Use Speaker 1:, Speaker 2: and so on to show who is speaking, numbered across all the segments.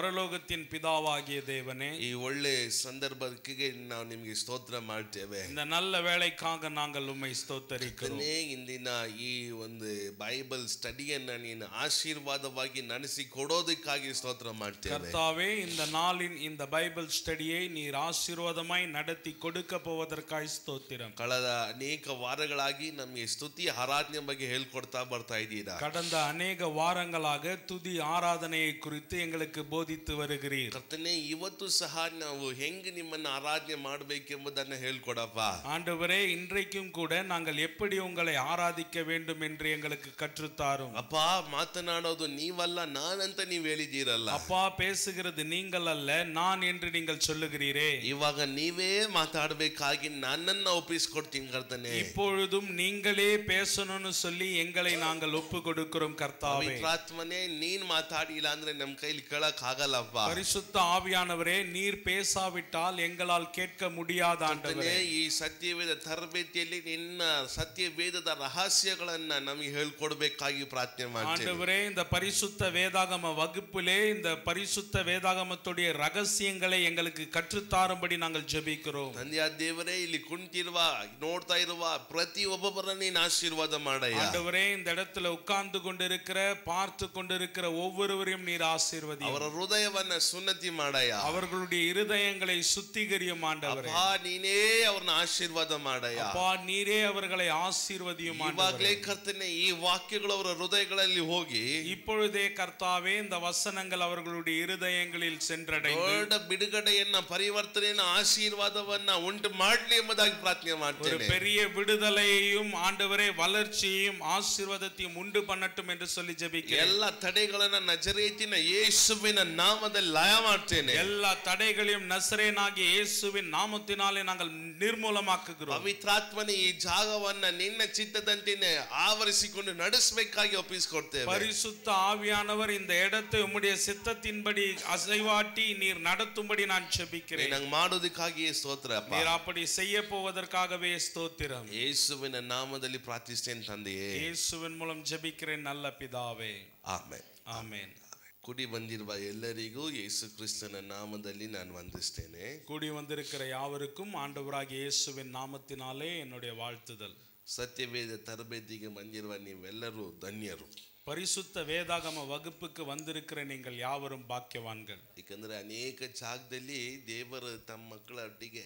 Speaker 1: பரலோகத்தின் பிதாவாகிய தேவனே
Speaker 2: ಈ ಒಳ್ಳೆ ಸಂದರ್ಭಕ್ಕೆ ನಾವು ನಿಮಗೆ ಸ್ತೋತ್ರ ಮಾಡ್ತೇವೆ
Speaker 1: இந்த நல்ல வேலைக்காக நாங்கள் உம்மை ஸ்தோத்தரிக்கிறோம்
Speaker 2: ಕರ್ತನೇ, ಇಂದಿನ ಈ ಒಂದು ಬೈಬಲ್ ಸ್ಟಡಿಯನ್ನ ನೀನು ಆಶೀರ್ವಾದವಾಗಿ ನಡೆಸಿ ಕೊಡೋದಕ್ಕಾಗಿ ಸ್ತೋತ್ರ ಮಾಡ್ತೇವೆ
Speaker 1: கர்த்தாவே இந்த நாளின் இந்த பைபிள் ஸ்டடியை நீர் ஆசீர்வாதமாய் நடத்தி கொடுக்க போவதற்காய் ஸ்தோத்திரம்
Speaker 2: ಕಳೆದ ಅನೇಕ ವಾರಗಳಾಗಿ ನಮಗೆ ಸ್ತುತಿ ಆರಾಧನೆ ಬಗ್ಗೆ ಹೇಳ್ಕೊಡ್ತಾ ಬರ್ತಾ ಇದ್ದೀರಾ
Speaker 1: கடந்த அநேக வாரங்களாக துதி ஆராதனையை குறித்து எங்களுக்கு போதித்து வருகிறீர்
Speaker 2: ಕರ್ತನೆ ಇವತ್ತು ಸಹ ನಾವು ಹೆಂಗ್ ನಿಮ್ಮನ್ನ ಆರಾಧನೆ ಮಾಡ್ಬೇಕೆಂಬುದನ್ನ ಹೇಳ್ಕೊಡಪ್ಪ
Speaker 1: ஆண்டவரே இன்றைக்கும் கூட நாங்கள் எப்படி உங்களை ஆராதிக்க வேண்டும் என்று எங்களுக்கு கற்றுத்தாரும்
Speaker 2: ಅಪ್ಪ ಮಾತನಾಡೋದು ನೀವಲ್ಲ ನಾನಂತ ನೀವ್ ಹೇಳಿದ್ದೀರಲ್ಲ
Speaker 1: அப்பா பேசுகிறது நீங்கள் அல்ல நான் என்று நீங்கள் சொல்லுகிறீரே
Speaker 2: ಇವಾಗ ನೀವೇ ಮಾತಾಡ್ಬೇಕಾಗಿ ನನ್ನನ್ನ ಒಪ್ಪಿಸ್ಕೊಡ್ತೀನಿ ಕರ್ತನೆ
Speaker 1: இப்பொழுதும் நீங்களே பேசணும்னு சொல்லி எங்களை நாங்கள் ஒப்பு கொடுக்கிறோம் கர்த்தாவே
Speaker 2: ಪವಿತ್ರಾತ್ಮನೇ ನೀನ್ ಮಾತಾಡಿಲ್ಲ ಅಂದ್ರೆ ನಮ್ ಕೈಲಿ ಕೇಳಕ್ ಆಗಲ್ಲಪ್ಪ
Speaker 1: பரிசுத்த ஆவியானவரே நீர் பேசாவிட்டால் எங்களால் கேட்க முடியாத ஆண்டவரே
Speaker 2: ಕರ್ತನೇ, ಈ ಸತ್ಯವೇದ ತರಬೇತಿಯಲ್ಲಿ ನಿನ್ನ ಸತ್ಯವೇದದ ರಹಸ್ಯಗಳನ್ನ ನಮಗೆ ಹೇಳ್ಕೊಡ್ಬೇಕಾಗಿ ಪ್ರಾರ್ಥನೆ ಮಾಡ್ತೇವೆ
Speaker 1: ஆண்டவரே இந்த பரிசுத்த வேதாகம வகுப்பிலே இந்த பரிசுத்த வேதாகமத்துடைய ரகசியங்களை எங்களுக்கு கற்றுத்தாரும்படி நாங்கள் ஜெபிக்கிறோம்
Speaker 2: ತಂದೆಯ ದೇವರೇ ಇಲ್ಲಿ ಕುಂತಿರುವ ನೋಡ್ತಾ ಇರುವ ಪ್ರತಿ ಒಬ್ಬೊಬ್ಬರ ನೀನ್ ಆಶೀರ್ವಾದ ಮಾಡಯ್ಯ
Speaker 1: ஆண்டவரே இந்த இடத்துல உட்கார்ந்து கொண்டிருக்கிற பார்த்து கொண்டிருக்கிற ஒவ்வொருவரையும் நீர் ஆசீர்வதி
Speaker 2: ಅವರ ಹೃದಯವನ್ನ ಸುನ್ನತಿ ಮಾಡಯ್ಯ
Speaker 1: அவர்களுடைய இருதயங்களை சுத்திகரியும் ஆண்டவரே
Speaker 2: ಅಪ್ಪ ನೀನೇ ಅವ್ರನ್ನ ಆಶೀರ್ವಾದ ಮಾಡಯ್ಯ
Speaker 1: அப்பா நீரே அவர்களை ஆசீர்வதியும்
Speaker 2: ಇವಾಗ್ಲೇ
Speaker 1: ஆண்டவரே
Speaker 2: ಕರ್ತನೆ ಈ ವಾಕ್ಯಗಳು ಅವರ ಹೃದಯಗಳಲ್ಲಿ ಹೋಗಿ
Speaker 1: இப்பொழுதே கர்த்தாவே இந்த வசனங்கள் அவர்களுடைய இருதயங்களில் சென்றடைந்து
Speaker 2: ದೊಡ್ಡ ಬಿಡುಗಡೆಯನ್ನ ಪರಿವರ್ತನೆಯನ್ನ ಆಶೀರ್ವಾದವನ್ನ ಉಂಟು ಮಾಡ್ಲಿ ಎಂಬುದಾಗಿ ಪ್ರಾರ್ಥನೆ
Speaker 1: ஒரு
Speaker 2: ಮಾಡ್ತೇನೆ
Speaker 1: பெரிய விடுதலையையும் ஆண்டவரே வளர்ச்சியையும் ஆசீர்வாதத்தையும் உண்டு பண்ணட்டும் என்று சொல்லி ஜெபிக்கிறேன்
Speaker 2: ಎಲ್ಲ ತಡೆಗಳನ್ನ ನಜರೇತಿನ ಯೇಸುವಿನ ನಾಮದಲ್ಲಿ ಲಯ ಮಾಡ್ತೇನೆ
Speaker 1: எல்லா தடைகளையும் நசரேனாகிய இயேசுவின் நாமத்தினாலே நாங்கள் நிர்மூலமாக்குகிறோம்
Speaker 2: ಪವಿತ್ರಾತ್ಮನ ಈ ಜಾಗವನ್ನ ನಿನ್ನ ಚಿತ್ತದಂತೆಯೇ ಆವರಿಸಿಕೊಂಡು ನಡೆಸಬೇಕಾಗಿ ಒಪ್ಪಿಸಿಕೊಡ್ತೇವೆ
Speaker 1: பரிசுத்த ஆவியானவர் இந்த இடத்தை உம்முடைய சித்தத்தின்படி அசைவாட்டி நீர் நடத்தும்படி நான் ஜெபிக்கிறேன்
Speaker 2: ನಂಗೆ ಮಾಡೋದಕ್ಕಾಗಿ ಸ್ತೋತ್ರ ಅಪ್ಪ
Speaker 1: நீர் அப்படி செய்ய போவதற்காகவே ஸ்தோத்திரம்
Speaker 2: ಯೇಸುವಿನ ನಾಮದಲ್ಲಿ ಪ್ರಾರ್ಥಿಸ್ತೇನೆ ತಂದೆಯೇ
Speaker 1: இயேசுவின் மூலம் ஜெபிக்கிறேன் நல்ல பிதாவே
Speaker 2: ಆಮೇಲೆ
Speaker 1: ஆமென்
Speaker 2: ಕುಡಿ ಬಂದಿರುವ ಎಲ್ಲರಿಗೂ ಯೇಸು ಕ್ರಿಸ್ತನ ನಾಮದಲ್ಲಿ ನಾನು ವಂದಿಸ್ತೇನೆ
Speaker 1: கூடி வந்திருக்கிற யாவருக்கும் ஆண்டவராகிய இயேசுவின் நாமத்தினாலே என்னுடைய வாழ்த்துதல்
Speaker 2: ಸತ್ಯವೇದ ತರಬೇತಿಗೆ ಬಂದಿರುವ ನೀವೆಲ್ಲರೂ ಧನ್ಯರು
Speaker 1: பரிசுத்த வேதாகம வகுப்புக்கு வந்திருக்கிற நீங்கள் யாவரும் பாக்கியவான்கள்
Speaker 2: ಏಕೆಂದರೆ ಅನೇಕ ಜಾಗದಲ್ಲಿ ದೇವರು ತಮ್ಮ ಮಕ್ಕಳೊಟ್ಟಿಗೆ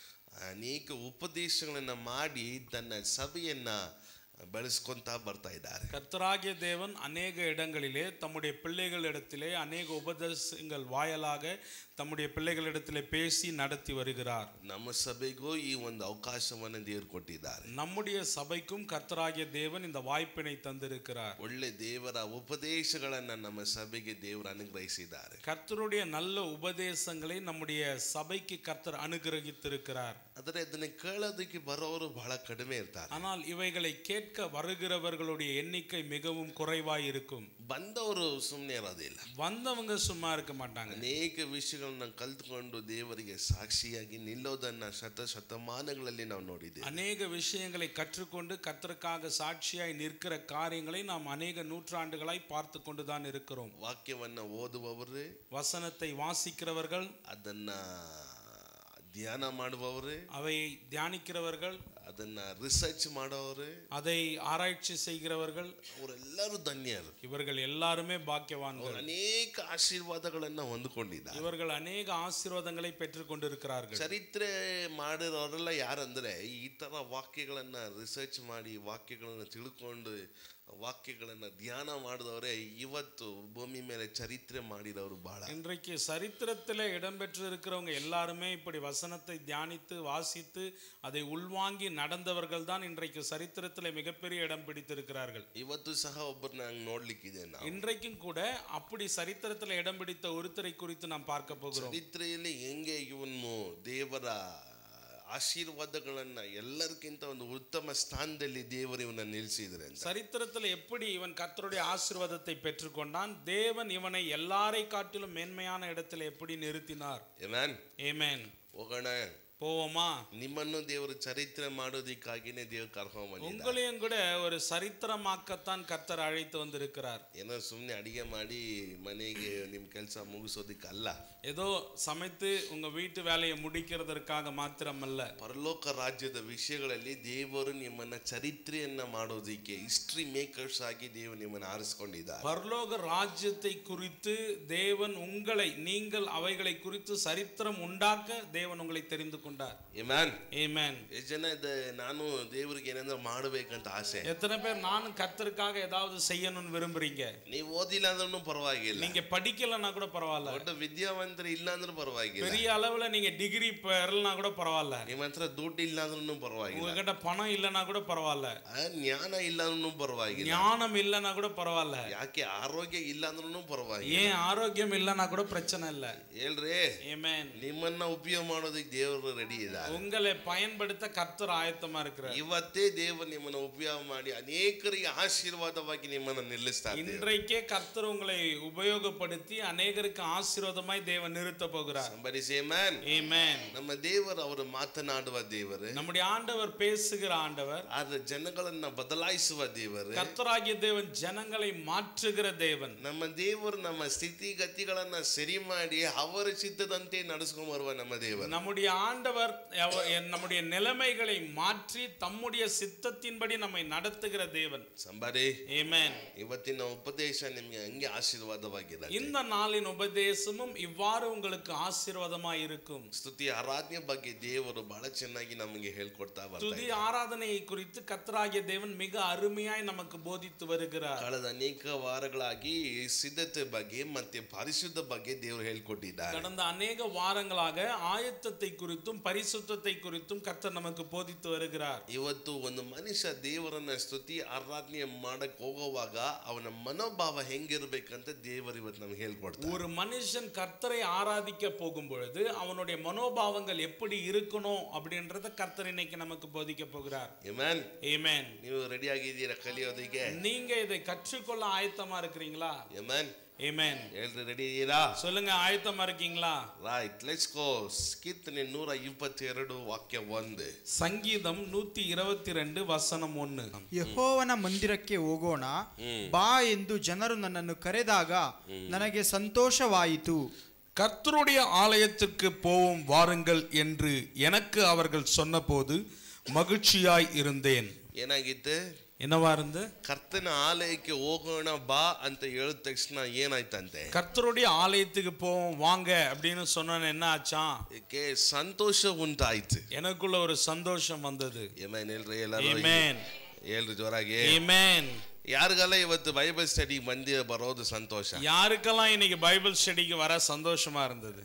Speaker 2: ಅನೇಕ ಉಪದೇಶಗಳನ್ನು ಮಾಡಿ ತನ್ನ ಸಭೆಯನ್ನ ಬೆಳೆಸ್ಕೊಂತ ಬರ್ತಾ ಇದ್ದಾರೆ
Speaker 1: கர்த்தராகிய தேவன் அநேக இடங்களிலே தம்முடைய பிள்ளைகளிடத்திலே அநேக உபதேசங்கள் வாயிலாக தம்முடைய பிள்ளைகளிடத்திலே பேசி நடத்தி வருகிறார்
Speaker 2: ನಮ್ಮ ಸಭೆಗೂ ಈ ಒಂದು ಅವಕಾಶವನ್ನು ದೇವರು ಕೊಟ್ಟಿದ್ದಾರೆ
Speaker 1: நம்முடைய சபைக்கும் கர்த்தராகிய தேவன் இந்த வாய்ப்பினை தந்திருக்கிறார்
Speaker 2: ಒಳ್ಳೆ ದೇವರ ಉಪದೇಶಗಳನ್ನ ನಮ್ಮ ಸಭೆಗೆ ದೇವರು ಅನುಗ್ರಹಿಸಿದ್ದಾರೆ
Speaker 1: கர்த்தருடைய நல்ல உபதேசங்களை நம்முடைய சபைக்கு கர்த்தர் அனுகிரகித்திருக்கிறார்
Speaker 2: ಆದರೆ ಅದನ್ನ ಕೇಳೋದಕ್ಕೆ ಬರೋರು ಬಹಳ ಕಡಿಮೆ ಇರ್ತಾರೆ
Speaker 1: ஆனால் இவைகளை கேட்க வருகிறவர்களுடைய எண்ணிக்கை மிகவும் குறைவாய் இருக்கும்
Speaker 2: ಬಂದವರು ಸುಮ್ಮನೆ ಇರೋದಿಲ್ಲ
Speaker 1: வந்தவங்க சும்மா இருக்க மாட்டாங்க
Speaker 2: ಅನೇಕ ವಿಷಯಗಳನ್ನ ಕಲ್ತ್ಕೊಂಡು ದೇವರಿಗೆ ಸಾಕ್ಷಿಯಾಗಿ ನಿಲ್ಲೋದನ್ನ ಶತ ಶತಮಾನಗಳಲ್ಲಿ ನಾವು ನೋಡಿದ್ದೇವೆ
Speaker 1: அநேக விஷயங்களை கற்றுக்கொண்டு கர்த்தருக்காக சாட்சியாய் நிற்கிற காரியங்களை நாம் அநேக நூற்றாண்டுகளாய் பார்த்து கொண்டுதான் இருக்கிறோம்
Speaker 2: ವಾಕ್ಯವನ್ನ ಓದುವವರು
Speaker 1: வசனத்தை வாசிக்கிறவர்கள்
Speaker 2: ಅದನ್ನ ಧ್ಯಾನ ಮಾಡುವವರು
Speaker 1: அவை தியானிக்கிறவர்கள்
Speaker 2: ಅದನ್ನ ರಿಸರ್ಚ್ ಮಾಡೋರು
Speaker 1: அதை ஆராய்ச்சி செய்கிறவர்கள்
Speaker 2: ಅವರೆಲ್ಲರೂ ಧನ್ಯರು
Speaker 1: இவர்கள் எல்லாருமே
Speaker 2: ಅವರು
Speaker 1: பாக்கியவான்கள்
Speaker 2: ಅನೇಕ ಆಶೀರ್ವಾದಗಳನ್ನ ಹೊಂದಿಕೊಂಡಿದ್ದಾರೆ
Speaker 1: இவர்கள் அநேக ஆசீர்வாதங்களை பெற்றுக் கொண்டிருக்கிறார்கள்
Speaker 2: ಚರಿತ್ರೆ ಮಾಡಿರೋರೆಲ್ಲ ಯಾರಂದ್ರೆ ಈ ತರ ವಾಕ್ಯಗಳನ್ನ ರಿಸರ್ಚ್ ಮಾಡಿ ವಾಕ್ಯಗಳನ್ನ ತಿಳ್ಕೊಂಡು ವಾಕ್ಯಗಳನ್ನ ಧ್ಯಾನ ಮಾಡಿದವರೇ ಇವತ್ತು ಭೂಮಿ ಮೇಲೆ ಚರಿತ್ರೆ ಮಾಡಿದವರು ಬಹಳ
Speaker 1: இன்றைக்கு சரித்திரத்தில் இடம்பெற்று இருக்கிறவங்க எல்லாருமே இப்படி வசனத்தை தியானித்து வாசித்து அதை உள்வாங்கி நடந்தவர்கள் தான் இன்றைக்கு சரித்திரத்தில் மிகப்பெரிய இடம் பிடித்திருக்கிறார்கள்
Speaker 2: ಇವತ್ತು ಸಹ ಒಬ್ಬರನ್ನ ಹಂಗ್ ನೋಡ್ಲಿಕ್ಕಿದೆ ನಾವು
Speaker 1: இன்றைக்கும் கூட அப்படி சரித்திரத்தில் இடம் பிடித்த ஒருத்தரை குறித்து நாம் பார்க்க போகிறோம்
Speaker 2: ಚರಿತ್ರೆಯಲ್ಲಿ ಹೆಂಗೆ ಇವನು ದೇವರ ಆಶೀರ್ವಾದಗಳನ್ನ ಎಲ್ಲರಿಗಿಂತ ಒಂದು ಉತ್ತಮ ಸ್ಥಾನದಲ್ಲಿ ದೇವರು ಇವನ್ನ ನಿಲ್ಲಿಸಿದ್ರೆ ಅಂತ
Speaker 1: சரித்திரத்தில் எப்படி இவன் கர்த்தருடைய ஆசீர்வாதத்தை பெற்றுக்கொண்டான் தேவன் இவனை எல்லாரை காட்டிலும் மேன்மையான இடத்துல எப்படி நிறுத்தினார்
Speaker 2: ಏಮ್ಯಾನ್
Speaker 1: ஏமேன்
Speaker 2: ಹೋಗೋಣ
Speaker 1: போவோமா
Speaker 2: ನಿಮ್ಮನ್ನು ದೇವರು ಚರಿತ್ರೆ ಮಾಡೋದಕ್ಕಾಗಿನೇ ದೇವ್ರು ಕರ್ಕೊಂಡ್ ಬಂದಿದ್ದ
Speaker 1: உங்களையும் கூட ஒரு சரித்திரமாக்கத்தான் கர்த்தர் அழைத்து வந்திருக்கிறார்
Speaker 2: ಏನೋ ಸುಮ್ಮನೆ ಅಡಿಗೆ ಮಾಡಿ ಮನೆಗೆ ನಿಮ್ಮ ಕೆಲಸ ಮುಗಿಸೋದಕ್ಕಲ್ಲ
Speaker 1: ஏதோ சமைத்து உங்க வீட்டு வேலையை முடிக்கிறதற்காக மாத்திரமல்ல
Speaker 2: ಪರಲೋಕ ರಾಜ್ಯದ ವಿಷಯಗಳಲ್ಲಿ ದೇವರು ನಿಮ್ಮನ್ನ ಚರಿತ್ರೆಯನ್ನ ಮಾಡೋದಿಕ್ಕೆ ಹಿಸ್ಟ್ರಿ ಮೇಕರ್ಸ್ ಆಗಿ ದೇವರು ನಿಮ್ಮನ್ನ ಆರಿಸ್ಕೊಂಡಿದ್ದಾರೆ
Speaker 1: பரலோக ராஜ்யத்தை குறித்து தேவன் உங்களை நீங்கள் அவைகளை குறித்து சரித்திரம் உண்டாக்க தேவன் உங்களை தெரிந்து கொண்டார்
Speaker 2: ಮ್ಯಾನ್
Speaker 1: ஏமேன்
Speaker 2: ಎಷ್ಟು ಜನ ಇದೆ ನಾನು ದೇವ್ರಿಗೆ ಏನಾದ್ರು ಮಾಡ್ಬೇಕಂತ ಆಸೆ
Speaker 1: எத்தனை பேர் நானும் கர்த்தருக்காக ஏதாவது செய்யணும்னு விரும்புறீங்க
Speaker 2: ನೀವು ಓದಿಲ್ಲ ಅಂದ್ರೂ ಪರವಾಗಿಲ್ಲ
Speaker 1: நீங்க படிக்கலைன்னா கூட பரவாயில்ல
Speaker 2: ದೊಡ್ಡ ವಿದ್ಯಾವಂತರು ಇಲ್ಲ ಅಂದ್ರೂ ಪರವಾಗಿಲ್ಲ
Speaker 1: பெரிய அளவுல நீங்க டிகிரி பெறலனா கூட பரவாயில்ல
Speaker 2: ನಿಮ್ಮ ಹತ್ರ ದುಡ್ಡು ಇಲ್ಲ ಅಂದ್ರೂ ಪರವಾಗಿಲ್ಲ
Speaker 1: உங்ககிட்ட பணம் இல்லைன்னா கூட பரவாயில்ல
Speaker 2: ಆ, ಜ್ಞಾನ ಇಲ್ಲ ಅಂದ್ರೂ ಪರವಾಗಿಲ್ಲ
Speaker 1: ஞானம் இல்லைன்னா கூட பரவாயில்ல
Speaker 2: ಯಾಕೆ ಆರೋಗ್ಯ ಇಲ್ಲ ಅಂದ್ರೂ ಪರವಾಗಿಲ್ಲ
Speaker 1: ஏன் ஆரோக்கியம் இல்லைன்னா கூட பிரச்சனை இல்ல
Speaker 2: ಹೇಳ್ರಿ
Speaker 1: ஏமேன்
Speaker 2: ನಿಮ್ಮನ್ನ ಉಪಯೋಗ ಮಾಡೋದಕ್ಕೆ ದೇವರು ರೆಡಿ ಇದ್ದಾರೆ
Speaker 1: உங்களை பயன்படுத்த கர்த்தர் ஆயத்தமா இருக்கிறார்
Speaker 2: ಇವತ್ತೇ ದೇವರು ನಿಮ್ಮನ್ನ ಉಪಯೋಗ ಮಾಡಿ ಅನೇಕರಿಗೆ ಆಶೀರ್ವಾದವಾಗಿ ನಿಮ್ಮನ್ನ ನಿಲ್ಲಿಸ್ತಾ ಇದ್ದಾರೆ
Speaker 1: இன்றைக்கே கர்த்தர் உங்களை உபயோகப்படுத்தி அநேகருக்கு ஆசீர்வாதமாய் தேவன் நிறுத்த போகிறார்
Speaker 2: Somebody say amen.
Speaker 1: Amen.
Speaker 2: ನಮ್ಮ ದೇವರು ಅವರು ಮಾತನಾಡುವ ದೇವರು
Speaker 1: நம்முடைய ஆண்டவர் பேசுகிற ஆண்டவர்
Speaker 2: ಆದ್ರೆ ಜನಗಳನ್ನ ಬದಲಾಯಿಸುವ ದೇವರು
Speaker 1: கர்த்தராகிய தேவன் ஜனங்களை மாற்றுகிற தேவன்
Speaker 2: ನಮ್ಮ ದೇವರು ನಮ್ಮ ಸ್ಥಿತಿಗತಿಗಳನ್ನ ಸರಿ ಮಾಡಿ ಅವರ ಚಿತ್ತದಂತೆ ನಡೆಸ್ಕೊಂಡ್ ಬರುವ ನಮ್ಮ ದೇವರು
Speaker 1: நம்முடைய ஆண்டவர் அவ- நம்முடைய நிலைமைகளை மாற்றி தம்முடைய சித்தத்தின்படி நம்மை நடத்துகிற தேவன்
Speaker 2: ಸಂಬಾರಿ
Speaker 1: Amen.
Speaker 2: ಇವತ್ತಿನ ಉಪದೇಶ ನಿಮ್ಗೆ ಹಂಗೆ ಆಶೀರ್ವಾದವಾಗಿದೆ
Speaker 1: இந்த நாளின் உபதேசமும் இவ்வாறு உங்களுக்கு ஆசீர்வாதமாய் இருக்கும்
Speaker 2: ಸ್ತುತಿ ಆರಾಧನೆ ಬಗ್ಗೆ ದೇವರು ಬಹಳ ಚೆನ್ನಾಗಿ ನಮಗೆ ಹೇಳ್ಕೊಡ್ತಾ ಬರ್ತಾರೆ
Speaker 1: துதி ஆராதனையை குறித்து கர்த்தராகிய தேவன் மிக அருமையாய் நமக்கு போதித்து வருகிறார்
Speaker 2: ಕಳೆದ ಅನೇಕ ವಾರಗಳಾಗಿ ಸಿದ್ಧತೆ ಬಗ್ಗೆ ಮತ್ತೆ ಪರಿಶುದ್ಧ ಬಗ್ಗೆ ದೇವರು ಹೇಳ್ಕೊಟ್ಟಿದ್ದಾರೆ
Speaker 1: கடந்த அநேக வாரங்களாக ஆயத்தத்தை குறித்தும் பரிசுத்தத்தை குறித்தும் கர்த்தர் நமக்கு போதித்து வருகிறார்
Speaker 2: ಇವತ್ತು ಒಂದು ಮನುಷ್ಯ ದೇವರನ್ನ ಸ್ತುತಿ ಆರಾಧನೆ ಮಾಡಕ್ ಹೋಗುವಾಗ ಅವನ ಮನೋಭಾವ ಹೆಂಗಿರ್ಬೇಕಂತ ದೇವರು ಇವತ್ತು ನಮ್ಗೆ ಹೇಳ್ಕೊಡ್ತಾರೆ
Speaker 1: ஒரு மனுஷன் கர்த்தரை ஆராதிக்க போகும் பொழுது அவனுடைய மனோபாவங்கள் எப்படி இருக்கணும் அப்படின்றத கர்த்தர் இன்னைக்கு நமக்கு போதிக்க போகிறார்
Speaker 2: Amen?
Speaker 1: ஏமேன்
Speaker 2: ನೀವು ರೆಡಿ ಆಗಿದ್ದೀರಾ ಕಲಿಯೋದಕ್ಕೆ
Speaker 1: நீங்க இதை கற்றுக்கொள்ள ஆயத்தமா இருக்கிறீங்களா
Speaker 2: Amen?
Speaker 1: ஏமேன்
Speaker 2: ಹೇಳ್ರಿ ರೆಡಿ ಇದ್ದೀರಾ
Speaker 1: சொல்லுங்க ஆயத்தமா இருக்கீங்களா
Speaker 2: ರೈಟ್ ಲೆಟ್ಸ್ ಗೋ ಕೀರ್ತನೆ ನೂರ ಇಪ್ಪತ್ತೆರಡು ವಾಕ್ಯ ಒಂದು
Speaker 1: சங்கீதம் நூத்தி இருபத்தி ரெண்டு வசனம் ஒண்ணு
Speaker 3: ಯಹೋವನ ಮಂದಿರಕ್ಕೆ ಹೋಗೋಣ ಬಾ ಎಂದು ಜನರು ನನ್ನನ್ನು ಕರೆದಾಗ ನನಗೆ ಸಂತೋಷವಾಯಿತು
Speaker 1: கர்த்தருடைய ஆலயத்திற்கு போவோம் வாருங்கள் என்று எனக்கு அவர்கள் சொன்னபோது மகிழ்ச்சியாய் இருந்தேன்
Speaker 2: ಏನಾಗಿತ್ತು
Speaker 1: என்னவா இருந்து
Speaker 2: ಕರ್ತನ ಆಲಯಕ್ಕೆ ಹೋಗೋಣ ಬಾ ಅಂತ ಹೇಳಿದ ತಕ್ಷಣ ಏನಾಯ್ತಂತೆ
Speaker 1: கர்த்தருடைய ஆலயத்துக்கு போவோம் வாங்க அப்படின்னு சொன்ன என்ன ஆச்சாம்
Speaker 2: ಇದಕ್ಕೆ ಸಂತೋಷ ಉಂಟಾಯ್ತು
Speaker 1: எனக்குள்ள ஒரு சந்தோஷம் வந்தது
Speaker 2: ಏಮೇನ್ ಹೇಳ್ರಿ ಎಲ್ಲರೂ
Speaker 1: Amen.
Speaker 2: ಹೇಳ್ರಿ ಜೋರಾಗಿ
Speaker 1: Amen.
Speaker 2: ಯಾರಿಗೆಲ್ಲ ಇವತ್ತು ಬೈಬಲ್ ಸ್ಟಡಿ ಮಂದಿ ಬರೋದು ಸಂತೋಷ
Speaker 1: யாருக்கெல்லாம் இன்னைக்கு பைபிள் ஸ்டடிக்கு வர சந்தோஷமா இருந்தது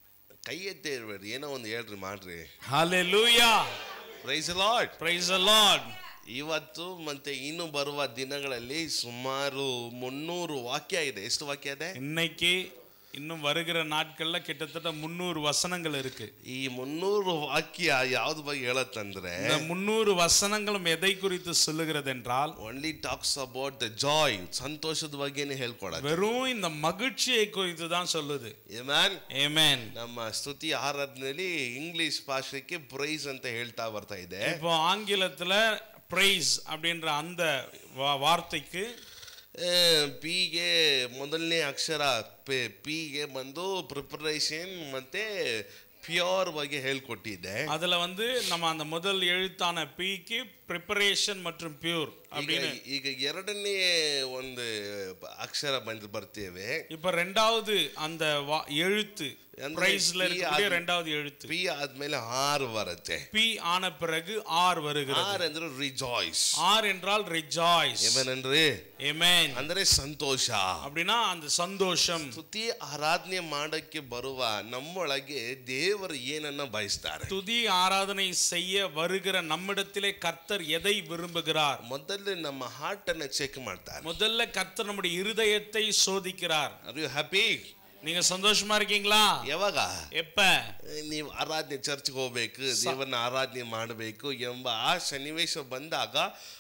Speaker 2: ಕೈ ಎತ್ತಿ ಇರ್ಬೇಡ್ರಿ ಏನೋ ಒಂದು ಹೇಳ್ರಿ ಮಾಡ್ರಿ
Speaker 1: Hallelujah.
Speaker 2: Praise lord
Speaker 1: Praise the Lord.
Speaker 2: ಇವತ್ತು ಮತ್ತೆ ಇನ್ನು ಬರುವ ದಿನಗಳಲ್ಲಿ ಸುಮಾರು ಮುನ್ನೂರು ವಾಕ್ಯ ಇದೆ ಎಷ್ಟು ವಾಕ್ಯ ಇದೆ
Speaker 1: இன்னைக்கு இன்னும் வருகிற நாட்கள்ல கிட்டத்தட்ட முன்னூறு வசனங்கள் இருக்கு
Speaker 2: ಈ ಮುನ್ನೂರು ವಾಕ್ಯ ಯಾವ್ದು ಬಗ್ಗೆ ಹೇಳತ್ತಂದ್ರೆ
Speaker 1: இந்த முன்னூறு வசனங்களும் எதை குறித்து சொல்லுகிறது என்றால்
Speaker 2: only talks about the joy ಸಂತೋಷದ ಬಗ್ಗೆನೇ ಹೇಳ್ಕೊಡತ್ತೆ
Speaker 1: வெறும் இந்த மகிழ்ச்சியை குறித்து தான் சொல்லுது
Speaker 2: ಮ್ಯಾನ್
Speaker 1: Amen.
Speaker 2: ನಮ್ಮ ಸ್ತುತಿ ಆರಾಧನೆಯಲ್ಲಿ ಇಂಗ್ಲಿಷ್ ಭಾಷೆಗೆ ಪ್ರೈಸ್ ಅಂತ ಹೇಳ್ತಾ ಬರ್ತಾ ಇದೆ
Speaker 1: இப்போ ಆಂಗ್ಲத்துல praise அப்படின்ற அந்த வா- வார்த்தைக்கு
Speaker 2: ಪಿಗೆ ಮೊದಲನೇ ಅಕ್ಷರ ಪಿಗೆ ಬಂದು ಪ್ರಿಪರೇಷನ್ ಮತ್ತೆ ಪ್ಯೂರ್ ಬಗ್ಗೆ ಹೇಳ್ಕೊಟ್ಟಿದ್ದೆ
Speaker 1: அதுல வந்து நம்ம அந்த முதல் எழுத்தான பிக்கு preparation மற்றும் பியூர்
Speaker 2: ಈಗ
Speaker 1: அப்படின்னு
Speaker 2: ಈಗ ಎರಡನೇ ಒಂದು ಅಕ್ಷರ ಬಂದು ಬರ್ತೇವೆ
Speaker 1: இப்ப ரெண்டாவது அந்த வா- எழுத்து
Speaker 2: ಅಂದ್ರೆ
Speaker 1: பிரைஸ்ல
Speaker 2: P
Speaker 1: இருக்கக்கூடிய
Speaker 2: ஆது-
Speaker 1: ரெண்டாவது எழுத்து
Speaker 2: ಪಿ ಆದ್ಮೇಲೆ ಆರು ಬರುತ್ತೆ
Speaker 1: பி ஆன பிறகு ஆர் வருகிறது
Speaker 2: ಆರ್ ಅಂದ್ರೆ ರಿಜಾಯ್ಸ್
Speaker 1: ஆர் என்றால் ரிஜாய்ஸ்
Speaker 2: ಏಮೇನನ್ರಿ
Speaker 1: Amen.
Speaker 2: ಅಂದ್ರೆ ಸಂತೋಷ
Speaker 1: அப்படின்னா அந்த சந்தோஷம்
Speaker 2: ಸ್ತುತಿ ಆರಾಧನೆ ಮಾಡಕ್ಕೆ ಬರುವ ನಮ್ಮೊಳಗೆ ದೇವರು ಏನನ್ನ ಬಯಸ್ತಾರೆ
Speaker 1: துதி ஆராதனை செய்ய வருகிற நம்மிடத்திலே கர்த்தர் எதை விரும்புகிறார்
Speaker 2: ಮೊದಲು ನಮ್ಮ ಹಾರ್ಟ್ ಅನ್ನ ಚೆಕ್ ಮಾಡ್ತಾರೆ
Speaker 1: முதல்ல கர்த்தர் நம்முடைய இருதயத்தை சோதிக்கிறார்
Speaker 2: ಆರ್ ಯು ಹ್ಯಾಪಿ
Speaker 1: நீங்க ಸந்தೋಷமா இருக்கீங்களா
Speaker 2: ಯಾವಾಗ
Speaker 1: எப்ப
Speaker 2: ನೀವು ಆರಾಧನೆ ಚರ್ಚ್ಗೆ ಹೋಗ್ಬೇಕು ದೇವರನ್ನ ಆರಾಧನೆ ಮಾಡಬೇಕು ಎಂಬ ಆ ಸನ್ನಿವೇಶ ಬಂದಾಗ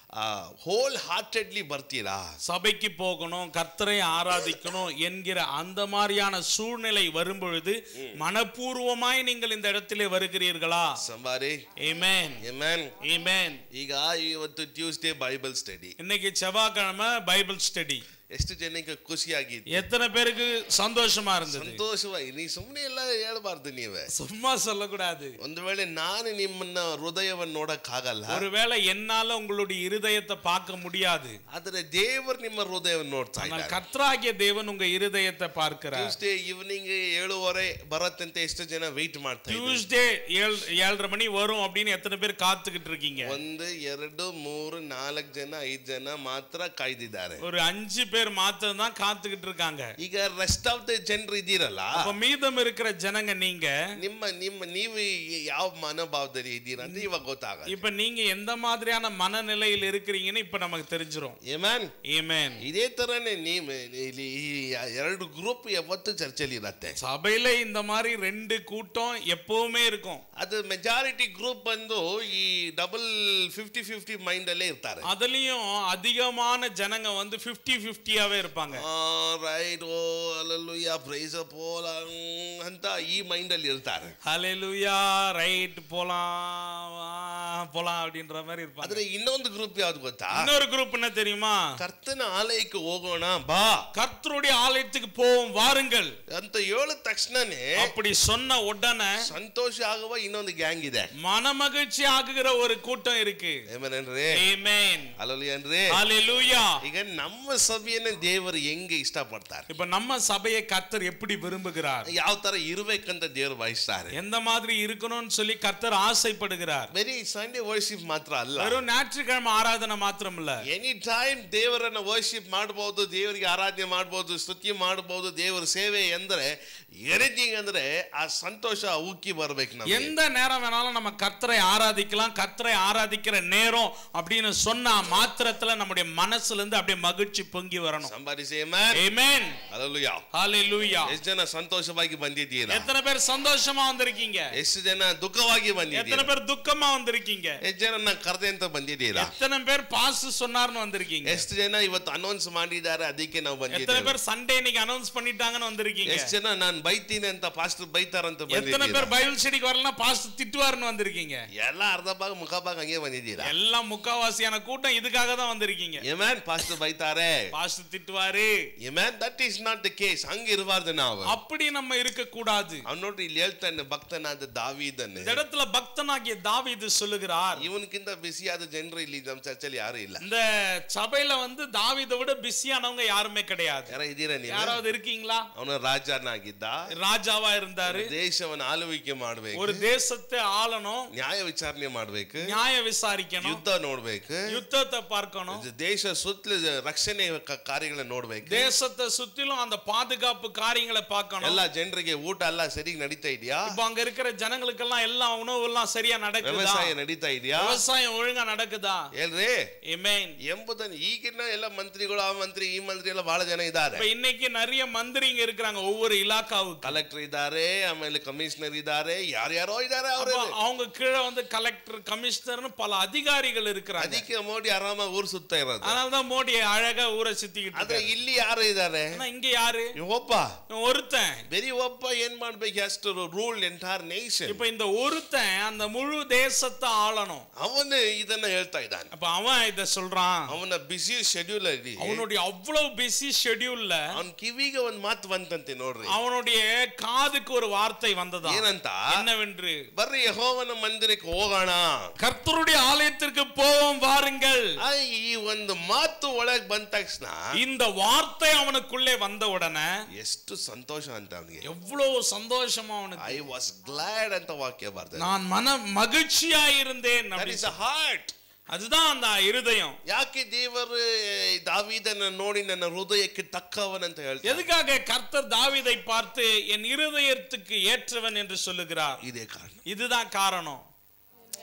Speaker 2: ಹೋಲ್ ಹಾರ್ಟೆಡ್ಲಿ ಬರ್ತೀರಾ
Speaker 1: சபைக்கு போகணும் கர்த்தரை ஆராதிக்கணும் என்கிற அந்த மாதிரியான சூழ்நிலை வரும்பொழுது மனப்பூர்வமாய் நீங்கள் இந்த இடத்திலே வருகிறீர்களா
Speaker 2: ಸಂಬಾರಿ
Speaker 1: ஏமேன்
Speaker 2: ಏಮನ್
Speaker 1: ஏமேன்
Speaker 2: ಈಗ ಇವತ್ತು ಟ್ಯೂಸ್ಡೇ ಬೈಬಲ್ ಸ್ಟಡಿ
Speaker 1: இன்னைக்கு செவ்வாய்க்கிழமை பைபிள் ஸ்டடி
Speaker 2: ಎಷ್ಟು ಜನಕ್ಕೆ ಖುಷಿಯಾಗಿತ್ತು
Speaker 1: எத்தனை பேருக்கு சந்தோஷமா இருந்தது
Speaker 2: ಸಂತೋಷವಾಗಿ ನೀ ಸುಮ್ಮನೆ ಎಲ್ಲ ಹೇಳ್ಬಾರ್ದು ನೀವೇ
Speaker 1: சும்மா சொல்லக்கூடாது
Speaker 2: ಒಂದು ವೇಳೆ ನಾನು ನಿಮ್ಮನ್ನ ಹೃದಯವನ್ನು ನೋಡಕ್ಕಾಗಲ್ಲ
Speaker 1: ஒருவேளை என்னால உங்களுடைய இருதயத்தை பார்க்க முடியாது
Speaker 2: ಆದರೆ ದೇವರು ನಿಮ್ಮ ಹೃದಯವನ್ನು ನೋಡ್ತಾ
Speaker 1: ஆனால்
Speaker 2: ಇದ್ದಾರೆ
Speaker 1: கர்த்தராகிய தேவன் உங்க இருதயத்தை பார்க்கிறார்
Speaker 2: ಟ್ಯೂಸ್ಡೇ ಈವ್ನಿಂಗ್ ಏಳುವರೆ ಬರತ್ತಂತೆ ಎಷ್ಟು ಜನ ವೆಯ್ಟ್ ಮಾಡ್ತಾ ಇದ್ದಾರೆ
Speaker 1: டியூஸ்டே ஏழு ஏழரை மணி வரும் அப்படின்னு எத்தனை பேர் காத்துக்கிட்டு இருக்கீங்க
Speaker 2: ಒಂದು ಎರಡು ಮೂರು ನಾಲ್ಕು ಜನ ಐದು ಜನ ಮಾತ್ರ ಕಾಯ್ದಿದ್ದಾರೆ
Speaker 1: ஒரு அஞ்சு பேர் மாத்திரம் தான் காத்துக்கிட்டு இருக்காங்க
Speaker 2: ಈಗ ರೆಸ್ಟ್ ಆಫ್ ದ ಜನರು ಇದ್ದೀರಲ್ಲ
Speaker 1: அப்ப மீதம் இருக்கிற ஜனங்க நீங்க
Speaker 2: ನಿಮ್ಮ ನಿಮ್ಮ ನೀವು ಯಾವ ಮನೋಭಾವದಲ್ಲಿ ಇದ್ದೀರಾ ಅಂತ ಇವಾಗ ಗೊತ್ತಾಗಲ್ಲ
Speaker 1: இப்ப நீங்க எந்த மாதிரியான மனநிலையில் இருக்கிறீங்கன்னு இப்ப நமக்கு தெரிஞ்சிரும்
Speaker 2: ಏಮನ್
Speaker 1: ஏமேன்
Speaker 2: ಇದೇ ತರನೇ ನೀವು ಇಲ್ಲಿ ಈ ಎರಡು ಗ್ರೂಪ್ ಯಾವತ್ತು ಚರ್ಚೆಲಿ ಇರತ್ತೆ
Speaker 1: சபையில இந்த மாதிரி ரெண்டு கூட்டம் எப்பவுமே இருக்கும்
Speaker 2: ಅದು ಮೆಜಾರಿಟಿ ಗ್ರೂಪ್ ಬಂದು ಈ ಡಬಲ್ ಫಿಫ್ಟಿ ಫಿಫ್ಟಿ ಮೈಂಡ್ ಅಲ್ಲೇ ಇರ್ತಾರೆ
Speaker 1: அதுலயும் அதிகமான ஜனங்க வந்து 50 ஃபிஃப்டியாவே இருப்பாங்க
Speaker 2: ರೈಟ್ ಓ ಅಲ್ಲಲ್ಲೂಯ ಪ್ರೈಸ್ ಪೋಲ ಅಂತ ಈ ಮೈಂಡ್ ಅಲ್ಲಿ ಇರ್ತಾರೆ
Speaker 1: ஹalleluya ரைட் போலாம் ஆ, போலாம் அப்படின்ற மாதிரி இருப்பாங்க
Speaker 2: ಆದ್ರೆ ಇನ್ನೊಂದು ಗ್ರೂಪ್ ಯಾವ್ದು ಗೊತ್ತಾ
Speaker 1: இன்னொரு குரூப் என்ன தெரியுமா
Speaker 2: ಕರ್ತನ ಆಲಯಕ್ಕೆ ಹೋಗೋಣ ಬಾ
Speaker 1: கர்த்தருடைய ஆலயத்துக்கு போவோம் வாருங்கள்
Speaker 2: ಅಂತ ಹೇಳಿದ ತಕ್ಷಣನೇ
Speaker 1: அப்படி சொன்ன உடனே
Speaker 2: ಸಂತೋಷ ಆಗುವ ಇನ್ನೊಂದು ಗ್ಯಾಂಗ್ ಇದೆ
Speaker 1: மனமகிழ்ச்சி ஆகுகிற ஒரு கூட்டம் இருக்கு
Speaker 2: ಏಮನೇನ್ರಿ
Speaker 1: ஆமென்
Speaker 2: ಅಲ್ಲಲ್ಲೇನ್ರಿ
Speaker 1: ஹalleluya
Speaker 2: ಈಗ ನಮ್ಮ ಸಭೆಯನ್ನ ದೇವರು ಹೆಂಗೆ ಇಷ್ಟಪಡ್ತಾರೆ
Speaker 1: இப்ப நம்ம சபையை கர்த்தர் எப்படி விரும்புகிறார்
Speaker 2: ಯಾವ ತರ ಇರ್ಬೇಕಂತ ದೇವರು ಬಯಸ್ತಾರೆ
Speaker 1: எந்த மாதிரி இருக்கணும்னு சொல்லி கர்த்தர் ஆசைப்படுகிறார்
Speaker 2: ಬರೀ ಸಂಡೇ ವರ್ಷಿಪ್ ಮಾತ್ರ ಅಲ್ಲ
Speaker 1: வெறும் ஞாயிற்றுக்கிழமை ஆராதனை மாத்திரம் இல்ல
Speaker 2: ಎನಿ ಟೈಮ್ ದೇವರನ್ನ ವರ್ಷಿಪ್ ಮಾಡಬಹುದು ದೇವರಿಗೆ ಆರಾಧನೆ ಮಾಡಬಹುದು ಸ್ತುತಿ ಮಾಡಬಹುದು ದೇವರ ಸೇವೆ ಎಂದ್ರೆ ಎನಿಥಿಂಗ್ ಅಂದ್ರೆ ಆ ಸಂತೋಷ ಉಕ್ಕಿ ಬರ್ಬೇಕು ನಮ್ಗೆ
Speaker 1: எந்த நேரம் வேணாலும் நம்ம கர்த்தரை ஆராதிக்கலாம் கர்த்தரை ஆராதிக்கிற நேரம் அப்படின்னு சொன்னா மாத்திரத்துல நம்முடைய மனசுல இருந்து அப்படியே மகிழ்ச்சி பொங்கி வரணும்
Speaker 2: ಸಂಬಾರಿಸಿ
Speaker 1: ஆமென்
Speaker 2: ಅಲ್ಲಲ್ಲೂಯ
Speaker 1: ஹalleluya
Speaker 2: ಎಷ್ಟು ಜನ ಸಂತೋಷವಾಗಿ ಬಂದಿದ್ದೀರಾ
Speaker 1: எத்தனை பேர் சந்தோஷமா வந்திருக்கீங்க
Speaker 2: ಎಷ್ಟು ಜನ ದುಃಖವಾಗಿ
Speaker 1: எத்தனை
Speaker 2: ಬಂದಿದ್ದೀರಾ
Speaker 1: பேர் துக்கமா வந்திருக்கீங்க
Speaker 2: ಎಷ್ಟು ಜನ ನಾ ಕರೆದೆ ಅಂತ ಬಂದಿದ್ದೀರಾ
Speaker 1: எத்தனை பேர் பாஸ் சொன்னார்னு வந்திருக்கீங்க
Speaker 2: ಎಷ್ಟು ಜನ ಇವತ್ತು ಅನೌನ್ಸ್ ಮಾಡಿದ್ದಾರೆ ಅದಕ್ಕೆ ನಾವು
Speaker 1: எத்தனை
Speaker 2: ಬಂದಿದ್ದೇವೆ
Speaker 1: பேர் சண்டே இன்னைக்கு அனௌன்ஸ் பண்ணிட்டாங்கன்னு வந்திருக்கீங்க
Speaker 2: ಎಷ್ಟು ಜನ ನಾನು ಬೈತೀನಿ ಅಂತ ಪಾಸ್ಟರ್ ಬೈತಾರಂತ
Speaker 1: எத்தனை
Speaker 2: ಬಂದಿದ್ದೀರಾ
Speaker 1: பேர் பைபிள் ஸ்டடிக்கு வரலன்னா பாஸ் திட்டுவாருன்னு வந்திருக்கீங்க
Speaker 2: ಎಲ್ಲ ಅರ್ಧ ಭಾಗ ಮುಖ ಭಾಗ ಹಂಗೆ ಬಂದಿದ್ದೀರಾ
Speaker 1: எல்லாம் முக்காவாசியான கூட்டம் இதுக்காக தான் வந்திருக்கீங்க
Speaker 2: ಏಮ್ಯಾನ್ ಪಾಸ್ಟರ್ ಬೈತಾರೆ
Speaker 1: பாஸ் திட்டுவாரு
Speaker 2: amen that is not the case ಹಂಗ ಇರಬಾರ್ದು ನಾವು
Speaker 1: அப்படி நம்ம இருக்க கூடாது
Speaker 2: ಅವ್ನು ನೋಡ್ರಿ ಇಲ್ಲಿ ಹೇಳ್ತಾನೆ ಭಕ್ತನಾದ ದಾವಿದನ್ನೇ
Speaker 1: இந்த இடத்துல பக்தனாகிய தாவீது சொல்லுகிறார்
Speaker 2: ಇವನ್ಕಿಂತ ಬಿಸಿಯಾದ ಜನರು ಇಲ್ಲಿ ನಮ್ಮ ಚರ್ಚಲ್ಲಿ ಯಾರು ಇಲ್ಲ
Speaker 1: இந்த சபையில வந்து தாவீதை விட பிஸியானவங்க யாருமே கிடையாது
Speaker 2: ಯಾರ ಇದ್ದೀರಾ ನೀವು
Speaker 1: யாராவது இருக்கீங்களா
Speaker 2: ಅವನು ರಾಜನಾಗಿದ್ದ
Speaker 1: ராஜாவா இருந்தாரு
Speaker 2: ದೇಶವನ್ನು ಆಳ್ವಿಕೆ ಮಾಡ್ಬೇಕು
Speaker 1: ஒரு தேசத்தை ஆளணும்
Speaker 2: ನ್ಯಾಯ ವಿಚಾರಣೆ ಮಾಡ್ಬೇಕು
Speaker 1: நியாய விசாரிக்கணும்
Speaker 2: ಯುದ್ಧ ನೋಡ್ಬೇಕು
Speaker 1: யுத்தத்தை பார்க்கணும்
Speaker 2: ಇದು ದೇಶ ಸುತ್ತಲ ರಕ್ಷಣೆ ಕ- ಕಾರ್ಯಗಳನ್ನ ನೋಡ್ಬೇಕು
Speaker 1: தேசத்தை சுத்திலும் அந்த பாதுகாப்பு காரியங்களை பார்க்கணும்
Speaker 2: ಎಲ್ಲ ಜನರಿಗೆ ಊಟ ಎಲ್ಲ ಸರಿಯಾಗಿ ನಡೀತಾ ಇದೆಯಾ
Speaker 1: இப்ப அங்க இருக்கிற ஜனங்களுக்கெல்லாம் எல்லாம் உணவு எல்லாம் சரியா நடக்குதா
Speaker 2: ವ್ಯವಸಾಯ ನಡೀತಾ ಇದೆಯಾ
Speaker 1: விவசாயம் ஒழுங்கா நடக்குதா
Speaker 2: ಹೇಳ್ರಿ
Speaker 1: Amen.
Speaker 2: ಎಂಬುದನ್ನು ಈಗಿನ ಎಲ್ಲ ಮಂತ್ರಿಗಳು ಆ ಮಂತ್ರಿ ಈ ಮಂತ್ರಿ ಎಲ್ಲ ಬಹಳ ಜನ ಇದ್ದಾರೆ
Speaker 1: இப்ப இன்னைக்கு நிறைய மந்திரிங்க இருக்கிறாங்க ஒவ்வொரு இலாக்காவுக்கு
Speaker 2: ಕಲೆಕ್ಟರ್ ಇದ್ದಾರೆ ಆಮೇಲೆ ಕಮಿಷನರ್ ಇದ್ದಾರೆ ಯಾರ್ಯಾರೋ ಇದ್ದಾರೆ ಅವರು
Speaker 1: அப்ப அவங்க கீழே வந்து கலெக்டர் கமிஷனர்னு பல அதிகாரிகள் இருக்கிறாங்க
Speaker 2: ಅದಕ್ಕೆ ಮೋಡಿ ಆರಾಮ ಊರ್ ಸುತ್ತ ಇರೋದು
Speaker 1: அதனாலதான் மோடி அழகா ஊரை சுத்திக்கிட்டு
Speaker 2: ಆದ್ರೆ
Speaker 1: இருக்காரு.
Speaker 2: ಇಲ್ಲಿ ಯಾರು ಇದ್ದಾರೆ
Speaker 1: ஆனா இங்க யாரு
Speaker 2: ಒಬ್ಬ
Speaker 1: இவன் ஒருத்தன்
Speaker 2: ಬರೀ ಒಬ್ಬ ಏನ್ ಮಾಡ್ಬೇಕು ಅಷ್ಟು ರೂಲ್ ಎಂಟೈರ್ ನೇಷನ್
Speaker 1: இப்ப இந்த ஒருத்தன் அந்த முழு தேசத்தை ஆளணும்
Speaker 2: ಅವನು ಇದನ್ನ ಹೇಳ್ತಾ ಇದ್ದಾನೆ
Speaker 1: அப்ப அவன் இத சொல்றான்
Speaker 2: ಅವನ ಬಿಸಿ ಶೆಡ್ಯೂಲ್ ಅಲ್ಲಿ
Speaker 1: அவனுடைய அவ்வளவு பிஸி ஷெட்யூல்ல
Speaker 2: ಅವನ್ ಕಿವಿಗೆ ಒಂದ್ ಮಾತು ಬಂತಂತೆ ನೋಡ್ರಿ
Speaker 1: அவனுடைய காதுக்கு ஒரு வார்த்தை வந்ததா
Speaker 2: ಏನಂತ
Speaker 1: என்னவென்று
Speaker 2: ಬರ್ರಿ ಯಹೋವನ ಮಂದಿರಕ್ಕೆ ಹೋಗೋಣ
Speaker 1: கர்த்தருடைய ஆலயத்திற்கு போவோம் வாருங்கள்
Speaker 2: ಆ, ಈ ಒಂದು ಮಾತು ಒಳಗ್ ಬಂದ ತಕ್ಷಣ
Speaker 1: இந்த வார்த்தை அவனுக்குள்ளே வந்த உடனே
Speaker 2: ಎಷ್ಟು ಸಂತೋಷ ಅಂತ ಅವನಿಗೆ
Speaker 1: எவ்வளவு சந்தோஷமா அவனுக்கு
Speaker 2: ಐ ವಾಸ್ ಗ್ಲಾಡ್ ಅಂತ ವಾಕ್ಯ ಬರ್ತದೆ
Speaker 1: நான் மன மகிழ்ச்சியா இருந்தேன்
Speaker 2: ದಟ್
Speaker 1: அப்படி
Speaker 2: ಇಸ್ ಅ ಹಾರ್ಟ್
Speaker 1: அதுதான் அந்த இருதயம்
Speaker 2: ಯಾಕೆ ದೇವರು ದಾವಿದನ ನೋಡಿ ನನ್ನ ಹೃದಯಕ್ಕೆ ತಕ್ಕವನ್ ಅಂತ ಹೇಳ್ತಾರೆ
Speaker 1: எதுக்காக கர்த்தர் தாவீதை பார்த்து என் இருதயத்துக்கு ஏற்றவன் என்று சொல்லுகிறார்
Speaker 2: ಇದೇ ಕಾರಣ
Speaker 1: இதுதான் காரணம்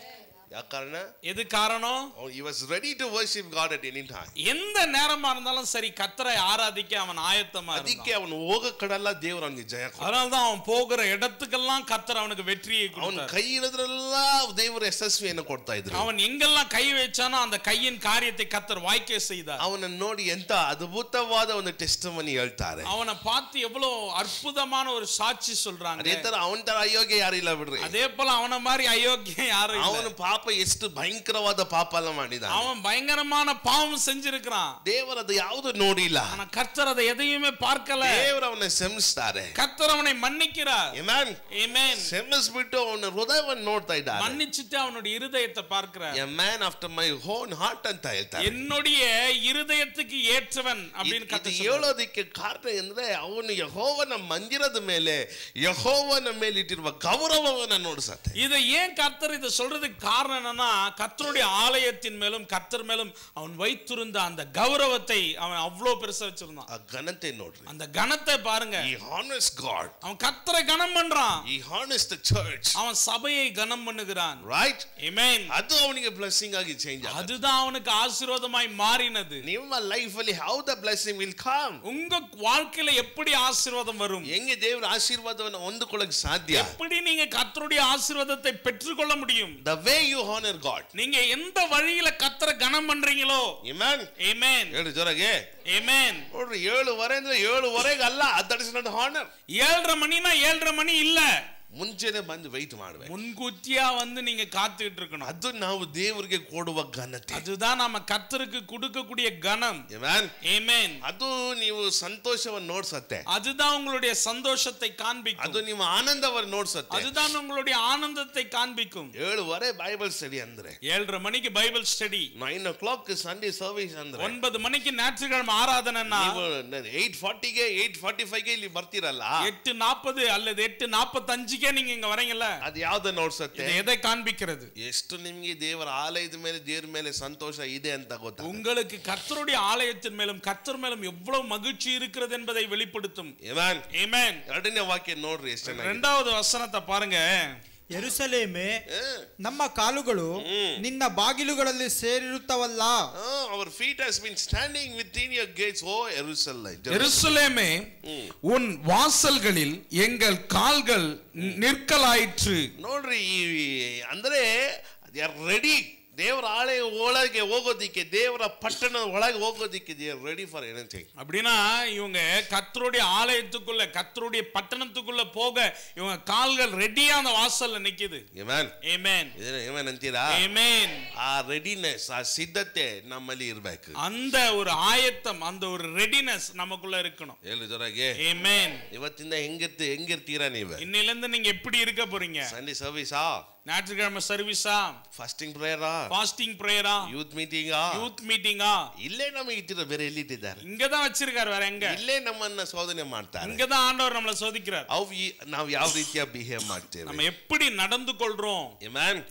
Speaker 2: ಯಾಕ ಕಾರಣ
Speaker 1: எது காரணம்
Speaker 2: he was ready to worship God at any time
Speaker 1: எந்த நேரமா இருந்தாலும் சரி கத்தரை ஆராதிக்க அவன் ஆயத்தமா இருந்தான்
Speaker 2: ಅದಕ್ಕೆ ಅವನು ಹೋಗೋ ಕಡೆಲ್ಲ ದೇವ್ರು ಅವನಿಗೆ ಜಯ ಕೊಟ್ಟ
Speaker 1: அதனாலதான் அவன் போகிற இடத்துக்கெல்லாம் கத்தர் அவனுக்கு வெற்றியை
Speaker 2: ಅವನ
Speaker 1: கொடுத்தார்
Speaker 2: ಕೈ ಹಿಡಿದ್ರೆಲ್ಲ ದೇವರು ಯಶಸ್ವಿಯನ್ನು ಕೊಡ್ತಾ ಇದ್ರು
Speaker 1: அவன் எங்கெல்லாம் கை வச்சானோ அந்த கையின் காரியத்தை கத்தர் வாய்க்க செய்தார்
Speaker 2: ಅವನನ್ನು ನೋಡಿ ಎಂತ ಅದ್ಭುತವಾದ ಒಂದು ಟೆಸ್ಟ್ ಮನಿ ಹೇಳ್ತಾರೆ
Speaker 1: அவனை பார்த்து எவ்வளவு அற்புதமான ஒரு சாட்சி சொல்றாங்க
Speaker 2: ಅದೇ ತರ ಅವನ ತರ ಅಯೋಗ್ಯ ಯಾರಿಲ್ಲ ಬಿಡ್ರಿ
Speaker 1: அதே போல அவன மாதிரி அயோக்கியம் யாரும் இல்ல.
Speaker 2: ಅವನು ಪಾಪ ಎಷ್ಟು ಭಯಂಕರವಾದ ಪಾಪ ಎಲ್ಲ ಮಾಡಿದ
Speaker 1: அவன் பயங்கரமான பாவம் செஞ்சிருக்கிறான்
Speaker 2: ದೇವರದು ಯಾವುದು ನೋಡಿಲ್ಲ
Speaker 1: ஆனா கர்த்தர் அதை எதையுமே பார்க்கல
Speaker 2: ದೇವರು ಅವನ ಶ್ರಮಿಸ್ತಾರೆ
Speaker 1: கர்த்தர் அவனை மன்னிக்கிறார்
Speaker 2: Amen.
Speaker 1: Amen.
Speaker 2: ಶ್ರಮಿಸ್ಬಿಟ್ಟು ಅವನ ಹೃದಯವನ್ನು ನೋಡ್ತಾ ಇದ್ದಾರೆ
Speaker 1: மன்னிச்சுட்டு அவனுடைய இருதயத்தை பார்க்கிறார்
Speaker 2: a man after my own heart ಅಂತ ಹೇಳ್ತಾರೆ
Speaker 1: என்னுடைய இருதயத்துக்கு ஏற்றவன் அப்படின்னு
Speaker 2: ಇದು
Speaker 1: கத்த
Speaker 2: ಹೇಳೋದಕ್ಕೆ ಕಾರಣ ಅಂದ್ರೆ ಅವನು ಯಹೋವನ ಮಂದಿರದ ಮೇಲೆ ಯಹೋವನ ಮೇಲೆ ಇಟ್ಟಿರುವ ಗೌರವವನ್ನ ನೋಡಿಸತ್ತೆ
Speaker 1: இதை ஏன் கர்த்தர் இதை சொல்றதுக்கு காரணம் என்னன்னா கர்த்தருடைய ஆலயத்தின் மேலும் கர்த்தர் மேலும் அவன் வைத்திருந்த அந்த கௌரவத்தை அவன் அவ்வளவு பெருசா வச்சிருந்தான்
Speaker 2: ಆ ಘನತೆ ನೋಡ್ರಿ
Speaker 1: அந்த கணத்தை பாருங்க
Speaker 2: ಈ ಹಾನೆಸ್ಟ್ ಗಾಡ್
Speaker 1: அவன் கர்த்தரை கனம் பண்றான்
Speaker 2: ಈ ಹಾನೆಸ್ಟ್ ಚರ್ಚ್
Speaker 1: அவன் சபையை கனம் பண்ணுகிறான்
Speaker 2: ರೈಟ್
Speaker 1: Amen.
Speaker 2: ಅದು ಅವನಿಗೆ ಬ್ಲೆಸ್ಸಿಂಗ್ ಆಗಿ ಚೇಂಜ್ ಆಗುತ್ತೆ
Speaker 1: அதுதான் அவனுக்கு ஆசீர்வாதமாய் மாறினது
Speaker 2: ನಿಮ್ಮ ಲೈಫ್ ಅಲ್ಲಿ how the blessing will come
Speaker 1: உங்க வாழ்க்கையில எப்படி ஆசீர்வாதம் வரும்
Speaker 2: ಹೆಂಗೆ ದೇವರ ಆಶೀರ್ವಾದವನ್ನು ಹೊಂದಿಕೊಳ್ಳಕ್ ಸಾಧ್ಯ
Speaker 1: எப்படி நீங்க கர்த்தருடைய ஆசீர்வாதத்தை பெற்றுக்கொள்ள முடியும்
Speaker 2: the way you honour God
Speaker 1: நீங்க எந்த வழியில கர்த்தரை கனம் பண்றீங்களோ
Speaker 2: ಇಮ್ಯಾನ್
Speaker 1: Amen.
Speaker 2: ಹೇಳು ಜೋರಾಗೆ
Speaker 1: Amen.
Speaker 2: ನೋಡ್ರಿ ಏಳುವರೆ ಅಂದ್ರೆ ಏಳುವರೆಗೆ ಅಲ್ಲ ದಟ್ ಇಸ್ ನಾಟ್ ಹಾನರ್
Speaker 1: ஏழரை மணினா ஏழரை மணி இல்ல
Speaker 2: ಮುಂಚೆನೆ ಬಂದು ವೆಯ್ಟ್ ಮಾಡ್ಬೇಕು
Speaker 1: முன்கூட்டியா வந்து நீங்க காத்துக்கிட்டு இருக்கணும்
Speaker 2: ಅದು ನಾವು ದೇವರಿಗೆ ಕೊಡುವ ಘನತೆ
Speaker 1: அதுதான் நாம கர்த்தருக்கு கொடுக்கக்கூடிய கனம்
Speaker 2: Amen.
Speaker 1: Amen.
Speaker 2: ಅದು ನೀವು ಸಂತೋಷವನ್ನು ನೋಡ್ಸತ್ತೆ
Speaker 1: அதுதான் உங்களுடைய சந்தோஷத்தை காண்பிக்கும்
Speaker 2: ಅದು ನಿಮ್ಮ ಆನಂದವನ್ನು ನೋಡ್ಸತ್ತೆ
Speaker 1: அதுதான் உங்களுடைய ஆனந்தத்தை காண்பிக்கும்
Speaker 2: ಏಳುವರೆ ಬೈಬಲ್ ಸ್ಟಡಿ ಅಂದ್ರೆ
Speaker 1: ஏழரை மணிக்கு Bible study
Speaker 2: nine o'clock Sunday service ಅಂದ್ರೆ
Speaker 1: ஒன்பது மணிக்கு ஞாயிற்றுக்கிழமை ஆராதனைன்னா
Speaker 2: ನೀವು ಏಟ್ ಫಾರ್ಟಿಗೆ ಏಟ್ ಫಾರ್ಟಿ ಫೈವ್ಗೆ ಇಲ್ಲಿ ಬರ್ತೀರಲ್ಲ
Speaker 1: எட்டு நாற்பது அல்லது எட்டு நாற்பத்தஞ்சுக்கே நீங்க இங்க வரீங்கல்ல
Speaker 2: ಅದು ಯಾವ್ದ ನೋಡ್ಸತ್ತೆ
Speaker 1: இது எதை காண்பிக்கிறது
Speaker 2: ಎಷ್ಟು ನಿಮ್ಗೆ ದೇವರ ಆಲಯದ ಮೇಲೆ ದೇವ್ರ ಮೇಲೆ ಸಂತೋಷ ಇದೆ ಅಂತ ಗೊತ್ತಾ
Speaker 1: உங்களுக்கு கர்த்தருடைய ஆலயத்தின் மேலும் கர்த்தர் மேலும் எவ்வளவு மகிழ்ச்சி இருக்கிறது என்பதை வெளிப்படுத்தும்
Speaker 2: ಏಮಾನ್
Speaker 1: Amen.
Speaker 2: ಎರಡನೇ ವಾಕ್ಯ ನೋಡ್ರಿ ಎಷ್ಟು ಚೆನ್ನಾಗಿ
Speaker 1: ரெண்டாவது வசனத்தை பாருங்க
Speaker 3: ಯೆರೂಸಲೇಮೇ ನಮ್ಮ ಕಾಲುಗಳು ನಿನ್ನ ಬಾಗಿಲುಗಳಲ್ಲಿ ಸೇರಿರುತ್ತವಲ್ಲ
Speaker 2: our feet has been standing within your gates O Jerusalem
Speaker 1: எருசலேமே உன் வாசல்களில் எங்கள் கால்கள் நிற்கலாயிற்று
Speaker 2: ನೋಡ್ರಿ ಈ ಅಂದ್ರೆ ಆರ್ ರೆಡಿ ದೇವರ ಆಳೆ ಒಳಗೆ ಹೋಗೋದಿಕ್ಕೆ ದೇವರ ಪಟ್ಟಣದ ಒಳಗೆ ಹೋಗೋದಿಕ್ಕೆ they are ready for anything
Speaker 1: அப்படின்னா இவங்க கர்த்தருடைய ஆலயத்துக்குள்ள கர்த்தருடைய பட்டணத்துக்குள்ள போக இவங்க கால்கள் ரெடியா அந்த வாசல்ல நிக்குது
Speaker 2: ಏಮ್ಯಾನ್
Speaker 1: Amen.
Speaker 2: ಇದನ್ನ ಏಮನ್ ಅಂತೀರಾ
Speaker 1: Amen.
Speaker 2: ಆ ರೆಡಿನೆಸ್ ಆ ಸಿದ್ಧತೆ ನಮ್ಮಲ್ಲಿ ಇರ್ಬೇಕು
Speaker 1: அந்த ஒரு ஆயத்தம் அந்த ஒரு ரெடினஸ் நமக்குள்ள இருக்கணும்
Speaker 2: ಹೇಳಿ ಜೊರಗೆ
Speaker 1: Amen.
Speaker 2: ಇವತ್ತಿಂದ ಹೆಂಗಿರ್ತಿ ಹೆಂಗಿರ್ತೀರಾ ನೀವು
Speaker 1: இன்னையில இருந்து நீங்க எப்படி இருக்க போறீங்க
Speaker 2: ಸಂಡೇ ಸರ್ವಿಸಾ
Speaker 1: ஞாயிற்றுக்கிழமை சர்வீஸா
Speaker 2: ಫಾಸ್ಟಿಂಗ್ ಪ್ರೇಯರಾ
Speaker 1: ஃபாஸ்டிங் பிரேயரா
Speaker 2: ಯೂತ್ ಮೀಟಿಂಗಾ
Speaker 1: யூத் மீட்டிங்கா
Speaker 2: ಇಲ್ಲೇ ನಮಗೆ ಇಟ್ಟಿರೋ ಬೇರೆ ಎಲ್ಲಿಟ್ಟಿದ್ದಾರೆ
Speaker 1: இங்கதான் வச்சிருக்காரு வேற எங்க
Speaker 2: ಇಲ್ಲೇ ನಮ್ಮನ್ನ ಶೋಧನೆ ಮಾಡ್ತಾರೆ
Speaker 1: இங்கதான் ஆண்டவர் நம்மளை சோதிக்கிறார்
Speaker 2: ಅವು ಈ- ನಾವು ಯಾವ ರೀತಿಯ ಬಿಹೇವ್ ಮಾಡ್ತೇವೆ
Speaker 1: நம்ம எப்படி நடந்து கொள்றோம்
Speaker 2: ಮ್ಯಾನ್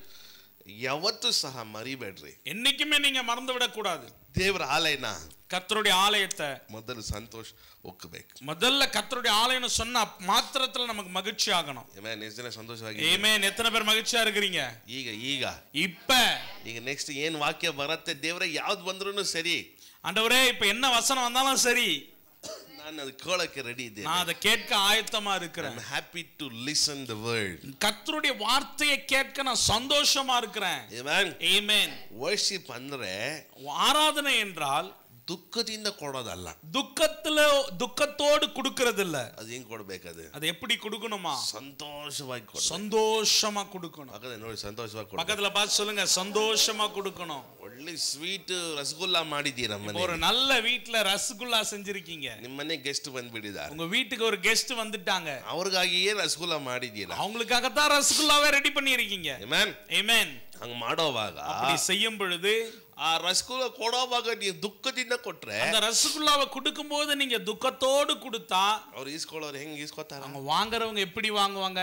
Speaker 2: ಯಾವತ್ತೂ ಸಹ ಮರಿಬೇಡ್ರಿ
Speaker 1: என்னைக்குமே நீங்க மறந்து விடக்கூடாது
Speaker 2: ದೇವರ ಆಲಯನ
Speaker 1: கர்த்தருடைய ஆலயத்தை
Speaker 2: ಮೊದಲು ಸಂತೋಷ ಒಕ್ಕಬೇಕು
Speaker 1: முதல்ல கர்த்தருடைய ஆலயம்னு சொன்ன மாத்திரத்துல நமக்கு மகிழ்ச்சி ஆகணும்
Speaker 2: ಮ್ಯಾನ್ ಎಷ್ಟು ಜನ ಸಂತೋಷವಾಗಿ
Speaker 1: ஏமேன் எத்தனை பேர் மகிழ்ச்சியா இருக்கிறீங்க
Speaker 2: ಈಗ ಈಗ
Speaker 1: இப்ப
Speaker 2: ಈಗ ನೆಕ್ಸ್ಟ್ ಏನ್ ವಾಕ್ಯ ಬರುತ್ತೆ ದೇವರ ಯಾವ್ದು ಬಂದ್ರು ಸರಿ
Speaker 1: ஆண்டவரே இப்ப என்ன வசனம் வந்தாலும் சரி
Speaker 2: ನಾನು ಅದು ಕೇಳಕ್ಕೆ ರೆಡಿ ಇದ್ದೇನೆ
Speaker 1: நான் அதை கேட்க ஆயத்தமா இருக்கிறேன்
Speaker 2: I happy to listen the word
Speaker 1: கர்த்தருடைய வார்த்தையை கேட்க நான் சந்தோஷமா இருக்கிறேன்
Speaker 2: ಮ್ಯಾನ್
Speaker 1: ஏமேன்
Speaker 2: ವರ್ಷಿಪ್ ಅಂದ್ರೆ
Speaker 1: ஆராதனை என்றால்
Speaker 2: ದುಃಖದಿಂದ ಕೊಡೋದಲ್ಲ
Speaker 1: துக்கத்துல துக்கத்தோடு கொடுக்கறது இல்ல
Speaker 2: ಅದು ಹೆಂಗ್ ಕೊಡ್ಬೇಕದು
Speaker 1: அது எப்படி கொடுக்கணுமா
Speaker 2: ಸಂತೋಷವಾಗಿ ಕೊಡ
Speaker 1: சந்தோஷமா கொடுக்கணும்
Speaker 2: ಪಕ್ಕದ ನೋಡಿ ಸಂತೋಷವಾಗಿ ಕೊಡ
Speaker 1: பக்கத்துல பார்த்து சொல்லுங்க சந்தோஷமா கொடுக்கணும்
Speaker 2: ಒಳ್ಳೆ ಸ್ವೀಟ್ ರಸಗುಲ್ಲ ಮಾಡಿದ್ದೀರ
Speaker 1: இப்போ
Speaker 2: ಮನೆ
Speaker 1: ஒரு நல்ல வீட்ல ரசகுல்லா செஞ்சிருக்கீங்க
Speaker 2: ನಿಮ್ಮ ಮನೆ ಗೆಸ್ಟ್ ಬಂದ್ಬಿಟ್ಟಿದ್ದಾರೆ
Speaker 1: உங்க வீட்டுக்கு ஒரு கெஸ்ட் வந்துட்டாங்க
Speaker 2: ಅವ್ರಿಗಾಗಿಯೇ ರಸಗುಲ್ಲ ಮಾಡಿದ್ದೀರಾ
Speaker 1: அவங்களுக்காகத்தான் ரசகுல்லாவை ரெடி பண்ணியிருக்கீங்க
Speaker 2: ಮ್ಯಾನ್
Speaker 1: Amen.
Speaker 2: ಹಂಗ್ ಮಾಡೋವಾಗ
Speaker 1: அப்படி செய்யும் பொழுது
Speaker 2: ಆ ರಸಗುಲ್ಲ ಕೊಡೋವಾಗ ನೀವು ದುಃಖದಿಂದ ಕೊಟ್ರೆ
Speaker 1: அந்த ரசகுல்லாவை கொடுக்கும்போது நீங்க துக்கத்தோடு கொடுத்தா
Speaker 2: ಅವ್ರು ಈಸ್ಕೊಳ್ಳೋರು ಹೆಂಗ್ ಈಸ್ಕೊತಾರ
Speaker 1: அவங்க வாங்குறவங்க எப்படி வாங்குவாங்க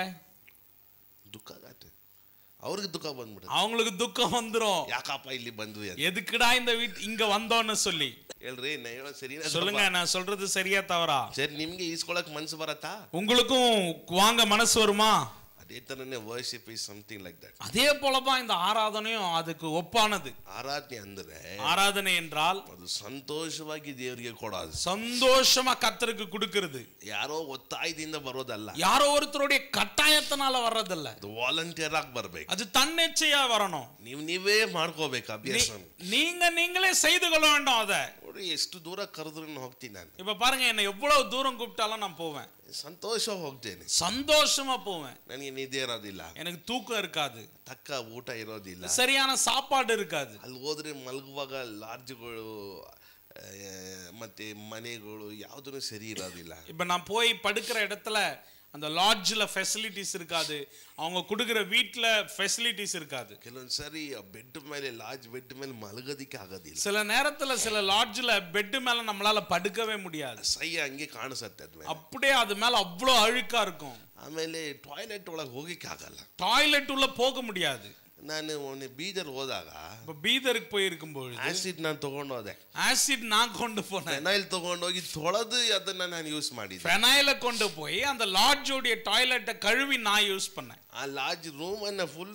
Speaker 2: ದುಃಖ ಆಗತ್ತೆ ಅವ್ರಿಗೆ ದುಃಖ ಬಂದ್ಬಿಡುತ್ತೆ
Speaker 1: அவங்களுக்கு துக்கம் வந்துரும்
Speaker 2: ಯಾಕಪ್ಪ ಇಲ್ಲಿ ಬಂದ್ವಿ ಅಂತ
Speaker 1: எதுக்குடா இந்த வீட்டு இங்க வந்தோன்னு சொல்லி
Speaker 2: ಹೇಳ್ರಿ ನಾ ಹೇಳೋದು ಸರಿ
Speaker 1: சொல்லுங்க நான் சொல்றது சரியா தவறா
Speaker 2: ಸರಿ ನಿಮ್ಗೆ ಈಸ್ಕೊಳಕ್ ಮನ್ಸು ಬರತ್ತಾ
Speaker 1: உங்களுக்கும் வாங்க மனசு வருமா
Speaker 2: ಅದೇ ಥರನೇ worship is something like that
Speaker 1: அதே போலதான் இந்த ஆராதனையும் அதுக்கு ஒப்பானது
Speaker 2: ಆರಾಧನೆ ಅಂದ್ರೆ
Speaker 1: ஆராதனை என்றால்
Speaker 2: ಅದು ಸಂತೋಷವಾಗಿ ದೇವರಿಗೆ ಕೊಡೋದು
Speaker 1: சந்தோஷமா கத்தருக்கு கொடுக்கிறது
Speaker 2: ಯಾರೋ ಒತ್ತಾಯದಿಂದ ಬರೋದಲ್ಲ
Speaker 1: யாரோ ஒருத்தருடைய கட்டாயத்தினால வர்றதில்ல
Speaker 2: ಅದು ವಾಲಂಟಿಯರ್ ಆಗಿ ಬರ್ಬೇಕು
Speaker 1: அது தன்னிச்சையா வரணும்
Speaker 2: ನೀವು ನೀವೇ ಮಾಡ್ಕೋಬೇಕು ಅಭ್ಯಾಸ
Speaker 1: நீ- நீங்க நீங்களே செய்து கொள்ள வேண்டும் அத
Speaker 2: ನೋಡಿ ಎಷ್ಟು ದೂರ ಕರೆದ್ರು ಹೋಗ್ತೀನಿ ನಾನು
Speaker 1: இப்ப பாருங்க என்ன எவ்வளவு தூரம் கூப்பிட்டாலும் நான் போவேன்
Speaker 2: ಸಂತೋಷ ಹೋಗ್ತೇನೆ
Speaker 1: சந்தோஷமா போவேன்
Speaker 2: ನನಗೆ ನಿದ್ದೆ ಇರೋದಿಲ್ಲ
Speaker 1: எனக்கு தூக்கம் இருக்காது
Speaker 2: ತಕ್ಕ ಊಟ ಇರೋದಿಲ್ಲ
Speaker 1: சரியான சாப்பாடு இருக்காது
Speaker 2: ಅಲ್ಲಿ ಹೋದ್ರೆ ಮಲಗುವಾಗ ಲಾಡ್ಜ್ಗಳು ಆ, ಮತ್ತೆ ಮನೆಗಳು ಯಾವುದೂ ಸರಿ ಇರೋದಿಲ್ಲ
Speaker 1: இப்ப நான் போய் படுக்கிற இடத்துல அந்த லாட்ஜ்ல ஃபெசிலிட்டிஸ் இருக்காது அவங்க கொடுக்குற வீட்ல ஃபெசிலிட்டிஸ் இருக்காது
Speaker 2: ಕೆಲವೊಂದು ಸರಿ ಬೆಡ್ ಮೇಲೆ ಲಾಡ್ಜ್ ಬೆಡ್ ಮೇಲೆ ಮಲಗೋದಿಕ್ಕೆ ಆಗೋದಿಲ್ಲ
Speaker 1: சில நேரத்துல சில லாட்ஜ்ல பெட் மேல நம்மளால படுக்கவே முடியாது
Speaker 2: ಸಹ್ಯ ಹಂಗೆ ಕಾಣಿಸತ್ತೆ ಅದ್ಮೇಲೆ
Speaker 1: அப்படியே அது மேல அவ்வளோ அழுக்கா இருக்கும்
Speaker 2: ಆಮೇಲೆ ಟಾಯ್ಲೆಟ್ ಒಳಗೆ ಹೋಗಿಕ್ಕೆ ಆಗಲ್ಲ
Speaker 1: டாய்லெட் உள்ள போக முடியாது
Speaker 2: ನಾನು ಮೊನ್ನೆ ಬೀದರ್ ಹೋದಾಗ
Speaker 1: இப்ப பீதருக்கு போயிருக்கும் பொழுது
Speaker 2: ಆಸಿಡ್ ನಾನು ತಗೊಂಡು ಹೋದೆ
Speaker 1: ஆசிட் நான் கொண்டு போனேன்
Speaker 2: ಫೆನೈಲ್ ತಗೊಂಡೋಗಿ ತೊಳೆದು ಅದನ್ನ ನಾನು ಯೂಸ್ ಮಾಡಿದ್ದೆ
Speaker 1: ஃபெனாயில கொண்டு போய் அந்த லாட்ஜோடைய டாய்லெட்டை கழுவி நான் யூஸ் பண்ணேன்
Speaker 2: ಆ ಲಾಡ್ಜ್ ರೂಮ್ ಅನ್ನ full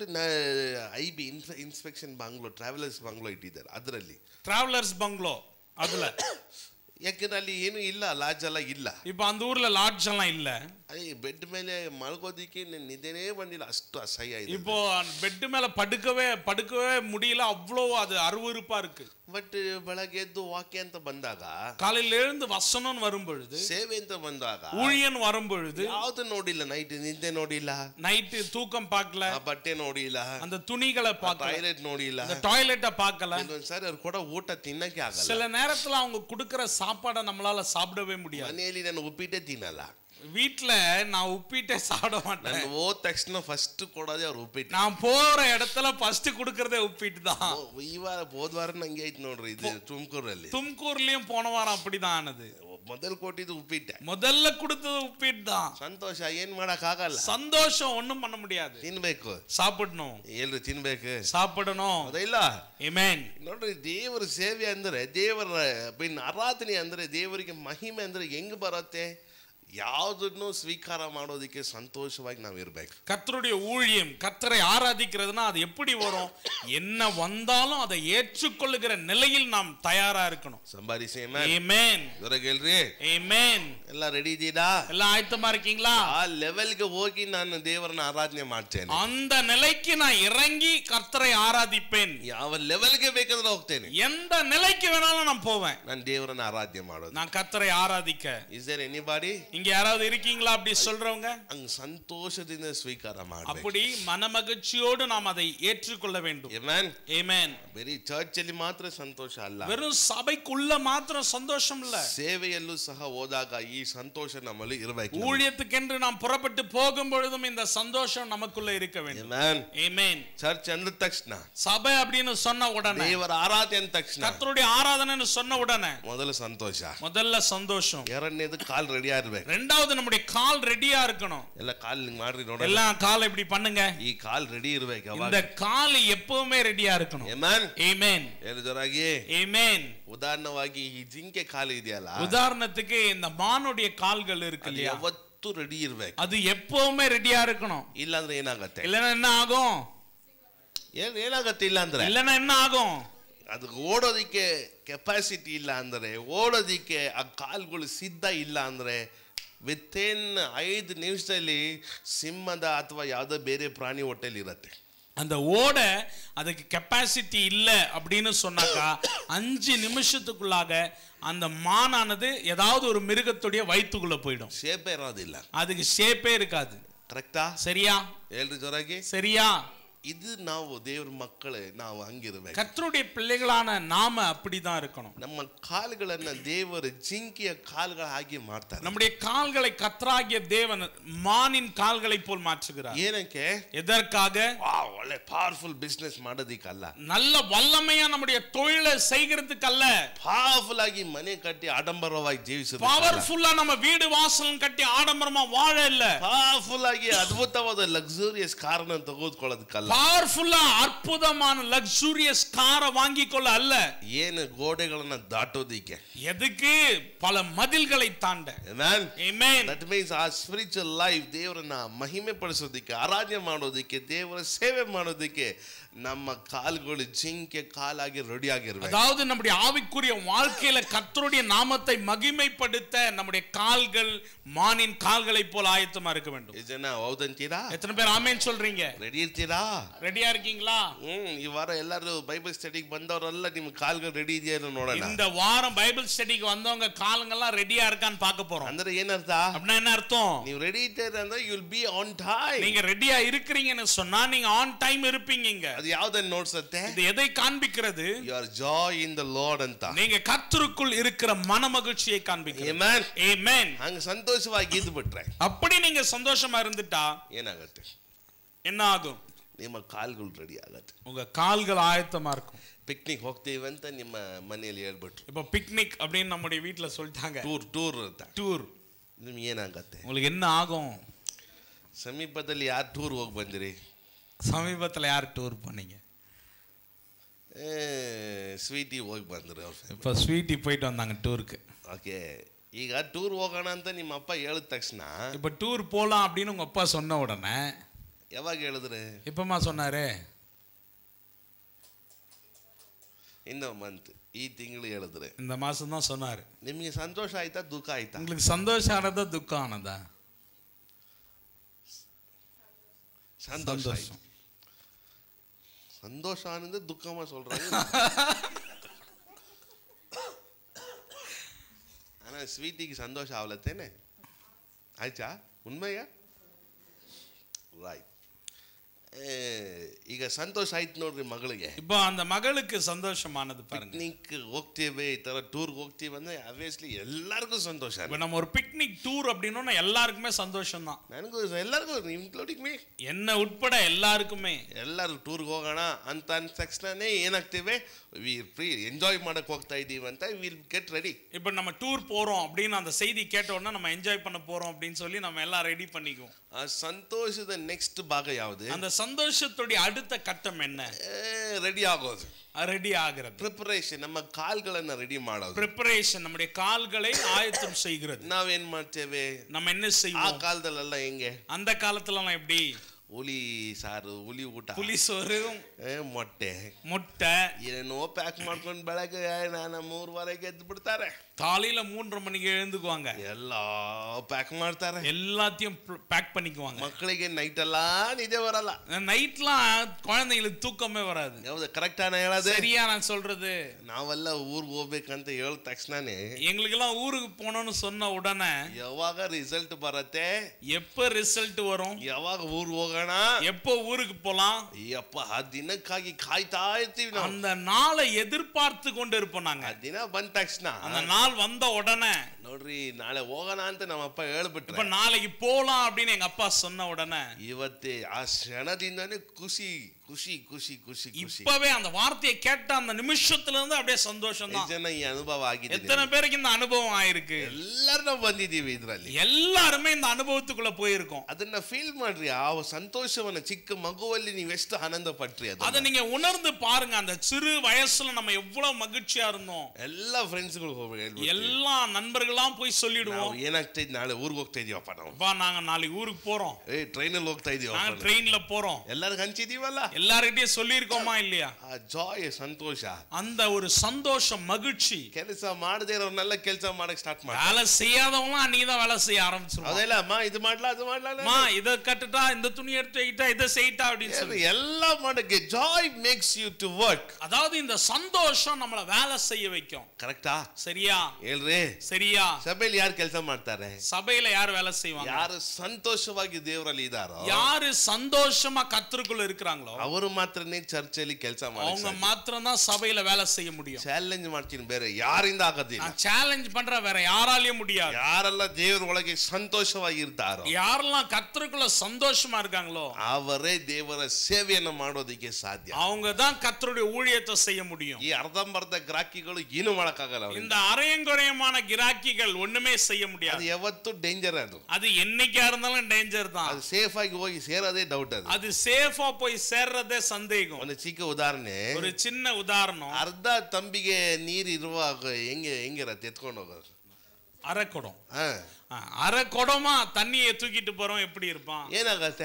Speaker 2: I B inspection bungalow travellers bungalow ಇಟ್ಟಿದ್ದಾರೆ ಅದರಲ್ಲಿ
Speaker 1: டிராவலர்ஸ் பங்களோ அதுல
Speaker 2: ಯಾಕೆಂದ್ರೆ ಅಲ್ಲಿ ಏನು ಇಲ್ಲ ಲಾಡ್ಜ್ ಎಲ್ಲ ಇಲ್ಲ
Speaker 1: இப்ப அந்த ஊர்ல லாட்ஜ் எல்லாம் இல்ல
Speaker 2: ಅಲ್ಲಿ ಬೆಡ್ ಮೇಲೆ ಮಲ್ಗೋದಿಕ್ಕೆ ನನ್ ನಿದ್ದೆನೇ ಬಂದಿಲ್ಲ ಅಷ್ಟು ಅಸಹ್ಯ ಇದೆ
Speaker 1: இப்போ பெட் மேல படுக்கவே படுக்கவே முடியல அவ்வளோ அது அருவருப்பா இருக்கு
Speaker 2: ಬಟ್ ಬೆಳಗ್ಗೆ ಎದ್ದು ವಾಕ್ಯ ಅಂತ ಬಂದಾಗ
Speaker 1: காலையில எழுந்து வசனம்னு வரும் பொழுது
Speaker 2: ಸೇವೆ ಅಂತ ಬಂದಾಗ
Speaker 1: ஊழியன் வரும் பொழுது
Speaker 2: ಯಾವ್ದು ನೋಡಿಲ್ಲ ನೈಟ್ ನಿದ್ದೆ ನೋಡಿಲ್ಲ
Speaker 1: நைட்டு தூக்கம் பார்க்கல
Speaker 2: ಆ ಬಟ್ಟೆ ನೋಡಿಲ್ಲ
Speaker 1: அந்த துணிகளை பார்க்கல
Speaker 2: ಟಾಯ್ಲೆಟ್ ನೋಡಿಲ್ಲ
Speaker 1: அந்த டாய்லெட்டை பார்க்கல
Speaker 2: ಕೆಲವೊಂದ್ಸರಿ ಅವ್ರು ಕೊಡೋ ಊಟ ತಿನ್ನಕ್ಕೆ ಆಗಲ್ಲ
Speaker 1: சில நேரத்துல அவங்க கொடுக்கிற சாப்பாடை நம்மளால சாப்பிடவே முடியாது
Speaker 2: ಮನೆಯಲ್ಲಿ ನಾನು ಉಪ್ಪಿಟ್ಟೆ ತಿನ್ನಲ್ಲ
Speaker 1: வீட்ல நான் உப்பிட்டே சாப்பிட மாட்டேன்
Speaker 2: ನಾನು ಹೋದ ತಕ್ಷಣ ಫಸ್ಟ್ ಕೊಡೋದೇ ಅವ್ರು ಉಪ್ಪಿಟ್ಟು
Speaker 1: நான் போற இடத்துல ஃபர்ஸ்ட் கொடுக்கறதே உப்பிட்டு தான்
Speaker 2: ಈ ವಾರ ಹೋದ ವಾರ ನಂಗೆ ಐತ್ ನೋಡ್ರಿ ಇದು ತುಮಕೂರಲ್ಲಿ
Speaker 1: தும்கூர்லயும் போன வாரம் அப்படிதான் ஆனது
Speaker 2: ಮೊದಲು ಕೊಟ್ಟಿದ್ದು ಉಪ್ಪಿಟ್ಟೆ
Speaker 1: முதல்ல கொடுத்தது உப்பிட்டு தான்
Speaker 2: ಸಂತೋಷ ಏನ್ ಮಾಡಕ್ ಆಗಲ್ಲ
Speaker 1: சந்தோஷம் ஒண்ணும் பண்ண முடியாது
Speaker 2: ತಿನ್ಬೇಕು
Speaker 1: சாப்பிடணும்
Speaker 2: ಎಲ್ರು ತಿನ್ಬೇಕು
Speaker 1: சாப்பிடணும்
Speaker 2: ಹೌದಿಲ್ಲ
Speaker 1: Amen.
Speaker 2: ನೋಡ್ರಿ ದೇವರ ಸೇವೆ ಅಂದ್ರೆ ದೇವರ ಬಿನ್ ಆರಾಧನೆ ಅಂದ್ರೆ ದೇವರಿಗೆ ಮಹಿಮೆ ಅಂದ್ರೆ ಹೆಂಗ್ ಬರುತ್ತೆ ಯಾವುದನ್ನು ಸ್ವೀಕಾರ ಮಾಡೋದಕ್ಕೆ ಸಂತೋಷವಾಗಿ ನಾವು ಇರ್ಬೇಕು
Speaker 1: கர்த்தருடைய ஊழியம் கர்த்தரை ஆராதிக்கிறதுனா அது எப்படி வரும் என்ன வந்தாலும் அதை ஏற்றுக்கொள்ளுகிற நிலையில் நாம் தயாரா இருக்கணும்
Speaker 2: ಸಂಭಾರಿಸಿ
Speaker 1: Amen.
Speaker 2: ಜೋರಾಗಿ ಹೇಳ್ರಿ
Speaker 1: Amen.
Speaker 2: ಎಲ್ಲ ರೆಡಿ ಇದ್ದೀರಾ
Speaker 1: எல்லாம் ஆயத்தமா இருக்கீங்களா
Speaker 2: ಆ ಲೆವೆಲ್ಗೆ ಹೋಗಿ ನಾನು ದೇವರನ್ನ ಆರಾಧನೆ ಮಾಡ್ತೇನೆ
Speaker 1: அந்த நிலைக்கு நான் இறங்கி கர்த்தரை ஆராதிப்பேன்
Speaker 2: ಯಾವ ಲೆವೆಲ್ಗೆ ಬೇಕಾದ್ರೆ ಹೋಗ್ತೇನೆ
Speaker 1: எந்த நிலைக்கு வேணாலும் நான் போவேன்
Speaker 2: ನಾನು ದೇವರನ್ನ ಆರಾಧನೆ ಮಾಡೋದು
Speaker 1: நான் கர்த்தரை ಆರಾಧಿக்க
Speaker 2: ಇಸ್ ದೇರ್ ಎನಿಬಾಡಿ
Speaker 1: இங்க யாராவது இருக்கீங்களா அப்படி சொல்றவங்க
Speaker 2: ಹಂಗ್ ಸಂತೋಷದಿಂದ ಸ್ವೀಕಾರ ಮಾಡ್ಬೇಕು
Speaker 1: அப்படி மனமகிழ்ச்சியோடு நாம் அதை ஏற்றுக்கொள்ள வேண்டும்
Speaker 2: Amen?
Speaker 1: Amen.
Speaker 2: ಬರೀ ಚರ್ಚ್ ಅಲ್ಲಿ ಮಾತ್ರ ಸಂತೋಷ ಅಲ್ಲ
Speaker 1: வெறும் சபைக்குள்ள மாத்திரம் சந்தோஷம் இல்ல
Speaker 2: ಸೇವೆಯಲ್ಲೂ ಸಹ ಹೋದಾಗ ಈ ಸಂತೋಷ ನಮ್ಮಲ್ಲಿ ಇರಬೇಕು
Speaker 1: ஊழியத்துக்கென்று நாம் புறப்பட்டு போகும் பொழுதும் இந்த சந்தோஷம் நமக்குள்ள இருக்க வேண்டும்
Speaker 2: Amen?
Speaker 1: Amen.
Speaker 2: ಚರ್ಚ್ ಅಂದ ತಕ್ಷಣ
Speaker 1: சபை அப்படின்னு சொன்ன உடனே
Speaker 2: ದೇವರ ಆರಾಧನೆ ಅಂದ ತಕ್ಷಣ
Speaker 1: கர்த்தருடைய ஆராதனைன்னு சொன்ன உடனே
Speaker 2: ಮೊದಲು ಸಂತೋಷ
Speaker 1: முதல்ல சந்தோஷம்
Speaker 2: ಎರಡನೇದು ಕಾಲ್ ರೆಡಿ ಆಗ್ಬೇಕು
Speaker 1: ரெண்டாவது நம்முடைய கால் ரெடியா இருக்கணும்
Speaker 2: ಎಲ್ಲ ಕಾಲ್ ಹಿಂಗ್ ಮಾಡ್ರಿ ನೋಡ
Speaker 1: எல்லாம் கால் இப்படி பண்ணுங்க
Speaker 2: ಈ ಕಾಲ್ ರೆಡಿ ಇರ್ಬೇಕು
Speaker 1: இந்த
Speaker 2: ಅವಾಗ
Speaker 1: கால் எப்பவுமே ரெடியா இருக்கணும்
Speaker 2: Amen?
Speaker 1: Amen.
Speaker 2: ಹೇಳು ಜೋರಾಗಿ
Speaker 1: Amen.
Speaker 2: ಉದಾಹರಣವಾಗಿ ಈ ಜಿಂಕೆ ಕಾಲು ಇದೆಯಲ್ಲ
Speaker 1: உதாரணத்துக்கு இந்த மானுடைய கால்கள் இருக்கு
Speaker 2: ಅದು
Speaker 1: இல்லையா
Speaker 2: ಯಾವತ್ತೂ ರೆಡಿ ಇರ್ಬೇಕು
Speaker 1: அது எப்பவுமே ரெடியா இருக்கணும்
Speaker 2: ಇಲ್ಲಾಂದ್ರೆ ಏನಾಗತ್ತೆ
Speaker 1: இல்லைன்னா என்ன ஆகும்
Speaker 2: ಏನ್ ಏನಾಗತ್ತೆ ಇಲ್ಲ ಅಂದ್ರೆ
Speaker 1: இல்லைன்னா என்ன ஆகும்
Speaker 2: ಅದು ಓಡೋದಿಕ್ಕೆ ಕೆಪಾಸಿಟಿ ಇಲ್ಲ ಅಂದ್ರೆ ಓಡೋದಿಕ್ಕೆ ಆ ಕಾಲ್ಗಳು ಸಿದ್ಧ ಇಲ್ಲ ಅಂದ್ರೆ ವಿತಿನ್ ಐದು ನಿಮಿಷದಲ್ಲಿ ಸಿಂಹದ ಅಥವಾ ಯಾವುದೋ ಬೇರೆ ಪ್ರಾಣಿ ಹೊಟ್ಟೆಲಿ ಇರತ್ತೆ
Speaker 1: அந்த ஓட அதுக்கு கெப்பாசிட்டி இல்லை அப்படின்னு சொன்னாக்கா அஞ்சு நிமிஷத்துக்குள்ளாக அந்த மானானது ஏதாவது ஒரு மிருகத்துடைய வயிற்றுக்குள்ள போயிடும்
Speaker 2: ಶೇಪೇ ಇರೋದಿಲ್ಲ
Speaker 1: அதுக்கு ஷேப்பே இருக்காது
Speaker 2: ಕರೆಕ್ಟಾ
Speaker 1: சரியா
Speaker 2: ಹೇಳ್ರಿ ಜೋರಾಗಿ
Speaker 1: சரியா
Speaker 2: ಇದು ನಾವು ದೇವ್ರ ಮಕ್ಕಳೇ ನಾವು ಹಂಗಿರ್ಬೇಕು
Speaker 1: கர்த்தருடைய பிள்ளைகளான நாம அப்படிதான் இருக்கணும்
Speaker 2: ನಮ್ಮ ಕಾಲುಗಳನ್ನ ದೇವರ ಜಿಂಕೆಯ ಕಾಲುಗಳ ಹಾಗೆ ಮಾಡ್ತಾರೆ
Speaker 1: நம்முடைய கால்களை கத்ராகிய தேவன் மானின் கால்களை போல் மாற்றுகிறார்
Speaker 2: ಏನಕ್ಕೆ
Speaker 1: எதற்காக
Speaker 2: ವಾ, ಒಳ್ಳೆ ಒಳ್ಳೆ ಪವರ್ಫುಲ್ ಬಿಸ್ನೆಸ್ ಮಾಡೋದಿಕ್ಕಲ್ಲ
Speaker 1: நல்ல வல்லமையா நம்முடைய தொழிலை செய்கிறதுக்கு அல்ல
Speaker 2: ಪವರ್ಫುಲ್ ಆಗಿ ಮನೆ ಕಟ್ಟಿ ಆಡಂಬರವಾಗಿ ಜೀವಿಸೋದು
Speaker 1: பவர்ஃபுல்லா நம்ம வீடு வாசல் கட்டி ஆடம்பரமா வாழ இல்ல
Speaker 2: ಪವರ್ಫುಲ್ ಆಗಿ ಅದ್ಭುತವಾದ ಲಕ್ಸುರಿಯಸ್ ಕಾರ್ನ ತೆಗೆದುಕೊಳ್ಳೋದಕ್ಕಲ್ಲ
Speaker 1: பவர்ஃபுல்லா அற்புதமான லக்ஸூரியஸ் காரை வாங்கி கொள்ள அல்ல
Speaker 2: ಏನು ಗೋಡೆಗಳನ್ನ ದಾಟೋದಿಕ್ಕೆ
Speaker 1: எதுக்கு பல மதில்களை தாண்ட
Speaker 2: Amen?
Speaker 1: Amen.
Speaker 2: That means a spiritual life ದೇವರನ್ನ ಮಹಿಮೆ ಪಡಿಸೋದಕ್ಕೆ ಆರಾಧನೆ ಮಾಡೋದಕ್ಕೆ ದೇವರ ಸೇವೆ ಮಾಡೋದಕ್ಕೆ ನಮ್ಮ ಕಾಲುಗಳು ಜಿಂಕೆ ಕಾಲಾಗಿ ರೆಡಿ ಆಗಿರ್ಬೇಕು
Speaker 1: அதாவது நம்முடைய ஆவிக்குரிய வாழ்க்கையில கர்த்தருடைய நாமத்தை மகிமைப்படுத்த நம்முடைய கால்கள் மானின் கால்களை போல ஆயத்தமா இருக்க வேண்டும்
Speaker 2: ಈ ಜನ ಹೌದಂತೀರಾ
Speaker 1: எத்தனை பேர் ஆமேன்னு சொல்றீங்க
Speaker 2: ರೆಡಿ ಇರ್ತೀರಾ
Speaker 1: ரெடியா இருக்கீங்களா
Speaker 2: ಹ್ಮ್ ಈ ವಾರ ಎಲ್ಲರೂ ಬೈಬಲ್ ಸ್ಟಡಿಗೆ ಬಂದವರೆಲ್ಲ ನಿಮ್ ಕಾಲ್ಗಳು ರೆಡಿ ಇದೆಯಾ ಅಂತ ನೋಡೋಣ
Speaker 1: இந்த வாரம் பைபிள் ஸ்டடிக்கு வந்தவங்க காலங்கள்லாம் ரெடியா இருக்கான்னு பார்க்க போறோம்
Speaker 2: ಅಂದ್ರೆ ಏನರ್ಥ
Speaker 1: அப்படின்னா என்ன அர்த்தம்
Speaker 2: ನೀವು ರೆಡಿ ಇದ್ದೀರ ಅಂದ್ರೆ ಯುಲ್ ಬಿ ಆನ್ ಟೈಮ್
Speaker 1: நீங்க ரெடியா இருக்கிறீங்கன்னு சொன்னா நீங்க ஆன் டைம் இருப்பீங்க இங்க
Speaker 2: ಅದು ಯಾವ್ದನ್ನ ನೋಡ್ಸತ್ತೆ
Speaker 1: இது எதை காண்பிக்கிறது
Speaker 2: you are joy in the Lord ಅಂತ
Speaker 1: நீங்க கர்த்தருக்குள் இருக்கிற மன மகிழ்ச்சியை காண்பிக்கிறது
Speaker 2: Amen.
Speaker 1: Amen.
Speaker 2: ಹಂಗ ಸಂತೋಷವಾಗಿ ಇದ್ದು ಬಿಟ್ರೆ
Speaker 1: அப்படி நீங்க சந்தோஷமா இருந்துட்டா
Speaker 2: ಏನಾಗತ್ತೆ
Speaker 1: என்ன ஆகும்
Speaker 2: ನಿಮ್ಮ ಕಾಲ್ಗಳು ರೆಡಿ ಆಗತ್ತೆ
Speaker 1: உங்க கால்கள் ஆயத்தமா இருக்கும்
Speaker 2: ಪಿಕ್ನಿಕ್ ಹೋಗ್ತೀವಿ ಅಂತ ನಿಮ್ಮ ಮನೆಯಲ್ಲಿ ಹೇಳ್ಬಿಟ್ರು
Speaker 1: இப்போ பிக்னிக் அப்படின்னு நம்முடைய வீட்ல சொல்லிட்டாங்க
Speaker 2: ಟೂರ್ ಟೂರ್ ಅಂತ
Speaker 1: டூர்
Speaker 2: ನಿಮ್ಗೆ ಏನಾಗತ್ತೆ
Speaker 1: உங்களுக்கு என்ன ஆகும்
Speaker 2: ಸಮೀಪದಲ್ಲಿ ಯಾರು ಟೂರ್ ಹೋಗಿ ಬಂದಿರಿ
Speaker 1: சமீபத்துல யார் டூர் பண்ணீங்க
Speaker 2: ಸ್ವೀಟಿ ಹೋಗಿ ಬಂದ್ರು ಅವ್ರ
Speaker 1: இப்போ ஸ்வீட்டி போயிட்டு வந்தாங்க டூருக்கு
Speaker 2: ಓಕೆ ಈಗ ಟೂರ್ ಹೋಗೋಣ ಅಂತ ನಿಮ್ಮ ಅಪ್ಪ ಹೇಳಿದ ತಕ್ಷಣ
Speaker 1: இப்போ டூர் போலாம் அப்படின்னு உங்க அப்பா சொன்ன உடனே
Speaker 2: ಯಾವಾಗ ಹೇಳಿದ್ರೆ
Speaker 1: எப்பமா சொன்னாரு
Speaker 2: ಇನ್ನು ಮಂತ್ ಈ ತಿಂಗಳು ಹೇಳಿದ್ರೆ
Speaker 1: இந்த மாசம் தான் சொன்னாரு
Speaker 2: ನಿಮಗೆ ಸಂತೋಷ ಆಯ್ತಾ ದುಃಖ ಆಯ್ತಾ
Speaker 1: உங்களுக்கு சந்தோஷம் ஆனதா துக்கம் ஆனதா
Speaker 2: ಸಂತೋಷ
Speaker 1: சந்தோஷம்
Speaker 2: ಆಯ್ತು ಸಂತೋಷ ಆನಂದ ದುಃಖமா சொல்றாங்க ஆனா ஸ்வீட்டிக்கு சந்தோஷம் ஆகலத்தேனே ಆಯ್ತಾ ಉண்மையா ರೈಟ್ ಈಗ ಸಂತೋಷ ಆಯ್ತು ನೋಡ್ರಿ ಮಗಳಿಗೆ
Speaker 1: இப்போ அந்த மகளுக்கு சந்தோஷமானது பாருங்க
Speaker 2: ಪಿಕ್ನಿಕ್ ಹೋಗ್ತೇವೆ ಈ ತರ ಟೂರ್ ಹೋಗ್ತೀವಿ ಅಂದ್ರೆ ಅಬ್ವಿಯಸ್ಲಿ ಎಲ್ಲರಿಗೂ ಸಂತೋಷ
Speaker 1: இப்போ நம்ம ஒரு பிக்னிக் டூர் அப்படின்னோன்னா எல்லாருக்குமே சந்தோஷம் தான்
Speaker 2: ನನಗೂ ಎಲ್ಲರಿಗೂ ಇನ್ಕ್ಲೂಡಿಂಗ್ ಮೀ
Speaker 1: என்ன உட்பட எல்லாருக்குமே
Speaker 2: ಎಲ್ಲರೂ ಟೂರ್ಗೆ ಹೋಗೋಣ ಅಂತ ಅಂದ ತಕ್ಷಣನೇ ಏನಾಗ್ತೇವೆ ವಿ ಫ್ರೀ ಎಂಜಾಯ್ ಮಾಡಕ್ ಹೋಗ್ತಾ ಇದ್ದೀವಿ ಅಂತ ವಿಲ್ ಗೆಟ್ ರೆಡಿ
Speaker 1: இப்போ நம்ம டூர் போறோம் அப்படின்னு அந்த செய்தி கேட்ட உடனே நம்ம என்ஜாய் பண்ண போறோம் அப்படின்னு சொல்லி நம்ம எல்லாம் ரெடி பண்ணிக்குவோம்
Speaker 2: ಆ ಸಂತೋಷದ ನೆಕ್ಸ್ಟ್ ಭಾಗ ಯಾವುದು
Speaker 1: அந்த சந்தோஷத்துடைய அடுத்த கட்டம் என்ன
Speaker 2: ರೆಡಿ ಆಗೋದು
Speaker 1: ரெடி ஆகிறது
Speaker 2: ಪ್ರಿಪರೇಷನ್ ನಮ್ಮ ಕಾಲ್ಗಳನ್ನ ರೆಡಿ ಮಾಡೋದು
Speaker 1: ப்ரிப்பரேஷன் நம்முடைய கால்களை ஆயத்தம் செய்கிறது
Speaker 2: ನಾವೇನ್ ಮಾಡ್ತೇವೆ
Speaker 1: நம்ம என்ன
Speaker 2: ಆ
Speaker 1: செய்வோம்
Speaker 2: ಕಾಲದಲ್ಲೆಲ್ಲ ಹೆಂಗೆ
Speaker 1: அந்த காலத்துலலாம் எப்படி
Speaker 2: ಹುಲಿ ಸಾರು ಹುಲಿ ಊಟ
Speaker 1: புளி சோறும்
Speaker 2: ಏ, ಮೊಟ್ಟೆ
Speaker 1: முட்டை
Speaker 2: ಏನೇನೋ ಪ್ಯಾಕ್ ಮಾಡ್ಕೊಂಡು ಬೆಳಗ್ಗೆ ನಾನು ಮೂರುವರೆಗೆ ಎದ್ದು ಬಿಡ್ತಾರೆ
Speaker 1: காலையில மூன்றரை மணிக்கு எழுந்துக்குவாங்க
Speaker 2: ಎಲ್ಲ ಪ್ಯಾಕ್ ಮಾಡ್ತಾರೆ
Speaker 1: எல்லாத்தையும் பேக் பண்ணிக்குவாங்க
Speaker 2: ಮಕ್ಕಳಿಗೆ ನೈಟ್ ಎಲ್ಲ ನಿದ್ದೆ ಬರಲ್ಲ
Speaker 1: நைட்லாம் குழந்தைங்களுக்கு தூக்கமே வராது
Speaker 2: ಯಾವ್ದು ಕರೆಕ್ಟ್ ಆನ ಹೇಳದೆ
Speaker 1: சரியா நான் சொல்றது
Speaker 2: ನಾವೆಲ್ಲ ಊರ್ಗ್ ಹೋಗ್ಬೇಕಂತ ಹೇಳಿದ ತಕ್ಷಣನೇ
Speaker 1: எங்களுக்கெல்லாம் ஊருக்கு போகணும்னு சொன்ன உடனே
Speaker 2: ಯಾವಾಗ ರಿಸಲ್ಟ್ ಬರತ್ತೆ
Speaker 1: எப்ப ரிசல்ட் வரும்
Speaker 2: ಯಾವಾಗ ಊರ್ಗ್ ಹೋಗೋಣ
Speaker 1: எப்போ ஊருக்கு போலாம்
Speaker 2: ಯಪ್ಪ ಆ ದಿನಕ್ಕಾಗಿ ಕಾಯ್ತಾ ಇರ್ತೀವಿ ನಾವು
Speaker 1: அந்த நாளை எதிர்பார்த்து கொண்டு இருப்போம் நாங்க
Speaker 2: ಆ ದಿನ ಬಂದ ತಕ್ಷಣ
Speaker 1: அந்த நாள் வந்த உடனே
Speaker 2: ನೋಡ್ರಿ ನಾಳೆ ಹೋಗೋಣ ಅಂತ ನಮ್ಮಪ್ಪ
Speaker 1: இப்ப
Speaker 2: ಹೇಳ್ಬಿಟ್ರೆ
Speaker 1: நாளைக்கு போலாம் அப்படின்னு எங்க அப்பா சொன்ன உடனே
Speaker 2: ಇವತ್ತೇ ಆ ಕ್ಷಣದಿಂದಾನೇ ಖುಷಿ ಖುಷಿ ಖುಷಿ ಖುಷಿ ಖುಷಿ
Speaker 1: இப்பவே அந்த வார்த்தையை கேட்ட அந்த நிமிஷத்துல இருந்து அப்படியே சந்தோஷம்
Speaker 2: ಎಷ್ಟ್
Speaker 1: தான்
Speaker 2: ಜನ ಈ ಅನುಭವ ಆಗಿದೆ
Speaker 1: எத்தனை பேருக்கு இந்த அனுபவம் ஆயிருக்கு
Speaker 2: ಎಲ್ಲರೂ ನಾವು ಬಂದಿದ್ದೀವಿ ಇದ್ರಲ್ಲಿ
Speaker 1: எல்லாருமே இந்த அனுபவத்துக்குள்ள போயிருக்கோம்
Speaker 2: ಅದನ್ನ ಫೀಲ್ ಮಾಡ್ರಿ ಆ ಸಂತೋಷವನ್ನ ಚಿಕ್ಕ ಮಗುವಲ್ಲಿ ನೀವು ಎಷ್ಟು ಆನಂದ ಪಟ್ರಿ
Speaker 1: அதை
Speaker 2: ಅದು
Speaker 1: நீங்க உணர்ந்து பாருங்க அந்த சிறு வயசுல நம்ம எவ்வளவு மகிழ்ச்சியா இருந்தோம்
Speaker 2: ಎಲ್ಲ ಫ್ರೆಂಡ್ಸ್ಗಳು ಹೋಗಿ ಹೇಳ್ಬಿಡ್ತೀವಿ.
Speaker 1: எல்லா நண்பர்களாம் போய்
Speaker 2: ನಾವು
Speaker 1: சொல்லிடுவோம்
Speaker 2: ಏನಾಗ್ತಾ ಇದ್ ನಾಳೆ ಊರಿಗೆ ಹೋಗ್ತಾ ಇದೀವಪ್ಪ ನಾವು
Speaker 1: அப்பா நாங்க நாளைக்கு ஊருக்கு போறோம்
Speaker 2: ಏ ಟ್ರೈನಲ್ಲಿ ಹೋಗ್ತಾ
Speaker 1: நாங்க
Speaker 2: ಇದೀವಪ್ಪ
Speaker 1: ட்ரெயின்ல போறோம்
Speaker 2: ಎಲ್ಲರಿಗೂ ಹಂಚಿದೀವಲ್ಲ
Speaker 1: எல்லார்கிட்டயும் சொல்லியிருக்கோமா இல்லையா
Speaker 2: ಆ ಜಾಯ್ ಸಂತೋಷ
Speaker 1: அந்த ஒரு சந்தோஷம் மகிழ்ச்சி
Speaker 2: ಕೆಲಸ ಮಾಡದೇ ಇರೋರ್ನೆಲ್ಲ ಕೆಲಸ ಮಾಡಕ್ ಸ್ಟಾರ್ಟ್ ಮಾಡಿ
Speaker 1: வேலை செய்யாதவங்களாம் அன்னைக்கு தான் வேலை செய்ய ஆரம்பிச்சிருவாங்க
Speaker 2: ಅದೆಲ್ಲ ಅಮ್ಮ ಇದು ಮಾಡ್ಲಾ ಅದು ಮಾಡ್ಲಾ
Speaker 1: அம்மா இதை கட்டுட்டா இந்த துணி எடுத்து வைக்கிட்டா இதை செய்யிட்டா அப்படின்னு சொல்லி
Speaker 2: ಎಲ್ಲ ಮಾಡಕ್ಕೆ joy makes you to work
Speaker 1: அதாவது இந்த சந்தோஷம் நம்மள வேலை செய்ய வைக்கும்
Speaker 2: ಕರೆಕ್ಟಾ
Speaker 1: சரியா
Speaker 2: ಹೇಳ್ರಿ
Speaker 1: சரியா
Speaker 2: ಸಭೆಯಲ್ಲಿ ಯಾರು ಕೆಲಸ ಮಾಡ್ತಾರೆ
Speaker 1: சபையில யார் வேலை செய்வாங்க
Speaker 2: ಯಾರು ಸಂತೋಷವಾಗಿ ದೇವರಲ್ಲಿ ಇದಾರೋ
Speaker 1: யாரு சந்தோஷமா கத்தருக்குள்ள இருக்கிறாங்களோ
Speaker 2: ಅವರು ಮಾತ್ರನೇ ಚರ್ಚಲ್ಲಿ ಕೆಲಸ
Speaker 1: அவங்க
Speaker 2: ಮಾಡಿ
Speaker 1: மாத்திரம் தான் சபையில வேலை செய்ய முடியும்
Speaker 2: ಚಾಲೆಂಜ್ ಮಾಡ್ತೀನಿ ಬೇರೆ ಯಾರಿಂದ ಆಗೋದಿಲ್ಲ
Speaker 1: நான் சேலஞ்ச் பண்ற வேற யாராலையும் முடியாது
Speaker 2: ಯಾರೆಲ್ಲ ದೇವರ ಒಳಗೆ ಸಂತೋಷವಾಗಿ ಇರ್ತಾರೋ
Speaker 1: யாரெல்லாம் கத்தருக்குள்ள சந்தோஷமா இருக்காங்க இருக்கிறாங்களோ
Speaker 2: ಅವರೇ ದೇವರ ಸೇವೆಯನ್ನು ಮಾಡೋದಕ್ಕೆ ಸಾಧ್ಯ
Speaker 1: அவங்க தான் கர்த்தருடைய ஊழியத்தை செய்ய முடியும்
Speaker 2: ಈ ಅರ್ಧಂಬರ್ಧ ಗ್ರಾಹಕಿಗಳು ಏನು ಮಾಡಕ್ಕಾಗಲ್ಲ ಅವ್ರಿಗೆ.
Speaker 1: இந்த அரையங்குறையமான கிராக்கிகள் ஒண்ணுமே செய்ய
Speaker 2: ಅದು
Speaker 1: முடியாது
Speaker 2: ಯಾವತ್ತು ಡೇಂಜರ್ ಅದು
Speaker 1: அது என்னைக்கா இருந்தாலும் டேஞ்சர் தான்
Speaker 2: ಅದು ಸೇಫ್ ಆಗಿ ಹೋಗಿ ಸೇರೋದೇ ಡೌಟ್ ಅದು
Speaker 1: அது சேஃபா போய் சேர்றதே சந்தேகம்
Speaker 2: ಒಂದು ಚಿಕ್ಕ ಉದಾಹರಣೆ
Speaker 1: ஒரு சின்ன உதாரணம்
Speaker 2: ಅರ್ಧ ತಂಬಿಗೆ ನೀರು ಇರುವಾಗ ಹೆಂಗೆ ಹೆಂಗಿರತ್ತೆ ಎತ್ಕೊಂಡು ಹೋಗೋದು
Speaker 1: அரை குடம்
Speaker 2: ಹಾ
Speaker 1: ஆ, அரை குடமா தண்ணியை தூக்கிட்டு போறோம் எப்படி இருப்பான்
Speaker 2: ಏನಾಗತ್ತೆ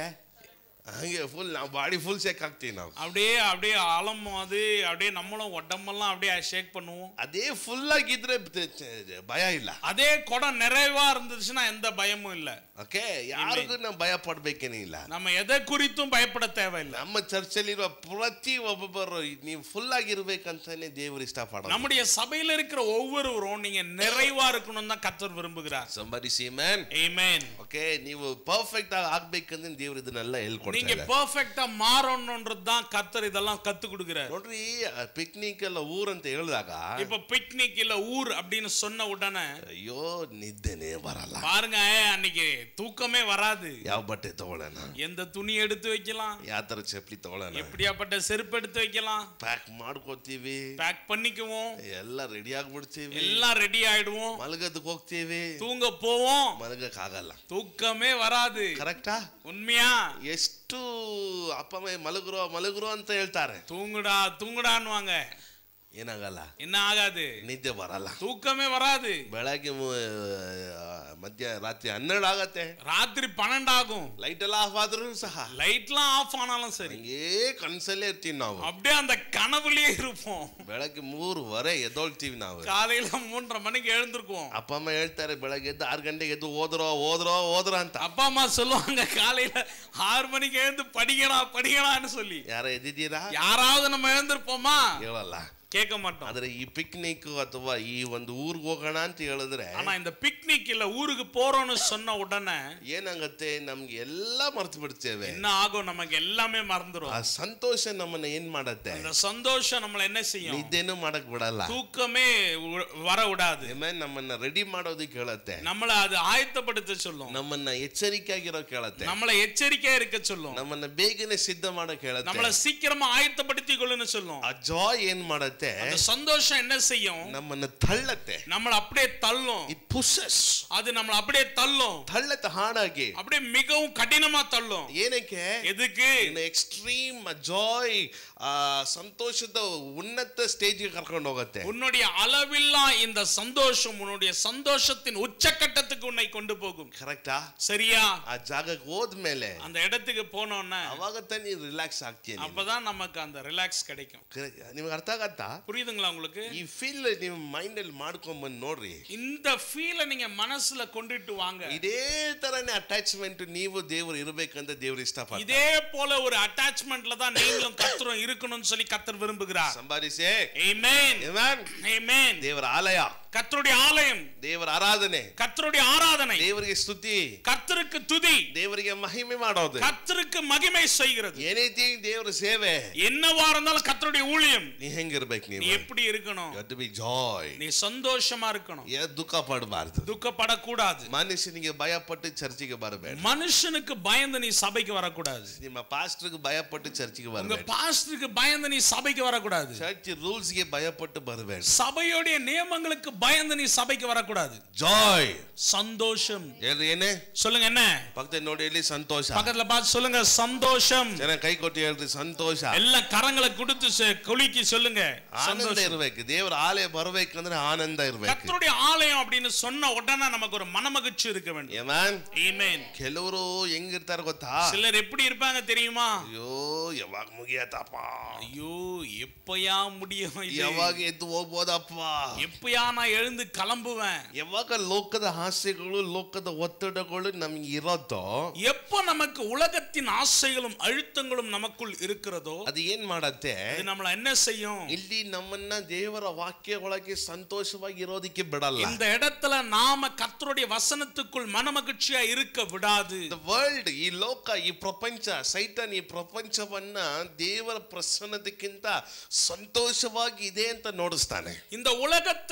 Speaker 2: ಹಂಗೆ ಫುಲ್ ನಾವು ಬಾಡಿ ಫುಲ್ ಶೇಕ್ ಆಗ್ತೀವಿ ನಾವು
Speaker 1: அப்படியே அப்படியே அலம் அது அப்படியே நம்மளும் உடம்பெல்லாம் அப்படியே ஷேக் பண்ணுவோம்
Speaker 2: ಅದೇ ಫುಲ್ ಆಗಿದ್ರೆ ತ- ತ- ಭಯ ಇಲ್ಲ
Speaker 1: அதே குடம் நிறைவா இருந்துச்சுன்னா எந்த பயமும் இல்ல
Speaker 2: ಓಕೆ ಯಾರಿಗೂ ನಾವು ಭಯ ಪಡ್ಬೇಕೇನೇ ಇಲ್ಲ
Speaker 1: நம்ம எதை குறித்தும் பயப்பட தேவையில்லை
Speaker 2: ನಮ್ಮ ಚರ್ಚಲ್ಲಿರುವ ಪ್ರತಿ ಒಬ್ಬೊಬ್ಬರು ನೀವು ಫುಲ್ ಆಗಿರ್ಬೇಕಂತಾನೆ ದೇವರು ಇಷ್ಟಪಡೋದು
Speaker 1: நம்முடைய சபையில இருக்கிற ஒவ்வொருவரும் நீங்க நிறைவா இருக்கணும் தான் கத்தர் விரும்புகிறார்
Speaker 2: ಸಂಬರಿ ಸೀಮನ್
Speaker 1: Amen.
Speaker 2: ಓಕೆ ನೀವು ಪರ್ಫೆಕ್ಟ್ ಆಗಿ ಆಗ್ಬೇಕಂದ್ರೆ ದೇವ್ರು ಇದನ್ನೆಲ್ಲ
Speaker 1: நீங்க
Speaker 2: ಹೇಳ್ಕೊಡ್ತಾರೆ
Speaker 1: பெர்ஃபெக்ட்டா மாறணும்ன்றது தான் கத்தர் இதெல்லாம் கத்து கொடுக்கிறார்
Speaker 2: ನೋಡ್ರಿ ಪಿಕ್ನಿಕ್ ಎಲ್ಲ ಊರ್ ಅಂತ ಹೇಳಿದಾಗ
Speaker 1: இப்ப பிக்னிக் இல்ல ஊர் அப்படின்னு சொன்ன உடனே
Speaker 2: ಅಯ್ಯೋ ನಿದ್ದೆನೆ ಬರಲ್ಲ
Speaker 1: பாருங்க அன்னைக்கு தூக்கமே வராது
Speaker 2: ಯಾವ ಬಟ್ಟೆ ತಗೊಳ್ಳೋಣ
Speaker 1: எந்த துணி எடுத்து வைக்கலாம்
Speaker 2: ಯಾವ ತರ ಚಪ್ಪಲಿ ತಗೊಳ್ಳೋಣ
Speaker 1: எப்படியாப்பட்ட செருப்பு எடுத்து வைக்கலாம்
Speaker 2: ಪ್ಯಾಕ್ ಮಾಡ್ಕೋತೀವಿ
Speaker 1: பேக் பண்ணிக்குவோம்
Speaker 2: ಎಲ್ಲ ರೆಡಿ ಆಗ್ಬಿಡ್ತೀವಿ
Speaker 1: எல்லாம் ரெடி ஆயிடுவோம்
Speaker 2: ಮಲಗದಕ್ಕೆ ಹೋಗ್ತೀವಿ
Speaker 1: தூங்க போவோம்
Speaker 2: ಮಲಗಕ್ ಆಗಲ್ಲ
Speaker 1: தூக்கமே வராது
Speaker 2: ಕರೆಕ್ಟಾ
Speaker 1: உண்மையா
Speaker 2: ಎಷ್ಟು ಅಪ್ಪ ಅಮ್ಮ ಮಲಗ್ರೋ ಮಲಗ್ರೋ ಅಂತ ಹೇಳ್ತಾರೆ
Speaker 1: தூங்குடா தூங்குடான்னுவாங்க
Speaker 2: ಏನಾಗಲ್ಲ
Speaker 1: என்ன ஆகாது
Speaker 2: ನಿದ್ದೆ ಬರಲ್ಲ
Speaker 1: தூக்கமே வராது
Speaker 2: ಬೆಳಗ್ಗೆ ಮು- ಆ, ಮಧ್ಯ ರಾತ್ರಿ ಹನ್ನೆರಡು ಆಗತ್ತೆ
Speaker 1: ராத்திரி பன்னெண்டாகும்
Speaker 2: ಲೈಟ್ ಎಲ್ಲ ಆಫ್ ಆದ್ರೂ ಸಹ
Speaker 1: லைட்லாம் ஆஃப் ஆனாலும் சரி
Speaker 2: ಹಂಗೇ ಕನ್ಸಲ್ಲೇ ಇರ್ತೀವಿ ನಾವು
Speaker 1: அப்படியே அந்த கனவுலயே இருப்போம்
Speaker 2: ಬೆಳಗ್ಗೆ ಮೂರುವರೆ ಎದ್ದೊಳ್ತೀವಿ ನಾವು
Speaker 1: காலையில மூன்றரை மணிக்கு எழுந்திருக்குவோம்
Speaker 2: ಅಪ್ಪ ಅಮ್ಮ ಹೇಳ್ತಾರೆ ಬೆಳಗ್ಗೆ ಎದ್ದು ಆರು ಗಂಟೆಗೆ ಎದ್ದು ಹೋದ್ರೋ ಹೋದ್ರೋ ಹೋದ್ರೋ ಅಂತ
Speaker 1: அப்பா அம்மா சொல்லுவாங்க காலையில ஆறு மணிக்கு எழுந்து படிக்கடா படிக்கடான்னு சொல்லி
Speaker 2: ಯಾರ ಎದ್ದಿದ್ದೀರಾ
Speaker 1: யாராவது நம்ம எழுந்திருப்போமா
Speaker 2: ಹೇಳಲ್ಲ
Speaker 1: கேட்க மாட்டோம்
Speaker 2: ಆದ್ರೆ ಈ ಪಿಕ್ನಿಕ್ ಅಥವಾ ಈ ಒಂದು ಊರಿಗೆ ಹೋಗೋಣ ಅಂತ ಹೇಳಿದ್ರೆ
Speaker 1: ஆனா இந்த பிக்னிக் இல்ல ஊருக்கு போறோம்னு சொன்ன உடனே
Speaker 2: ಏನಾಗತ್ತೆ ನಮ್ಗೆ ಎಲ್ಲ ಮರ್ತು ಬಿಡ್ತೇವೆ
Speaker 1: என்ன ஆகும் நமக்கு எல்லாமே மறந்துடும்
Speaker 2: ಆ ಸಂತೋಷ ನಮ್ಮನ್ನ ಏನ್ ಮಾಡತ್ತೆ
Speaker 1: அந்த சந்தோஷம் நம்மள என்ன செய்யும்
Speaker 2: ನಿದ್ದೆನೂ ಮಾಡಕ್ ಬಿಡಲ್ಲ
Speaker 1: தூக்கமே உ- வர விடாது
Speaker 2: ಆಮೇಲೆ ನಮ್ಮನ್ನ ರೆಡಿ ಮಾಡೋದಕ್ಕೆ ಹೇಳತ್ತೆ
Speaker 1: நம்மள அது ஆயத்தப்படுத்த சொல்லும்
Speaker 2: ನಮ್ಮನ್ನ ಎಚ್ಚರಿಕೆಯಾಗಿರೋ ಕೇಳತ್ತೆ
Speaker 1: நம்மள எச்சரிக்கையா இருக்க சொல்லும்
Speaker 2: ನಮ್ಮನ್ನ ಬೇಗನೆ ಸಿದ್ಧ ಮಾಡಕ್ ಹೇಳತ್ತೆ
Speaker 1: நம்மள சீக்கிரமா ஆயத்தப்படுத்திக் கொள்ளுன்னு சொல்லும்
Speaker 2: ಆ ಜಾಯ್ ಏನ್ ಮಾಡತ್ತೆ
Speaker 1: அந்த சந்தோஷம் என்ன செய்யும்
Speaker 2: ನಮ್ಮನ್ನ ತಳ್ಳತ್ತೆ
Speaker 1: நம்மள அப்படியே தள்ளும்
Speaker 2: ಇಟ್ ಪುಷಸ್
Speaker 1: அது நம்மள அப்படியே தள்ளும்
Speaker 2: ತಳ್ಳತ್ತೆ ಹಾಡಾಗಿ
Speaker 1: அப்படியே மிகவும் கடினமா தள்ளும்
Speaker 2: ಏನಕ್ಕೆ
Speaker 1: எதுக்கு
Speaker 2: ಎಕ್ಸ್ಟ್ರೀಮ್ ಜಾಯ್ ಆ ಸಂತೋಷದ ಉನ್ನತ ಸ್ಟೇಜ್ಗೆ ಕರ್ಕೊಂಡು ಹೋಗುತ್ತೆ
Speaker 1: உன்னுடைய அளவில்லா இந்த சந்தோஷம் உன்னுடைய சந்தோஷத்தின் உச்சக்கட்டத்துக்கு உன்னை கொண்டு போகும்
Speaker 2: ಕರೆಕ್ಟಾ
Speaker 1: சரியா
Speaker 2: ಆ ಜಾಗಕ್ಕೆ ಹೋದ್ಮೇಲೆ
Speaker 1: அந்த இடத்துக்கு போனோன்னே
Speaker 2: ಅವಾಗ ತಾನೇ ರಿಲ್ಯಾಕ್ಸ್ ಆಗ್ತೀನಿ
Speaker 1: அப்பதான் நமக்கு அந்த ರಿಲ್ಯಾಕ್ಸ್ கிடைக்கும்
Speaker 2: ನಿಮ್ಗೆ ಅರ್ಥ ಆಗತ್ತಾ
Speaker 1: புரியுதுங்களா உங்களுக்கு
Speaker 2: ಈ ಫೀಲ್ ನೀವು ಮೈಂಡ್ ಅಲ್ಲಿ ಮಾಡ್ಕೊಂಡ್ ಬಂದ್ ನೋಡ್ರಿ
Speaker 1: இந்த ஃபீலை நீங்க மனசுல கொண்டுட்டு வாங்க
Speaker 2: ಇದೇ ತರನೇ ಅಟ್ಯಾಚ್ಮೆಂಟ್ ನೀವು ದೇವರು ಇರ್ಬೇಕಂತ ದೇವ್ರು ಇಷ್ಟಪಡ್ತಾರೆ
Speaker 1: இதே போல ஒரு அட்டாச்மெண்ட்ல தான் நீங்களும் கத்தரும் இருக்கணும்னு சொல்லி கத்தர் விரும்புகிறார்
Speaker 2: ಸಂಭಾರಿಸಿ
Speaker 1: Amen.
Speaker 2: Amen.
Speaker 1: Amen.
Speaker 2: ದೇವರ ಆಲಯ
Speaker 1: கர்த்தருடைய ஆலயம்
Speaker 2: ದೇವರ ಆರಾಧನೆ
Speaker 1: கர்த்தருடைய ஆராதனை
Speaker 2: ದೇವರಿಗೆ ಸ್ತುತಿ
Speaker 1: கர்த்தருக்கு துதி
Speaker 2: ದೇವರಿಗೆ ಮಹಿಮೆ ಮಾಡೋದು
Speaker 1: கர்த்தருக்கு மகிமை செய்கிறது
Speaker 2: ಏನೈತಿ ದೇವರ ಸೇವೆ
Speaker 1: என்னவா இருந்தாலும் கர்த்தருடைய ஊழியம்
Speaker 2: ನೀ ಹೆಂಗಿರ್ಬೇಕು
Speaker 1: நீ
Speaker 2: ನೀವು
Speaker 1: எப்படி இருக்கணும்
Speaker 2: ಬಿ ಜಾಯ್
Speaker 1: நீ சந்தோஷமா இருக்கணும்
Speaker 2: ದುಃಖ ಪಡಬಾರ್ದು
Speaker 1: துக்கப்படக்கூடாது
Speaker 2: ಮನುಷ್ಯನಿಗೆ ಭಯಪಟ್ಟು ಚರ್ಚಿಗೆ ಬರಬೇಡ
Speaker 1: மனுஷனுக்கு பயந்து நீ சபைக்கு வரக்கூடாது
Speaker 2: ನಿಮ್ಮ ಪಾಸ್ಟರ್ಗೆ ಭಯಪಟ್ಟು ಚರ್ಚಿಗೆ
Speaker 1: உங்க
Speaker 2: ಬರಬೇಡ
Speaker 1: பாஸ்டருக்கு பயந்து நீ சபைக்கு வரக்கூடாது
Speaker 2: ಚರ್ಚ್ ರೂಲ್ಸ್ಗೆ ಭಯಪಟ್ಟು ಬರಬೇಡ
Speaker 1: சபையோடைய நியமங்களுக்கு பயந்து நீ சபைக்கு வரக்கூடாது
Speaker 2: ಜಾಯ್
Speaker 1: சந்தோஷம்
Speaker 2: ಹೇಳ್ರಿ ಏನೇ
Speaker 1: சொல்லுங்க என்ன
Speaker 2: ಪಕ್ಕದ ನೋಡಿ ಇಲ್ಲಿ ಸಂತೋಷ
Speaker 1: பக்கத்துல பார்த்து சொல்லுங்க சந்தோஷம்
Speaker 2: ಜನ ಕೈ ಕೊಟ್ಟು ಹೇಳ್ರಿ ಸಂತೋಷ
Speaker 1: எல்லாம் கரங்களை கொடுத்து செ- குலுக்கி சொல்லுங்க
Speaker 2: ಆನಂದ
Speaker 1: சந்தோஷம்
Speaker 2: ಇರ್ಬೇಕು ದೇವರ ಆಲಯ ಬರ್ಬೇಕಂದ್ರೆ ಆನಂದ ಇರ್ಬೇಕು
Speaker 1: கர்த்தருடைய ஆலயம் அப்படின்னு சொன்ன உடனே நமக்கு ஒரு மனமகிழ்ச்சி இருக்க வேண்டும்
Speaker 2: ಏಮನ್
Speaker 1: Amen.
Speaker 2: ಕೆಲವರು ಹೆಂಗಿರ್ತಾರ ಗೊತ್ತಾ
Speaker 1: சிலர் எப்படி இருப்பாங்க தெரியுமா
Speaker 2: ಅಯ್ಯೋ ಯಾವಾಗ ಮುಗಿಯತ್ತಪ್ಪ
Speaker 1: ஐயோ எப்பயா முடியும் இது?
Speaker 2: ಯಾವಾಗ ಎದ್ದು ಹೋಗ್ಬೋದಪ್ಪ
Speaker 1: எப்பயா நான் எழுந்து கிளம்புவேன்
Speaker 2: ಯಾವಾಗ ಲೋಕದ ಆಸೆಗಳು ಲೋಕದ ಒತ್ತಡಗಳು ನಮ್ಗೆ ಇರೋದೋ
Speaker 1: எப்ப நமக்கு உலகத்தின் ஆசைகளும் அழுத்தங்களும் நமக்குள் இருக்கிறதோ
Speaker 2: ಅದು ಏನ್ ಮಾಡತ್ತೆ
Speaker 1: அது நம்மள என்ன செய்யும்
Speaker 2: ಇಲ್ಲಿ ನಮ್ಮನ್ನ ದೇವರ ವಾಕ್ಯ ಒಳಗೆ ಸಂತೋಷವಾಗಿ ಇರೋದಕ್ಕೆ ಬಿಡಲ್ಲ
Speaker 1: இந்த இடத்துல நாம கர்த்தருடைய வசனத்துக்குள் மனமகிழ்ச்சியா இருக்க விடாது
Speaker 2: ದ ವರ್ಲ್ಡ್ ಈ ಲೋಕ ಈ ಪ್ರಪಂಚ ಸೈತನ್ ಈ ಪ್ರಪಂಚವನ್ನ ದೇವರ ಪ್ರಸನ್ನತೆಗಿಂತ ಸಂತೋಷವಾಗಿ ಇದೆ ಅಂತ ನೋಡಿಸ್ತಾನೆ
Speaker 1: இந்த உலகத்தை இந்த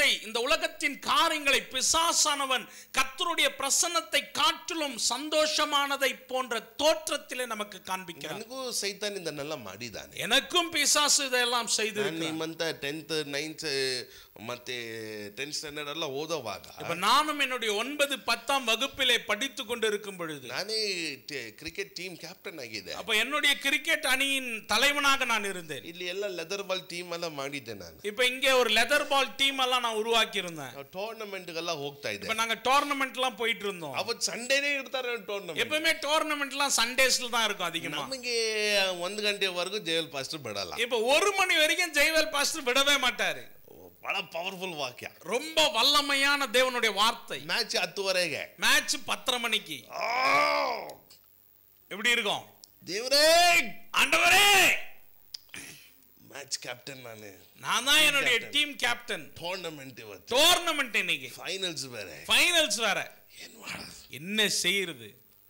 Speaker 1: உலகத்தின் காரியங்களை பிசாசானவன் கர்த்தருடைய பிரசன்னத்தை காட்டிலும் சந்தோஷமானதை போன்ற தோற்றத்திலே நமக்கு காண்பிக்கிறான்
Speaker 2: ನನಗೂ ಸೈತಾನ್ ಇದನ್ನೆಲ್ಲ ಮಾಡಿದ್ದಾನೆ
Speaker 1: எனக்கும் பிசாசு இதெல்லாம் செய்து
Speaker 2: ನಾನು ನಿಮ್ಮಂತ ಟೆಂತ್ ನೈನ್ತ್ ಮತ್ತೆ ಟೆಂತ್ ಸ್ಟ್ಯಾಂಡರ್ಡ್ ಎಲ್ಲ ಓದೋವಾಗ
Speaker 1: இப்ப நானும் என்னுடைய ஒன்பது பத்தாம் வகுப்பிலே படித்து கொண்டு இருக்கும் பொழுது
Speaker 2: ನಾನೇ ಕ್ರಿಕೆಟ್ ಟೀಮ್ ಕ್ಯಾಪ್ಟನ್ ಆಗಿದೆ
Speaker 1: அப்ப என்னுடைய கிரிக்கெட் அணியின் தலைவனாக நான் இருந்தேன்
Speaker 2: ಇಲ್ಲಿ ಎಲ್ಲ ಲೆದರ್ ಬಾಲ್ ಟೀಮ್ ಎಲ್ಲ ಮಾಡಿದ್ದೆ ನಾನು
Speaker 1: இப்ப இங்க ஒரு லெதர் பால் டீம் எல்லாம் நான் உருவாக்கி இருந்தேன்
Speaker 2: ಟೂರ್ನಮೆಂಟ್ಗೆಲ್ಲ ಹೋಗ್ತಾ ಇದ್ದೆ
Speaker 1: இப்ப நாங்க டோர்னமெண்ட் எல்லாம் போயிட்டு இருந்தோம்
Speaker 2: ಅವತ್ತು ಸಂಡೇನೇ ಇರ್ತಾರೆ ಟೂರ್ನಮೆಂಟ್
Speaker 1: எப்பவுமே டோர்னமெண்ட் எல்லாம் சண்டேஸ்ல தான் இருக்கும் அதிகமா
Speaker 2: ನಮಗೆ ಒಂದು ಗಂಟೆವರೆಗೂ ಜೇಲ್ ಪಾಸ್ಟ್ ಬಿಡಲ್ಲ
Speaker 1: இப்ப ஒரு மணி வரைக்கும் ஜெய்வேல் பாஸ்டர் விடவே மாட்டாரு
Speaker 2: ಬಹಳ ಪವರ್ಫುಲ್ ವಾಕ್ಯ
Speaker 1: ரொம்ப வல்லமையான தேவனுடைய வார்த்தை
Speaker 2: ಮ್ಯಾಚ್ ಹತ್ತುವರೆಗೆ
Speaker 1: மேட்ச் பத்தரை மணிக்கு எப்படி இருக்கும்
Speaker 2: ದೇವರೇ
Speaker 1: ஆண்டவரே
Speaker 2: ಮ್ಯಾಚ್ ಕ್ಯಾಪ್ಟನ್ ನಾನು
Speaker 1: நான் தான் என்னுடைய டீம் கேப்டன்
Speaker 2: ಟೂರ್ನಮೆಂಟ್ ಇವತ್ತು
Speaker 1: டோர்னமெண்ட் இன்னைக்கு
Speaker 2: ಫೈನಲ್ಸ್ ಬೇರೆ
Speaker 1: ஃபைனல்ஸ் வேற
Speaker 2: ಏನ್ ಮಾಡೋದು
Speaker 1: என்ன செய்யறது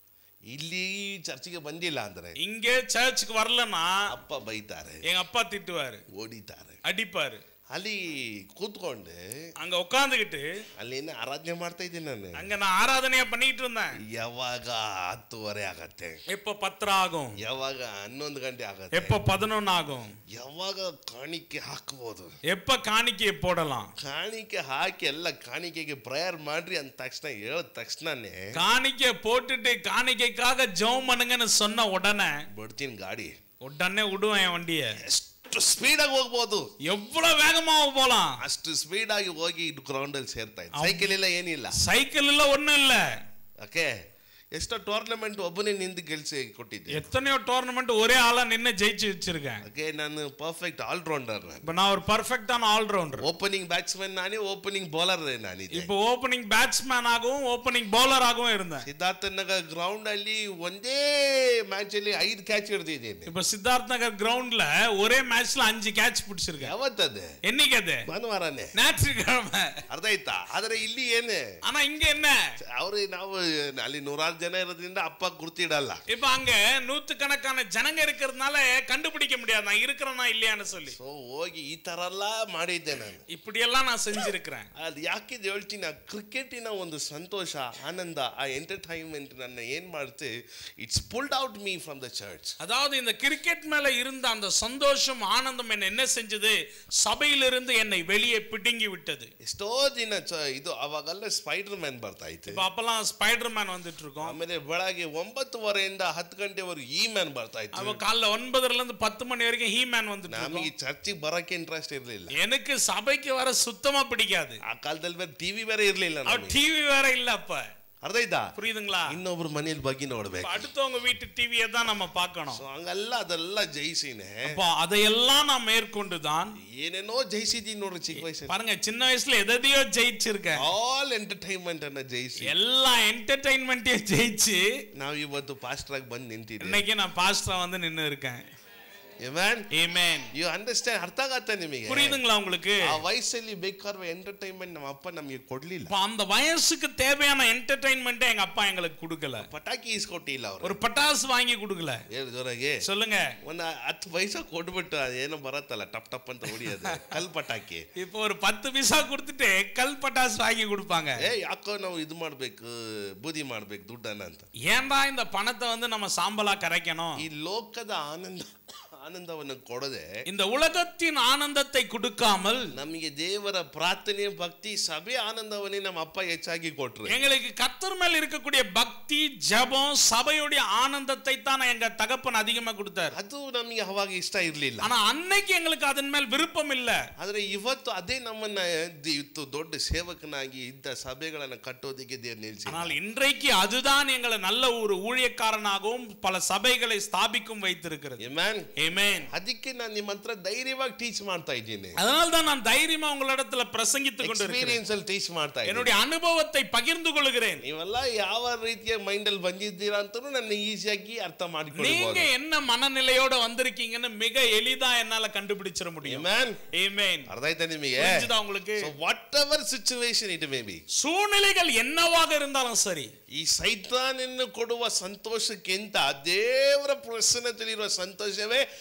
Speaker 2: ಇಲ್ಲಿ ಚರ್ಚಿಗೆ ಬಂದಿಲ್ಲ ಅಂದ್ರೆ
Speaker 1: இங்க சர்ச்சுக்கு வரலன்னா
Speaker 2: ಅಪ್ಪ ಬೈತಾರೆ
Speaker 1: எங்க அப்பா திட்டுவாரு
Speaker 2: ಓಡಿತಾರೆ
Speaker 1: அடிப்பாரு
Speaker 2: ಅಲ್ಲಿ ಕೂತ್ಕೊಂಡು
Speaker 1: அங்க உட்காந்துக்கிட்டு
Speaker 2: ಅಲ್ಲಿ ಏನೇ ಆರಾಧನೆ ಮಾಡ್ತಾ ಇದ್ದೀನಿ ನಾನು
Speaker 1: அங்க நான் ஆராதனையா பண்ணிட்டு இருந்தேன்
Speaker 2: ಯಾವಾಗ ಹತ್ತುವರೆ ಆಗತ್ತೆ
Speaker 1: எப்ப பத்தரை ஆகும்
Speaker 2: ಯಾವಾಗ ಹನ್ನೊಂದು ಗಂಟೆ ಆಗತ್ತೆ
Speaker 1: எப்ப பதினொன்னு ஆகும்
Speaker 2: ಯಾವಾಗ ಕಾಣಿಕೆ ಹಾಕ್ಬೋದು
Speaker 1: எப்ப காணிக்கையை போடலாம்
Speaker 2: ಕಾಣಿಕೆ ಹಾಕಿ ಎಲ್ಲ ಕಾಣಿಕೆಗೆ ಪ್ರೇಯರ್ ಮಾಡ್ರಿ ಅಂದ ತಕ್ಷಣ ಹೇಳಿದ ತಕ್ಷಣನೇ
Speaker 1: காணிக்கை போட்டுட்டு காணிக்கைக்காக ஜெபம் பண்ணுங்கன்னு சொன்ன உடனே
Speaker 2: ಬಿಡ್ತೀನಿ ಗಾಡಿ
Speaker 1: உடனே விடுவேன் என் வண்டிய
Speaker 2: ಎಷ್ಟು ಸ್ಪೀಡಾಗಿ ಹೋಗ್ಬೋದು
Speaker 1: எவ்வளவு வேகமா போலாம்
Speaker 2: ಅಷ್ಟು ಸ್ಪೀಡಾಗಿ ಹೋಗಿ ಗ್ರೌಂಡ್ ಅಲ್ಲಿ ಸೇರ್ತಾ ಇದ್ದೆ ಸೈಕಲ್ ಇಲ್ಲ ಏನಿಲ್ಲ
Speaker 1: சைக்கிள் இல்ல ஒண்ணும் இல்ல
Speaker 2: ಓಕೆ ಎಷ್ಟೋ ಟೂರ್ನಮೆಂಟ್ ಒಬ್ಬನೇ ನಿಂದು ಗೆಲ್ಸಿ ಕೊಟ್ಟಿದ್ದೆ
Speaker 1: எத்தனையோ டோர்னமெண்ட் ஒரே ஆளா நின்னு ஜெயிச்சு வச்சிருக்கேன்
Speaker 2: ಓಕೆ ನಾನು ಪರ್ಫೆಕ್ಟ್ ಆಲ್ರೌಂಡರ್ ನಾನು
Speaker 1: இப்ப நான் ஒரு பர்ஃபெக்டான ஆல்ரவுண்டர்
Speaker 2: ಓಪನಿಂಗ್ ಬ್ಯಾಟ್ಸ್ಮನ್ ನಾನೇ ಓಪನಿಂಗ್ ಬೌಲರ್ ನಾನಿದ್ದೆ
Speaker 1: இப்போ ஓப்பனிங் பேட்ஸ்மேன் ஆகவும் ஓப்பனிங் பவுலர் ஆகவும் இருந்தேன்
Speaker 2: ಸಿದ್ಧಾರ್ಥ ನಗರ್ ಗ್ರೌಂಡ್ ಅಲ್ಲಿ ಒಂದೇ ಮ್ಯಾಚ್ ಅಲ್ಲಿ ಐದು ಕ್ಯಾಚ್ ಹಿಡಿದಿದ್ದೀನಿ
Speaker 1: இப்ப சித்தார்த் நகர் கிரவுண்ட்ல ஒரே மேட்ச்ல அஞ்சு கேட்ச் பிடிச்சிருக்கேன்
Speaker 2: ಯಾವತ್ತದೆ
Speaker 1: என்னைக்கு அது
Speaker 2: ಭಾನುವಾರನೇ
Speaker 1: ஞாயிற்றுக்கிழமை
Speaker 2: ಅರ್ಥ ಆಯ್ತಾ ಆದ್ರೆ ಇಲ್ಲಿ ಏನೇ
Speaker 1: ஆனா இங்க என்ன
Speaker 2: ಅವ್ರು ನಾವು ಅಲ್ಲಿ ನೂರಾರು ಜನ ಇರೋದ್ರಿಂದ ಅಪ್ಪ ಗುರ್ತಿಡಲ್ಲ
Speaker 1: இப்ப அங்க நூத்துக்கணக்கான ஜனங்க இருக்கிறதுனால கண்டுபிடிக்க முடியாது நான் இருக்கிறேனா இல்லையான்னு சொல்லி
Speaker 2: ಸೊ ಹೋಗಿ ಈ ತರ ಎಲ್ಲ ಮಾಡಿದ್ದೆ ನಾನು
Speaker 1: இப்படி எல்லாம் நான் செஞ்சிருக்கிறேன்
Speaker 2: ಅದು ಯಾಕಿದ್ ಹೇಳ್ತೀನಿ ಆ ಕ್ರಿಕೆಟಿನ ಒಂದು ಸಂತೋಷ ಆನಂದ ಆ ಎಂಟರ್ಟೈನ್ಮೆಂಟ್ ನನ್ನ ಏನ್ ಮಾಡುತ್ತೆ it's pulled out me from the church
Speaker 1: அதாவது இந்த கிரிக்கெட் மேல இருந்த அந்த சந்தோஷம் ஆனந்தம் என்ன என்ன செஞ்சது சபையிலிருந்து என்னை வெளியே பிடுங்கி விட்டது
Speaker 2: ಎಷ್ಟೋ ದಿನ ಚ- ಇದು ಅವಾಗೆಲ್ಲ ಸ್ಪೈಡರ್ ಮ್ಯಾನ್ ಬರ್ತಾ ಇತ್ತು
Speaker 1: இப்ப அப்பெல்லாம் ஸ்பைடர் மேன் வந்துட்டு இருக்கோம்
Speaker 2: ಆಮೇಲೆ ಬೆಳಗ್ಗೆ ಒಂಬತ್ತುವರೆಯಿಂದ ಹತ್ತು ಗಂಟೆವರೆಗೂ ಈ ಮ್ಯಾನ್ ಬರ್ತಾ ಇತ್ತು
Speaker 1: அவ காலைல ஒன்பதுல இருந்து பத்து மணி வரைக்கும் ஹீ மேன் வந்துட்டு
Speaker 2: ನಮಗೆ
Speaker 1: இருக்கோம்
Speaker 2: ಚರ್ಚಿಗೆ ಬರಕ್ಕೆ ಇಂಟ್ರೆಸ್ಟ್ ಇರ್ಲಿಲ್ಲ
Speaker 1: எனக்கு சபைக்கு வர சுத்தமா பிடிக்காது
Speaker 2: ಆ ಕಾಲದಲ್ಲಿ ಬೇರೆ ಟಿವಿ ಬೇರೆ ಇರ್ಲಿಲ್ಲ
Speaker 1: அவ
Speaker 2: ನಮಗೆ
Speaker 1: டிவி வேற இல்ல அப்ப
Speaker 2: ಅರ್ಥ ಆಯ್ತಾ
Speaker 1: புரியுதுங்களா
Speaker 2: ಇನ್ನೊಬ್ರು ಮನೇಲಿ ಬಗ್ಗೆ
Speaker 1: இப்ப
Speaker 2: ನೋಡ್ಬೇಕು
Speaker 1: அடுத்தவங்க வீட்டு டிவியை தான் நம்ம பார்க்கணும்
Speaker 2: ಸೊ ಹಂಗೆಲ್ಲ ಅದೆಲ್ಲ ಜಯಿಸಿನೇ
Speaker 1: அப்போ அதையெல்லாம் நான் மேற்கொண்டு தான்
Speaker 2: ಏನೇನೋ ಜಯಿಸಿದೀನಿ ನೋಡ್ರಿ ಚಿಕ್ಕ ವಯಸ್ಸಲ್ಲಿ
Speaker 1: பாருங்க சின்ன வயசுல எதையோ ஜெயிச்சிருக்கேன்
Speaker 2: ಆಲ್ ಎಂಟರ್ಟೈನ್ಮೆಂಟ್ ಅನ್ನ ಜಯಿಸಿ
Speaker 1: எல்லா என்டர்டைன்மெண்ட்டையும் ஜெயிச்சு
Speaker 2: ನಾವು ಇವತ್ತು ಪಾಸ್ಟರ್ ಆಗಿ ಬಂದು ನಿಂತಿದ್ದೆ
Speaker 1: இன்னைக்கு நான் பாஸ்டரா வந்து நின்னு இருக்கேன்
Speaker 2: ಮ್ಯಾನ್
Speaker 1: Amen.
Speaker 2: ಯು ಅಂಡರ್ಸ್ಟ್ಯಾಂಡ್ ಅರ್ಥ ಆಗತ್ತೆ ನಿಮಗೆ
Speaker 1: புரியுதுங்களா உங்களுக்கு
Speaker 2: ಆ ವಯಸ್ಸಲ್ಲಿ ಬೇಕಾದ ಎಂಟರ್ಟೈನ್ಮೆಂಟ್ ನಮ್ಮ ಅಪ್ಪ ನಮಗೆ ಕೊಡ್ಲಿಲ್ಲ
Speaker 1: இப்ப அந்த வயசுக்கு தேவையான என்டர்டைன்மெண்ட்டை எங்க அப்பா எங்களுக்கு கொடுக்கல
Speaker 2: ಪಟಾಕಿ ಇಸ್ಕೊಟ್ಟಿಲ್ಲ ಅವ್ರು
Speaker 1: ஒரு பட்டாசு வாங்கி கொடுக்கல
Speaker 2: ಹೇಳು ಜೋರಾಗಿ
Speaker 1: சொல்லுங்க
Speaker 2: ಒಂದ್ ಹತ್ತು ಪೈಸಾ ಕೊಟ್ಬಿಟ್ಟು ಅದೇನೋ ಬರತ್ತಲ್ಲ ಟಪ್ ಟಪ್ ಅಂತ ಹೊಡಿಯೋದು ಕಲ್ ಪಟಾಕಿ
Speaker 1: இப்போ ஒரு பத்து பைசா கொடுத்துட்டு கல் பட்டாசு வாங்கி கொடுப்பாங்க
Speaker 2: ಏ ಯಾಕೋ ನಾವು ಇದು ಮಾಡ್ಬೇಕು ಬೂದಿ ಮಾಡ್ಬೇಕು ದುಡ್ಡನ್ನ ಅಂತ
Speaker 1: ஏன்டா இந்த பணத்தை வந்து நம்ம சாம்பலா கரைக்கணும்
Speaker 2: ಈ ಲೋಕದ ಆನಂದ ಆನಂದವನ್ನು ಕೊಡದೆ
Speaker 1: இந்த உலகத்தின் ஆனந்தத்தை கொடுக்காமல்
Speaker 2: ನಮಗೆ ದೇವರ ಪ್ರಾರ್ಥನೆ ಭಕ್ತಿ ಸಭೆ ಆನಂದವನ್ನೇ ನಮ್ಮ ಅಪ್ಪ ಹೆಚ್ಚಾಗಿ ಕೊಟ್ರು
Speaker 1: எங்களுக்கு கத்தர் மேல் இருக்கக்கூடிய பக்தி ஜெபம் சபையுடைய ஆனந்தத்தை தான் எங்க தகப்பன் அதிகமா கொடுத்தாரு
Speaker 2: ಅದು ನಮಗೆ ಅವಾಗ ಇಷ್ಟ ಇರ್ಲಿಲ್ಲ
Speaker 1: ஆனா அன்னைக்கு எங்களுக்கு அதன் மேல் விருப்பம் இல்ல
Speaker 2: ಆದ್ರೆ ಇವತ್ತು ಅದೇ ನಮ್ಮನ್ನ ದಿ- ಇತ್ತು ದೊಡ್ಡ ಸೇವಕನಾಗಿ ಇದ್ದ ಸಭೆಗಳನ್ನ ಕಟ್ಟೋದಕ್ಕೆ ದೇವ್ರು ನಿಲ್ಸಿ
Speaker 1: ஆனால் இன்றைக்கு அதுதான் எங்களை நல்ல ஒரு ஊழியக்காரனாகவும் பல சபைகளை ஸ்தாபிக்கும் வைத்திருக்கிறது
Speaker 2: ಮ್ಯಾನ್
Speaker 1: Amen.
Speaker 2: ಅದಕ್ಕೆ ನಾನು ನಿಮ್ಮ ಹತ್ರ ಧೈರ್ಯವಾಗಿ ಟೀಚ್ ಮಾಡ್ತಾ ಇದ್ದೀನಿ
Speaker 1: அதனால தான் நான் தைரியமா உங்களிடத்துல பிரசங்கித்துக் கொண்டிருக்கிறேன்
Speaker 2: ಎಕ್ಸ್ಪೀರಿಯನ್ಸ್ ಅಲ್ಲಿ ಟೀಚ್ ಮಾಡ್ತಾ ಇದ್ದೀನಿ
Speaker 1: என்னுடைய அனுபவத்தை பகிர்ந்து கொள்கிறேன்
Speaker 2: ನೀವೆಲ್ಲ ಯಾವ ರೀತಿಯ ಮೈಂಡ್ ಅಲ್ಲಿ ಬಂದಿದ್ದೀರಾ ಅಂತಲೂ ನನ್ನ ಈಸಿಯಾಗಿ ಅರ್ಥ
Speaker 1: நீங்க
Speaker 2: ಮಾಡಿಕೊಳ್ಳಬಹುದು
Speaker 1: என்ன மனநிலையோட வந்திருக்கீங்கன்னு மிக எளிதா என்னால கண்டுபிடிச்சிட முடியும்
Speaker 2: ಮ್ಯಾನ್
Speaker 1: Amen.
Speaker 2: ಅರ್ಥ ಆಯ್ತಾ ನಿಮಗೆ
Speaker 1: புரிஞ்சுதா உங்களுக்கு
Speaker 2: whatever situation it may be
Speaker 1: சூழ்நிலைகள் என்னவாக இருந்தாலும் சரி
Speaker 2: ಈ ಸೈತಾನನ್ನು ಕೊಡುವ ಸಂತೋಷಕ್ಕಿಂತ ದೇವರ ಪ್ರಸನ್ನತೆಯಲ್ಲಿರುವ ಸಂತೋಷವೇ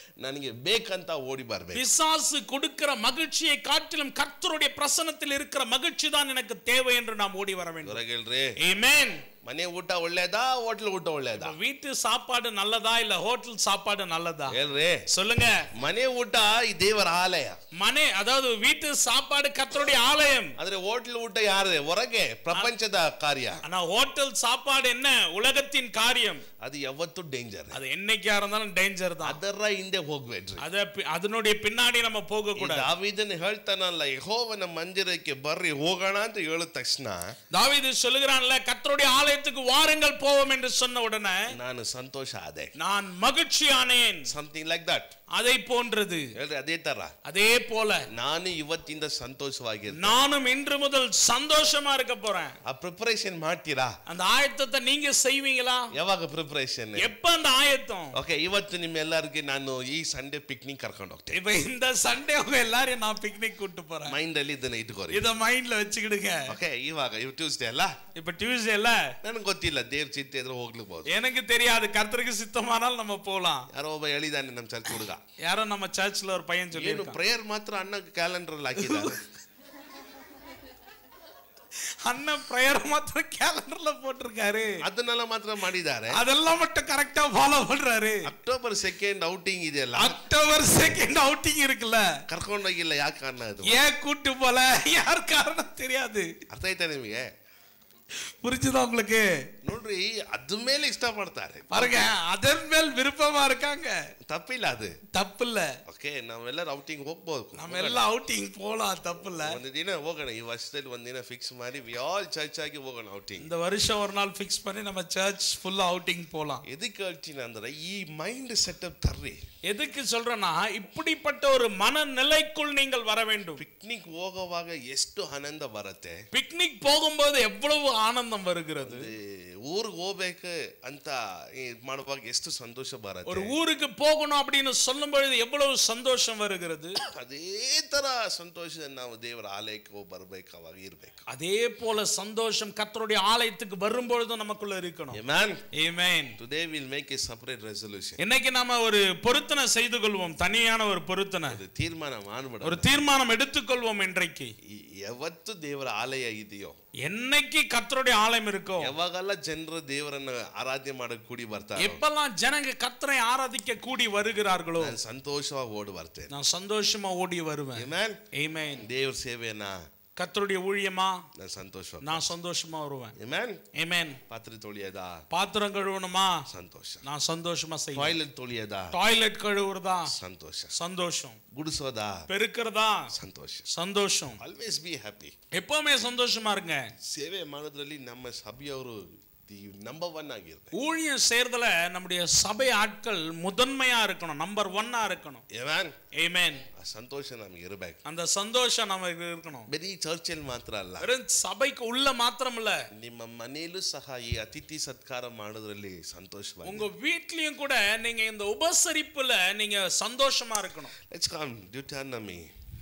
Speaker 2: ನನಗೆ ಬೇಕಂತ ಓಡಿ ಬರ್ಬೇಕು
Speaker 1: பிசாசு கொடுக்கிற மகிழ்ச்சியை காட்டிலும் கர்த்தருடைய பிரசனத்தில் இருக்கிற மகிழ்ச்சி தான் எனக்கு தேவை என்று நாம் ஓடி வர வேண்டும்
Speaker 2: ಹೊರಗೆ ಹೇಳ್ರಿ
Speaker 1: Amen.
Speaker 2: ಮನೆ ಊಟ ಒಳ್ಳೇದಾ ಹೋಟ್ಲ್ ಊಟ ಒಳ್ಳೇದಾ
Speaker 1: இப்ப வீட்டு சாப்பாடு நல்லதா இல்ல ஹோட்டல் சாப்பாடு நல்லதா
Speaker 2: ಹೇಳ್ರಿ
Speaker 1: சொல்லுங்க
Speaker 2: ಮನೆ ಊಟ ಈ ದೇವರ ಆಲಯ
Speaker 1: மனே அதாவது வீட்டு சாப்பாடு கர்த்தருடைய ஆலயம்
Speaker 2: ಆದ್ರೆ ಹೋಟ್ಲ್ ಊಟ ಯಾರದೆ ಹೊರಗೆ ಪ್ರಪಂಚದ ಕಾರ್ಯ
Speaker 1: ஆனா ஹோட்டல் சாப்பாடு என்ன உலகத்தின் காரியம்
Speaker 2: ಅದು ಯಾವತ್ತೂ ಡೇಂಜರ್
Speaker 1: அது என்னைக்கா இருந்தாலும் டேஞ்சர் தான்
Speaker 2: ಅದರ ಹಿಂದೆ ಹೋಗ್ಬೇಡ್ರಿ
Speaker 1: அத பி- அதனுடைய பின்னாடி நம்ம போக
Speaker 2: ಈ
Speaker 1: கூடாது
Speaker 2: ದಾವೀದನ್ ಹೇಳ್ತಾನಲ್ಲ ಯೆಹೋವನ ಮಂದಿರಕ್ಕೆ ಬರ್ರಿ ಹೋಗೋಣ ಅಂತ ಹೇಳಿದ ತಕ್ಷಣ
Speaker 1: தாவீது சொல்லுகிறான்ல கர்த்தருடைய ஆலயத்துக்கு வாருங்கள் போவோம் என்று சொன்ன உடனே
Speaker 2: ನಾನು ಸಂತೋಷ ಆದೆ
Speaker 1: நான் மகிழ்ச்சி ஆனேன்
Speaker 2: ಸಮಥಿಂಗ್ ಲೈಕ್ ದಟ್
Speaker 1: அதை போன்றது
Speaker 2: ಹೇಳ್ರಿ ಅದೇ ತರ
Speaker 1: அதே போல
Speaker 2: ನಾನು ಇವತ್ತಿಂದ ಸಂತೋಷವಾಗಿರ್ತೀನಿ
Speaker 1: நானும் இன்று முதல் சந்தோஷமா இருக்க போறேன்
Speaker 2: ಆ ಪ್ರಿಪರೇಷನ್ ಮಾಡ್ತೀರಾ
Speaker 1: அந்த ஆயத்தத்தை நீங்க செய்வீங்களா
Speaker 2: ಯಾವಾಗ ಪ್ರಿಪರೇಷನ್
Speaker 1: எப்ப அந்த ஆயத்தம்
Speaker 2: ಓಕೆ ಇವತ್ತು ನಿಮ್ಮೆಲ್ಲರಿಗೆ ನಾನು ಈ ಸಂಡೇ ಪಿಕ್ನಿಕ್ ಕರ್ಕೊಂಡು ಹೋಗ್ತೇನೆ
Speaker 1: இப்ப இந்த சண்டே உங்க எல்லாரையும் நான் பிக்னிக் கூட்டு போறேன்
Speaker 2: ಮೈಂಡ್ ಅಲ್ಲಿ ಇದನ್ನ ಇಟ್ಕೋರಿ
Speaker 1: இத மைண்ட்ல வச்சுக்கிடுங்க
Speaker 2: ಓಕೆ ಇವಾಗ ಇವ್ ಟ್ಯೂಸ್ಡೇ ಅಲ್ಲ
Speaker 1: இப்ப டியூஸ்டேல
Speaker 2: ನನಗೆ ಗೊತ್ತಿಲ್ಲ ದೇವ್ರ ಚಿಂತೆ ಇದ್ರೆ ಹೋಗ್ಲಿಕ್ಬೋದು
Speaker 1: எனக்கு தெரியாது கர்த்தருக்கு சித்தமானால் நம்ம போலாம்
Speaker 2: ಯಾರೋ ಒಬ್ಬ ಹೇಳಿದಾನೆ ನಮ್ಮ ಚರ್ಚ್ ಹುಡುಗ
Speaker 1: யாரோ நம்ம சர்ச்ல ஒரு பையன்
Speaker 2: ಏನು
Speaker 1: சொல்லி
Speaker 2: ಪ್ರೇಯರ್ ಮಾತ್ರ ಅಣ್ಣ ಕ್ಯಾಲೆಂಡರ್ ಅಲ್ಲಿ ಹಾಕಿದ್ದಾರೆ
Speaker 1: அண்ணன் பிரேயர் மாத்திரம் கேலண்டர்ல போட்டிருக்காரு
Speaker 2: ಅದನ್ನೆಲ್ಲ ಮಾತ್ರ ಮಾಡಿದ್ದಾರೆ
Speaker 1: அதெல்லாம் மட்டும் கரெக்டா ஃபாலோ பண்றாரு
Speaker 2: ಅಕ್ಟೋಬರ್ ಸೆಕೆಂಡ್ ಔಟಿಂಗ್ ಇದೆಯಲ್ಲ
Speaker 1: அக்டோபர் செகண்ட் அவுட்டிங் இருக்குல்ல
Speaker 2: ಕರ್ಕೊಂಡೋಗಿಲ್ಲ ಯಾಕೆ ಕಾರಣ ಅದು
Speaker 1: ஏன் கூட்டு போல யார் காரணம் தெரியாது
Speaker 2: ಅರ್ಥ ಆಯ್ತಾ ನಿಮಗೆ
Speaker 1: புரிஞ்சுதா உங்களுக்கு
Speaker 2: ನೋಡ್ರಿ ಅದ್ರ ಮೇಲೆ ಇಷ್ಟ ಪಡ್ತಾರೆ
Speaker 1: பாருங்க அதன் மேல் விருப்பமா இருக்காங்க
Speaker 2: ತಪ್ಪಿಲ್ಲ ಅದು
Speaker 1: தப்பு இல்ல
Speaker 2: ಓಕೆ ನಾವೆಲ್ಲರೂ ಔಟಿಂಗ್ ಹೋಗ್ಬೋದು
Speaker 1: நம்ம எல்லாம் ಅவுಟಿಂಗ್ போலாம் தப்பு இல்ல
Speaker 2: ಒಂದು ದಿನ ಹೋಗೋಣ ಈ ವರ್ಷದಲ್ಲಿ ಒಂದಿನ ಫಿಕ್ಸ್ ಮಾಡಿ ವಿ ಆಲ್ ಚರ್ಚ್ ಆಗಿ ಹೋಗೋಣ ಔಟಿಂಗ್
Speaker 1: இந்த வருஷம் ஒரு நாள் ஃபிக்ஸ் பண்ணி நம்ம சர்ச் ஃபுல்லா அவுட்டிங் போலாம்
Speaker 2: ಎದಕ್ಕೆ ಹೇಳ್ತೀನಿ ಅಂದ್ರೆ ಈ ಮೈಂಡ್ ಸೆಟಪ್ ತರ್ರಿ
Speaker 1: எதுக்கு சொல்றேன்னா இப்படிப்பட்ட ஒரு மனநிலைக்குள் நீங்கள் வர வேண்டும்
Speaker 2: ಪಿಕ್ನಿಕ್ ಹೋಗುವಾಗ ಎಷ್ಟು ಆನಂದ ಬರುತ್ತೆ
Speaker 1: பிக்னிக் போகும்போது எவ்வளவு ஆனந்தம் வருகிறது
Speaker 2: ಊರಿಗೆ ಹೋಗ್ಬೇಕು ಅಂತ ಈ ಮಾಡುವಾಗ ಎಷ್ಟು ಸಂತೋಷ
Speaker 1: ஒரு
Speaker 2: ಬರುತ್ತೆ
Speaker 1: ஊருக்கு போகணும் அப்படின்னு சொல்லும் பொழுது எவ்வளவு சந்தோஷம் வருகிறது
Speaker 2: ಅದೇ ತರ ಸಂತೋಷ ನಾವು ದೇವರ ಆಲಯಕ್ಕೆ ಹೋಗಿ ಬರ್ಬೇಕು ಅವಾಗ ಇರ್ಬೇಕು
Speaker 1: அதே போல சந்தோஷம் கர்த்தருடைய ஆலயத்துக்கு வரும்பொழுதும் நமக்குள்ள இருக்கணும்
Speaker 2: amen
Speaker 1: amen
Speaker 2: today will make a separate resolution
Speaker 1: இன்னைக்கு நாம ஒரு பொருத்தனை செய்து கொள்வோம் தனியான ஒரு பொருத்தனை
Speaker 2: ಅದು ತೀರ್ಮಾನ ಮಾಡ್ಬಿಡ
Speaker 1: ஒரு தீர்மானம் எடுத்துக்கொள்வோம் இன்றைக்கு
Speaker 2: ಯಾವತ್ತು ದೇವರ ಆಲಯ ಇದೆಯೋ
Speaker 1: என்னைக்கு கர்த்தருடைய ஆலயம் இருக்கோ
Speaker 2: ಯಾವಾಗೆಲ್ಲ ಜನರು ದೇವರನ್ನ ಆರಾಧನೆ ಮಾಡಕ್ ಕೂಡಿ ಬರ್ತಾರೆ
Speaker 1: எப்பெல்லாம் ஜனங்க கர்த்தரை ஆராதிக்க கூடி வருகிறார்களோ
Speaker 2: ನಾನು ಸಂತೋಷವಾಗಿ ಓಡಿ ಬರ್ತೇನೆ
Speaker 1: நான் சந்தோஷமா ஓடி வருவேன்
Speaker 2: ಮ್ಯಾನ್
Speaker 1: ஆமென்
Speaker 2: ದೇವ್ರ ಸೇವೆಯನ್ನ
Speaker 1: கர்த்தருடைய ஊழியமா
Speaker 2: ನಾನು ಸಂತೋಷವಾಗಿ
Speaker 1: நான் சந்தோஷமா வருவேன்
Speaker 2: ಮ್ಯಾನ್
Speaker 1: ஆமென்
Speaker 2: ಪಾತ್ರೆ ತೊಳಿಯದ
Speaker 1: பாத்திரம் கழுவணுமா
Speaker 2: ಸಂತೋಷ
Speaker 1: நான் சந்தோஷமா செய்வேன்
Speaker 2: ಟಾಯ್ಲೆಟ್ ತೊಳಿಯದ
Speaker 1: டாய்லெட் கழுவுறதா
Speaker 2: ಸಂತೋಷ
Speaker 1: சந்தோஷம்
Speaker 2: ಗುಡಿಸೋದ
Speaker 1: பெருக்கிறதா
Speaker 2: ಸಂತೋಷ
Speaker 1: சந்தோஷம்
Speaker 2: ಆಲ್ವೇಸ್ ಬಿ ಹ್ಯಾಪಿ
Speaker 1: எப்பவுமே சந்தோஷமா இருங்க
Speaker 2: ಸೇವೆ ಮಾಡೋದ್ರಲ್ಲಿ ನಮ್ಮ ಸಭೆಯವರು ದಿ ನಂಬರ್ ಒನ್ ಆಗಿರ್ತಾರೆ
Speaker 1: ஊழியம் செய்யறதுல நம்முடைய சபை ஆட்கள் முதன்மையா இருக்கணும் நம்பர் ஒன்னா இருக்கணும்
Speaker 2: ಮ್ಯಾನ್
Speaker 1: ஏமேன்
Speaker 2: ಆ ಸಂತೋಷ ನಮ್ಗೆ ಇರಬೇಕು
Speaker 1: அந்த சந்தோஷம் நமக்கு இருக்கணும்
Speaker 2: ಬರೀ ಚರ್ಚಲ್ಲಿ ಮಾತ್ರ ಅಲ್ಲ
Speaker 1: வெறும் சபைக்கு உள்ள மாத்திரம் இல்ல
Speaker 2: ನಿಮ್ಮ ಮನೆಯಲ್ಲೂ ಸಹ ಈ ಅತಿಥಿ ಸತ್ಕಾರ ಮಾಡೋದ್ರಲ್ಲಿ ಸಂತೋಷವಾಗಿ
Speaker 1: உங்க வீட்லயும் கூட நீங்க இந்த ಉಪಸರಿப்புல நீங்க சந்தோஷமா இருக்கணும்
Speaker 2: ಲೆಟ್ಸ್ ಕಮ್ ಡ್ಯೂಟಾನಮಿ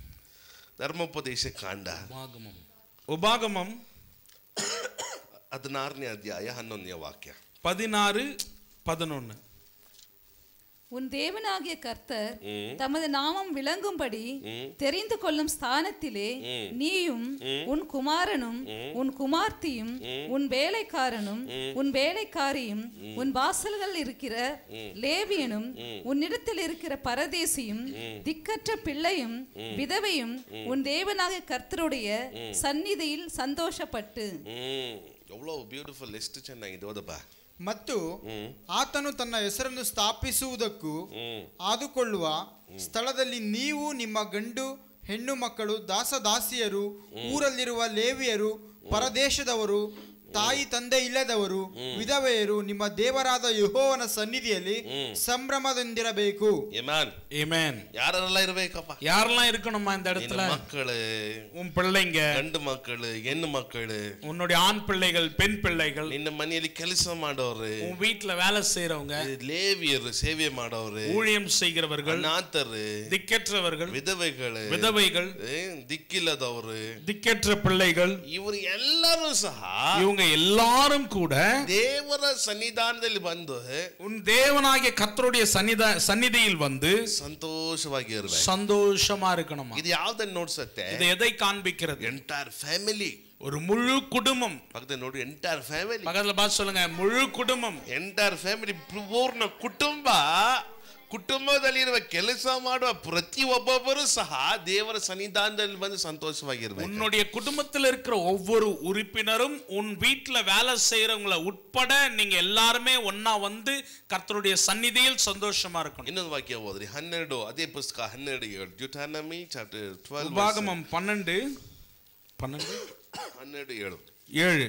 Speaker 2: ಧರ್ಮೋಪದೇಶ ಕಾಂಡ
Speaker 1: உபாகமம் உபாகமம்
Speaker 2: ಹದಿನಾರನೇ ಅಧ್ಯಾಯ ಹನ್ನೊಂದನೇ ವಾಕ್ಯ
Speaker 1: பதினாறு பதினொன்னு
Speaker 4: உன் தேவனாகிய கர்த்தர் தமது நாமம் விளங்கும்படி தெரிந்து கொள்ளும் ஸ்தானத்திலே நீயும் உன் குமாரனும் உன் குமார்த்தியும் உன் வேலைக்காரனும் உன் வேலைக்காரியும் உன் வாசல்கள் இருக்கிற லேவியனும் உன்னிடத்தில் இருக்கிற பரதேசியும் திக்கற்ற பிள்ளையும் விதவையும் உன் தேவனாகிய கர்த்தருடைய சந்நிதியில் சந்தோஷப்பட்டு
Speaker 2: ಹ್ಮ್ ಎவ்வளೋ ಬ್ಯೂಟಿಫುಲ್ ಎಷ್ಟು ಚೆನ್ನಾಗಿದೆ ಓದಪ್ಪ
Speaker 3: ಮತ್ತು ಆತನು ತನ್ನ ಹೆಸರನ್ನು ಸ್ಥಾಪಿಸುವುದಕ್ಕೂ
Speaker 2: ಹ್ಮ್
Speaker 3: ಆದುಕೊಳ್ಳುವ ಸ್ಥಳದಲ್ಲಿ ನೀವು ನಿಮ್ಮ ಗಂಡು ಹೆಣ್ಣು ಮಕ್ಕಳು ದಾಸದಾಸಿಯರು ಊರಲ್ಲಿರುವ ಲೇವಿಯರು ಪರದೇಶದವರು ತಾಯಿ ತಂದೆ ಇಲ್ಲದವರು ವಿಧವೆಯರು ನಿಮ್ಮ ದೇವರಾದ ಯೆಹೋವನ ಸನ್ನಿಧಿಯಲ್ಲಿ ಸಂಭ್ರಮದಿಂದಿರಬೇಕು
Speaker 2: ಏಮಾನ್
Speaker 1: ஏமேன்
Speaker 2: ಯಾರೆಲ್ಲ ಇರ್ಬೇಕಪ್ಪ
Speaker 1: யாரெல்லாம் இருக்கணுமா இந்த
Speaker 2: ನಿನ್ನ
Speaker 1: இடத்துல
Speaker 2: ಮಕ್ಕಳು
Speaker 1: உன் பிள்ளைங்க
Speaker 2: ಗಂಡು ಮಕ್ಕಳು ಹೆಣ್ಣು ಮಕ್ಕಳು
Speaker 1: உன்னுடைய ஆண் பிள்ளைகள் பெண் பிள்ளைகள்
Speaker 2: ನಿನ್ನ ಮನೆಯಲ್ಲಿ ಕೆಲಸ ಮಾಡೋರು
Speaker 1: உன் வீட்டுல வேலை செய்யறவங்க
Speaker 2: ಲೇವಿಯರು ಸೇವೆ ಮಾಡೋರು
Speaker 1: ஊழியம் செய்கிறவர்கள்
Speaker 2: ಅನಾಥರು
Speaker 1: திக்கற்றவர்கள்
Speaker 2: ವಿಧವೆಗಳು
Speaker 1: விதவைகள்
Speaker 2: ಏ, ದಿಕ್ಕಿಲ್ಲದವರು
Speaker 1: திக்கற்ற பிள்ளைகள்
Speaker 2: ಇವರು ಎಲ್ಲರೂ ಸಹ
Speaker 1: இவங்க இருக்கிறவங்க எல்லாரும் கூட
Speaker 2: ದೇವರ ಸನ್ನಿಧಾನದಲ್ಲಿ ಬಂದು
Speaker 1: உன் தேவனாகிய கர்த்தருடைய சன்னித சந்நிதியில் வந்து
Speaker 2: ಸಂತೋಷವಾಗಿ ಇರ್ಬೇಕು
Speaker 1: சந்தோஷமா இருக்கணுமா
Speaker 2: ಇದು ಯಾವ್ದನ್ನ ನೋಡ್ಸತ್ತೆ
Speaker 1: இது எதை காண்பிக்கிறது
Speaker 2: ಎಂಟೈರ್ ಫ್ಯಾಮಿಲಿ
Speaker 1: ஒரு முழு குடும்பம்
Speaker 2: ಪಕ್ಕದ ನೋಡಿ ಎಂಟೈರ್ ಫ್ಯಾಮಿಲಿ
Speaker 1: பக்கத்துல பார்த்து சொல்லுங்க முழு குடும்பம்
Speaker 2: ಎಂಟೈರ್ ಫ್ಯಾಮಿಲಿ ಪೂರ್ಣ ಕುಟುಂಬ ಕುಟುಂಬದಲ್ಲಿರುವ ಕೆಲಸ ಮಾಡುವ ಪ್ರತಿಯೊಬ್ಬೊಬ್ಬರು ಸಹ ದೇವರ ಸನ್ನಿಧಾನದಲ್ಲಿ ಬಂದು ಸಂತೋಷವಾಗಿರ್ಬೇಕು
Speaker 1: உன்னுடைய குடும்பத்தில் இருக்கிற ஒவ்வொரு உறுப்பினரும் உன் வீட்டுல வேலை செய்யறவங்கள உட்பட நீங்க எல்லாருமே ஒன்னா வந்து கர்த்தருடைய சந்நிதியில் சந்தோஷமா இருக்கணும்
Speaker 2: ಇನ್ನೊಂದು ವಾಕ್ಯ ಹೋದ್ರಿ ಹನ್ನೆರಡು ಅದೇ ಪುಸ್ತಕ ಹನ್ನೆರಡು ಏಳು ಡ್ಯೂಟಾನಮಿ ಚಾಪ್ಟರ್ ಟ್ವೆಲ್
Speaker 1: உபாகமம் பன்னெண்டு பன்னெண்டு
Speaker 2: ಹನ್ನೆರಡು ಏಳು
Speaker 1: ஏழு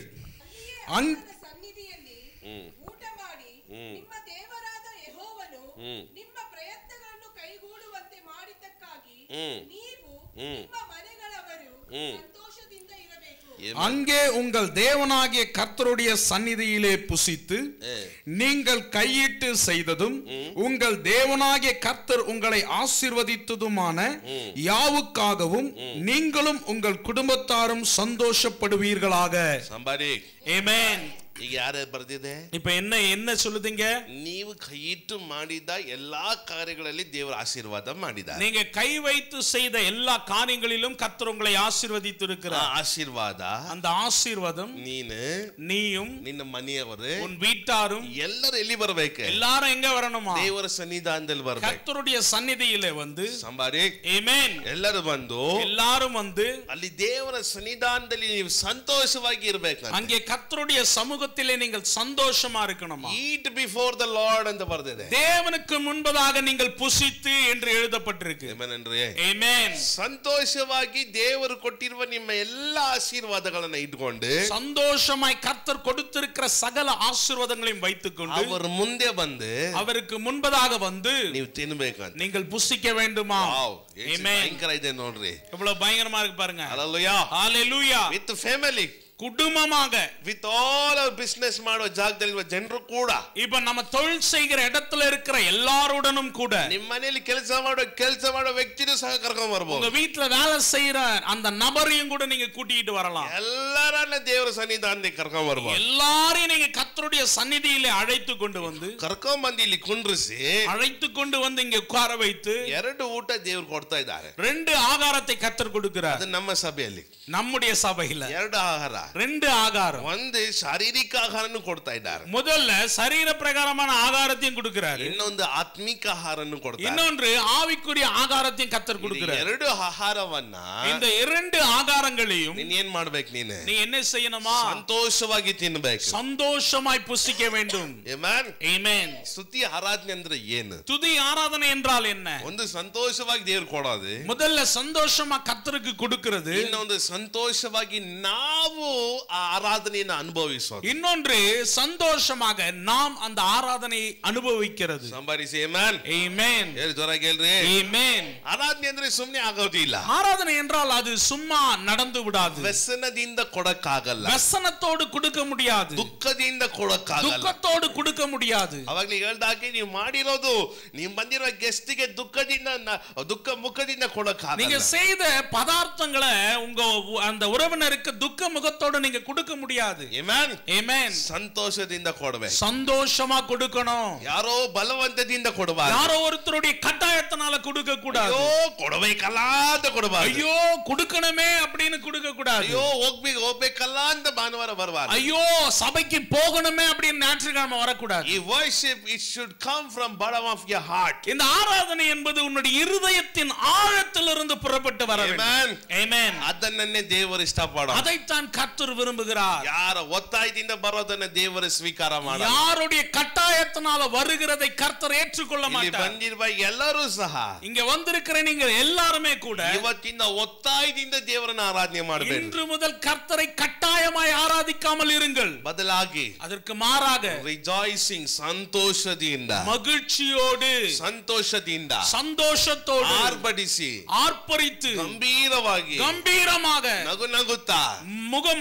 Speaker 1: அங்
Speaker 5: ದೇವರ ಸನ್ನಿಧಿಯಲ್ಲಿ ಊಟ ಮಾಡಿ ನಿಮ್ಮ ದೇವರಾದ ಯೆಹೋವನು ನಿಮ್ಮ ಪ್ರಯತ್ನಗಳನ್ನು ಕೈಗೂಡುವಂತೆ ಮಾಡಿದ್ದಕ್ಕಾಗಿ ನೀವು ನಿಮ್ಮ ಮನೆಗಳವರು ಸಂತೋಷದಿಂದ ಇರಬೇಕು
Speaker 1: அங்கே உங்கள் தேவனாகிய கர்த்தருடைய சந்நிதியிலே புசித்து நீங்கள் கையிட்டு செய்ததும் உங்கள் தேவனாகிய கர்த்தர் உங்களை ஆசீர்வதித்ததுமான யாவுக்காகவும் நீங்களும் உங்கள் குடும்பத்தாரும் சந்தோஷப்படுவீர்களாக
Speaker 2: ಸಂಬಾರಿ
Speaker 1: ஆமென்
Speaker 2: ಈಗ ಯಾರ್ಯಾರು ಬರ್ದಿದೆ
Speaker 1: இப்ப என்ன என்ன சொல்லுதுங்க
Speaker 2: ನೀವು ಕೈಯಿಟ್ಟು ಮಾಡಿದ ಎಲ್ಲಾ ಕಾರ್ಯಗಳಲ್ಲಿ ದೇವರ ಆಶೀರ್ವಾದ ಮಾಡಿದ್ದಾರೆ
Speaker 1: நீங்க கை வைத்து செய்த எல்லா காரியங்களிலும் கர்த்தர் உங்களை
Speaker 2: ಆ
Speaker 1: ஆசீர்வதித்திருக்கிறார்
Speaker 2: ಆಶೀರ್ವಾದ
Speaker 1: அந்த ஆசீர்வாதம்
Speaker 2: ನೀನು
Speaker 1: நீயும்
Speaker 2: ನಿನ್ನ ಮನೆಯವರು
Speaker 1: உன் வீட்டாரும்
Speaker 2: ಎಲ್ಲರೂ ಎಲ್ಲಿ ಬರ್ಬೇಕು
Speaker 1: எல்லாரும் எங்க வரணுமா
Speaker 2: ದೇವರ ಸನ್ನಿಧಾನದಲ್ಲಿ ಬರ್ಬೇಕು
Speaker 1: கர்த்தருடைய சந்நிதியிலே வந்து
Speaker 2: ಸಂಬಾರಿ
Speaker 1: ஆமென்
Speaker 2: ಎಲ್ಲರೂ ಬಂದು
Speaker 1: எல்லாரும் வந்து
Speaker 2: ಅಲ್ಲಿ ದೇವರ ಸನ್ನಿಧಾನದಲ್ಲಿ ನೀವು ಸಂತೋಷವಾಗಿ ಇರ್ಬೇಕು
Speaker 1: அங்கே கர்த்தருடைய சமூகத்திலே நீங்கள் சந்தோஷமா இருக்கணுமா
Speaker 2: ಈಟ್ ಬಿಫೋರ್ ದ ಲಾರ್ಡ್ ಅಂತ ಬರ್ದಿದೆ
Speaker 1: தேவனுக்கு முன்பதாக நீங்கள் புசித்து என்று எழுதப்பட்டிருக்கு
Speaker 2: ಏಮನನ್ರಿ
Speaker 1: ஆமென்
Speaker 2: ಸಂತೋಷವಾಗಿ ದೇವರು ಕೊಟ್ಟಿರುವ ನಿಮ್ಮ ಎಲ್ಲ ಆಶೀರ್ವಾದಗಳನ್ನ ಇಟ್ಕೊಂಡು
Speaker 1: சந்தோஷமாய் கர்த்தர் கொடுத்திருக்கிற சகல ஆசீர்வாதங்களையும் வைத்துக்கொண்டு
Speaker 2: ಅವರ ಮುಂದೆ ಬಂದು
Speaker 1: அவருக்கு முன்பதாக வந்து
Speaker 2: ನೀವು ತಿನ್ಬೇಕಂತ
Speaker 1: நீங்கள் புசிக்க வேண்டுமா
Speaker 2: ವಾವ್, ಎಷ್ಟು
Speaker 1: Amen.
Speaker 2: ಭಯಂಕರ ಇದೆ ನೋಡ್ರಿ
Speaker 1: எவ்வளவு பயங்கரமா இருக்கு பாருங்க
Speaker 2: ಅಲ್ಲಲ್ಲಯ್ಯ
Speaker 1: ஹalleluya
Speaker 2: ವಿತ್ ಫ್ಯಾಮಿಲಿ
Speaker 1: குடும்பமாக
Speaker 2: ವಿತ್ ಆಲ್ ಅವರ್ ಬಿಸ್ನೆಸ್ ಮಾಡುವ ಜಾಗದಲ್ಲಿರುವ ಜನರು ಕೂಡ
Speaker 1: இப்ப நம்ம தொழில் செய்கிற இடத்துல இருக்கிற எல்லாருடனும் கூட
Speaker 2: ನಿಮ್ಮ ಮನೆಯಲ್ಲಿ ಕೆಲಸ ಮಾಡುವ ಕೆಲಸ ಮಾಡುವ ವ್ಯಕ್ತಿನೂ ಸಹ ಕರ್ಕೊಂಡ್
Speaker 1: உங்க
Speaker 2: ಬರ್ಬೋದು
Speaker 1: வீட்டுல வேலை செய்யற அந்த நபரையும் கூட நீங்க கூட்டிட்டு வரலாம்
Speaker 2: ಎಲ್ಲರನ್ನ ದೇವರ ಸನ್ನಿಧಾನದಲ್ಲಿ ಕರ್ಕೊಂಡ್ ಬರ್ಬೋದು
Speaker 1: எல்லாரையும் நீங்க கர்த்தருடைய சந்நிதியிலே அழைத்து கொண்டு வந்து
Speaker 2: ಕರ್ಕೊಂಡ್ ಬಂದು ಇಲ್ಲಿ ಕುಂಡ್ರಿಸಿ
Speaker 1: அழைத்து கொண்டு வந்து இங்க உட்கார வைத்து
Speaker 2: ಎರಡು ಊಟ ದೇವ್ರು ಕೊಡ್ತಾ ಇದ್ದಾರೆ
Speaker 1: ரெண்டு ஆகாரத்தை கர்த்தர் கொடுக்கிறார்
Speaker 2: ಅದು ನಮ್ಮ ಸಭೆಯಲ್ಲಿ
Speaker 1: நம்முடைய சபையில
Speaker 2: ಎರಡು ಆಹಾರ
Speaker 1: ரெண்டு ஆகாரம்
Speaker 2: ಒಂದು ಶಾರೀರಿಕ ಆಹಾರನು ಕೊಡ್ತಾ ಇದ್ದಾರೆ
Speaker 1: முதல்ல சரீர பிரகாரமான ஆகாரத்தையும் கொடுக்கிறாரு
Speaker 2: ಇನ್ನೊಂದು ಆತ್ಮಿಕ ಆಹಾರನು ಕೊಡ್ತಾರೆ
Speaker 1: இன்னொன்று ஆவிக்குரிய ஆகாரத்தையும் கர்த்தர்
Speaker 2: ಇದು
Speaker 1: கொடுக்கிறார்
Speaker 2: ಎರಡು ಆಹಾರವನ್ನ
Speaker 1: இந்த இரண்டு ஆகாரங்களையும்
Speaker 2: ನೀನ್ ಏನ್ ಮಾಡ್ಬೇಕು ನೀನು
Speaker 1: நீ என்ன செய்யணுமா
Speaker 2: ಸಂತೋಷವಾಗಿ ತಿನ್ಬೇಕು
Speaker 1: சந்தோஷமாய் புசிக்க வேண்டும்
Speaker 2: Amen?
Speaker 1: Amen.
Speaker 2: ಸ್ತುತಿ ಆರಾಧನೆ ಅಂದ್ರೆ ಏನು
Speaker 1: துதி ஆராதனை என்றால் என்ன
Speaker 2: ಒಂದು ಸಂತೋಷವಾಗಿ ದೇವ್ರು ಕೊಡೋದು
Speaker 1: முதல்ல சந்தோஷமா கர்த்தருக்கு கொடுக்கிறது
Speaker 2: ಇನ್ನೊಂದು ಸಂತೋಷವಾಗಿ ನಾವು ಆ ಆರಾಧನೆಯನ್ನು ಅನುಭವಿಸೋದು
Speaker 1: இன்னொன்று சந்தோஷமாக நாம் அந்த ஆராதனையை அனுபவிக்கிறது
Speaker 2: ಸಂಬಾರಿಸಿ ಏಮನ್
Speaker 1: Amen.
Speaker 2: ಹೇಳಿ ಜೋರಾಗಿ ಹೇಳ್ರಿ
Speaker 1: Amen.
Speaker 2: ಆರಾಧನೆ ಅಂದ್ರೆ ಸುಮ್ನೆ ಆಗೋದಿಲ್ಲ
Speaker 1: ஆராதனை என்றால் அது சும்மா நடந்து விடாது
Speaker 2: ವ್ಯಸನದಿಂದ ಕೊಡಕ್ಕಾಗಲ್ಲ
Speaker 1: வசனத்தோடு கொடுக்க முடியாது
Speaker 2: ದುಃಖದಿಂದ ಕೊಡಕ್ಕಾಗಲ್ಲ
Speaker 1: துக்கத்தோடு கொடுக்க முடியாது
Speaker 2: ಅವಾಗ್ಲೇ ಹೇಳ್ದಾಗೆ ನೀವು ಮಾಡಿರೋದು ನೀವು ಬಂದಿರೋ ಗೆಸ್ಟಿಗೆ ದುಃಖದಿಂದ ನ- ದುಃಖ ಮುಖದಿಂದ
Speaker 1: நீங்க
Speaker 2: ಕೊಡಕ್ಕಾಗಲ್ಲ
Speaker 1: செய்த பதார்த்தங்களை உங்க உ- அந்த உறவினருக்கு துக்க முகத்தோட நீங்க கொடுக்க முடியாது
Speaker 2: Amen?
Speaker 1: Amen.
Speaker 2: ಸಂತೋಷದಿಂದ ಕೊಡ್ಬೇಕು
Speaker 1: சந்தோஷமா கொடுக்கணும்
Speaker 2: ಯಾರೋ ಬಲವಂತದಿಂದ ಕೊಡಬಾರ್ದು
Speaker 1: யாரோ ஒருத்தருடைய கட்டாயத்தினால கொடுக்க கூடாது
Speaker 2: ಅಯ್ಯೋ ಕೊಡಬೇಕಲ್ಲ ಅಂತ ಕೊಡಬಾರ್ದು
Speaker 1: ஐயோ கொடுக்கணுமே அப்படின்னு கொடுக்க கூடாது
Speaker 2: ಅಯ್ಯೋ ಹೋಗ್ಬೇಕು ಹೋಗ್ಬೇಕಲ್ಲ ಅಂತ ಭಾನುವಾರ ಬರಬಾರ್ದು
Speaker 1: ஐயோ சபைக்கு போகணுமே அப்படின்னு ஞாயிற்றுக்கிழமை வரக்கூடாது
Speaker 2: ಈ worship it should come from bottom of your heart
Speaker 1: இந்த ஆராதனை என்பது உன்னுடைய இருதயத்தின் ஆழத்திலிருந்து புறப்பட்டு வர வேண்டும்
Speaker 2: Amen.
Speaker 1: Amen.
Speaker 2: ಅದನ್ನೇ ದೇವರು ಇಷ್ಟಪಡ
Speaker 1: அதைத்தான் கர்த்தர் விரும்புகிறார்
Speaker 2: ಯಾರ ಒತ್ತಾಯದಿಂದ ಬರೋದನ್ನ ದೇವರು ಸ್ವೀಕಾರ ಮಾಡ
Speaker 1: யாருடைய கட்டாயத்தினால வருகிறதை கர்த்தர் ஏற்றுக்கொள்ள
Speaker 2: ಇಲ್ಲಿ
Speaker 1: மாட்டார்
Speaker 2: ಬಂದಿರುವ ಎಲ್ಲರೂ ಸಹ
Speaker 1: இங்க வந்திருக்கிற நீங்க எல்லாருமே கூட
Speaker 2: ಇವತ್ತಿಂದ ಒತ್ತಾಯದಿಂದ ದೇವರನ್ನ ಆರಾಧನೆ ಮಾಡಬೇಕು
Speaker 1: இன்று முதல் கர்த்தரை கட்டாயமாய் ஆராதிக்காமல் இருங்கள்
Speaker 2: ಬದಲಾಗಿ
Speaker 1: அதற்கு மாறாக
Speaker 2: ರಿಜಾಯ್ಸಿಂಗ್ ಸಂತೋಷದಿಂದ
Speaker 1: மகிழ்ச்சியோடு
Speaker 2: ಸಂತೋಷದಿಂದ
Speaker 1: சந்தோஷத்தோடு
Speaker 2: ಆರ್ಭಟಿಸಿ
Speaker 1: ஆர்ப்பரித்து
Speaker 2: ಗಂಭೀರವಾಗಿ
Speaker 1: கம்பீரமாக
Speaker 2: ನಗು ನಗುತ್ತಾ
Speaker 1: முகம்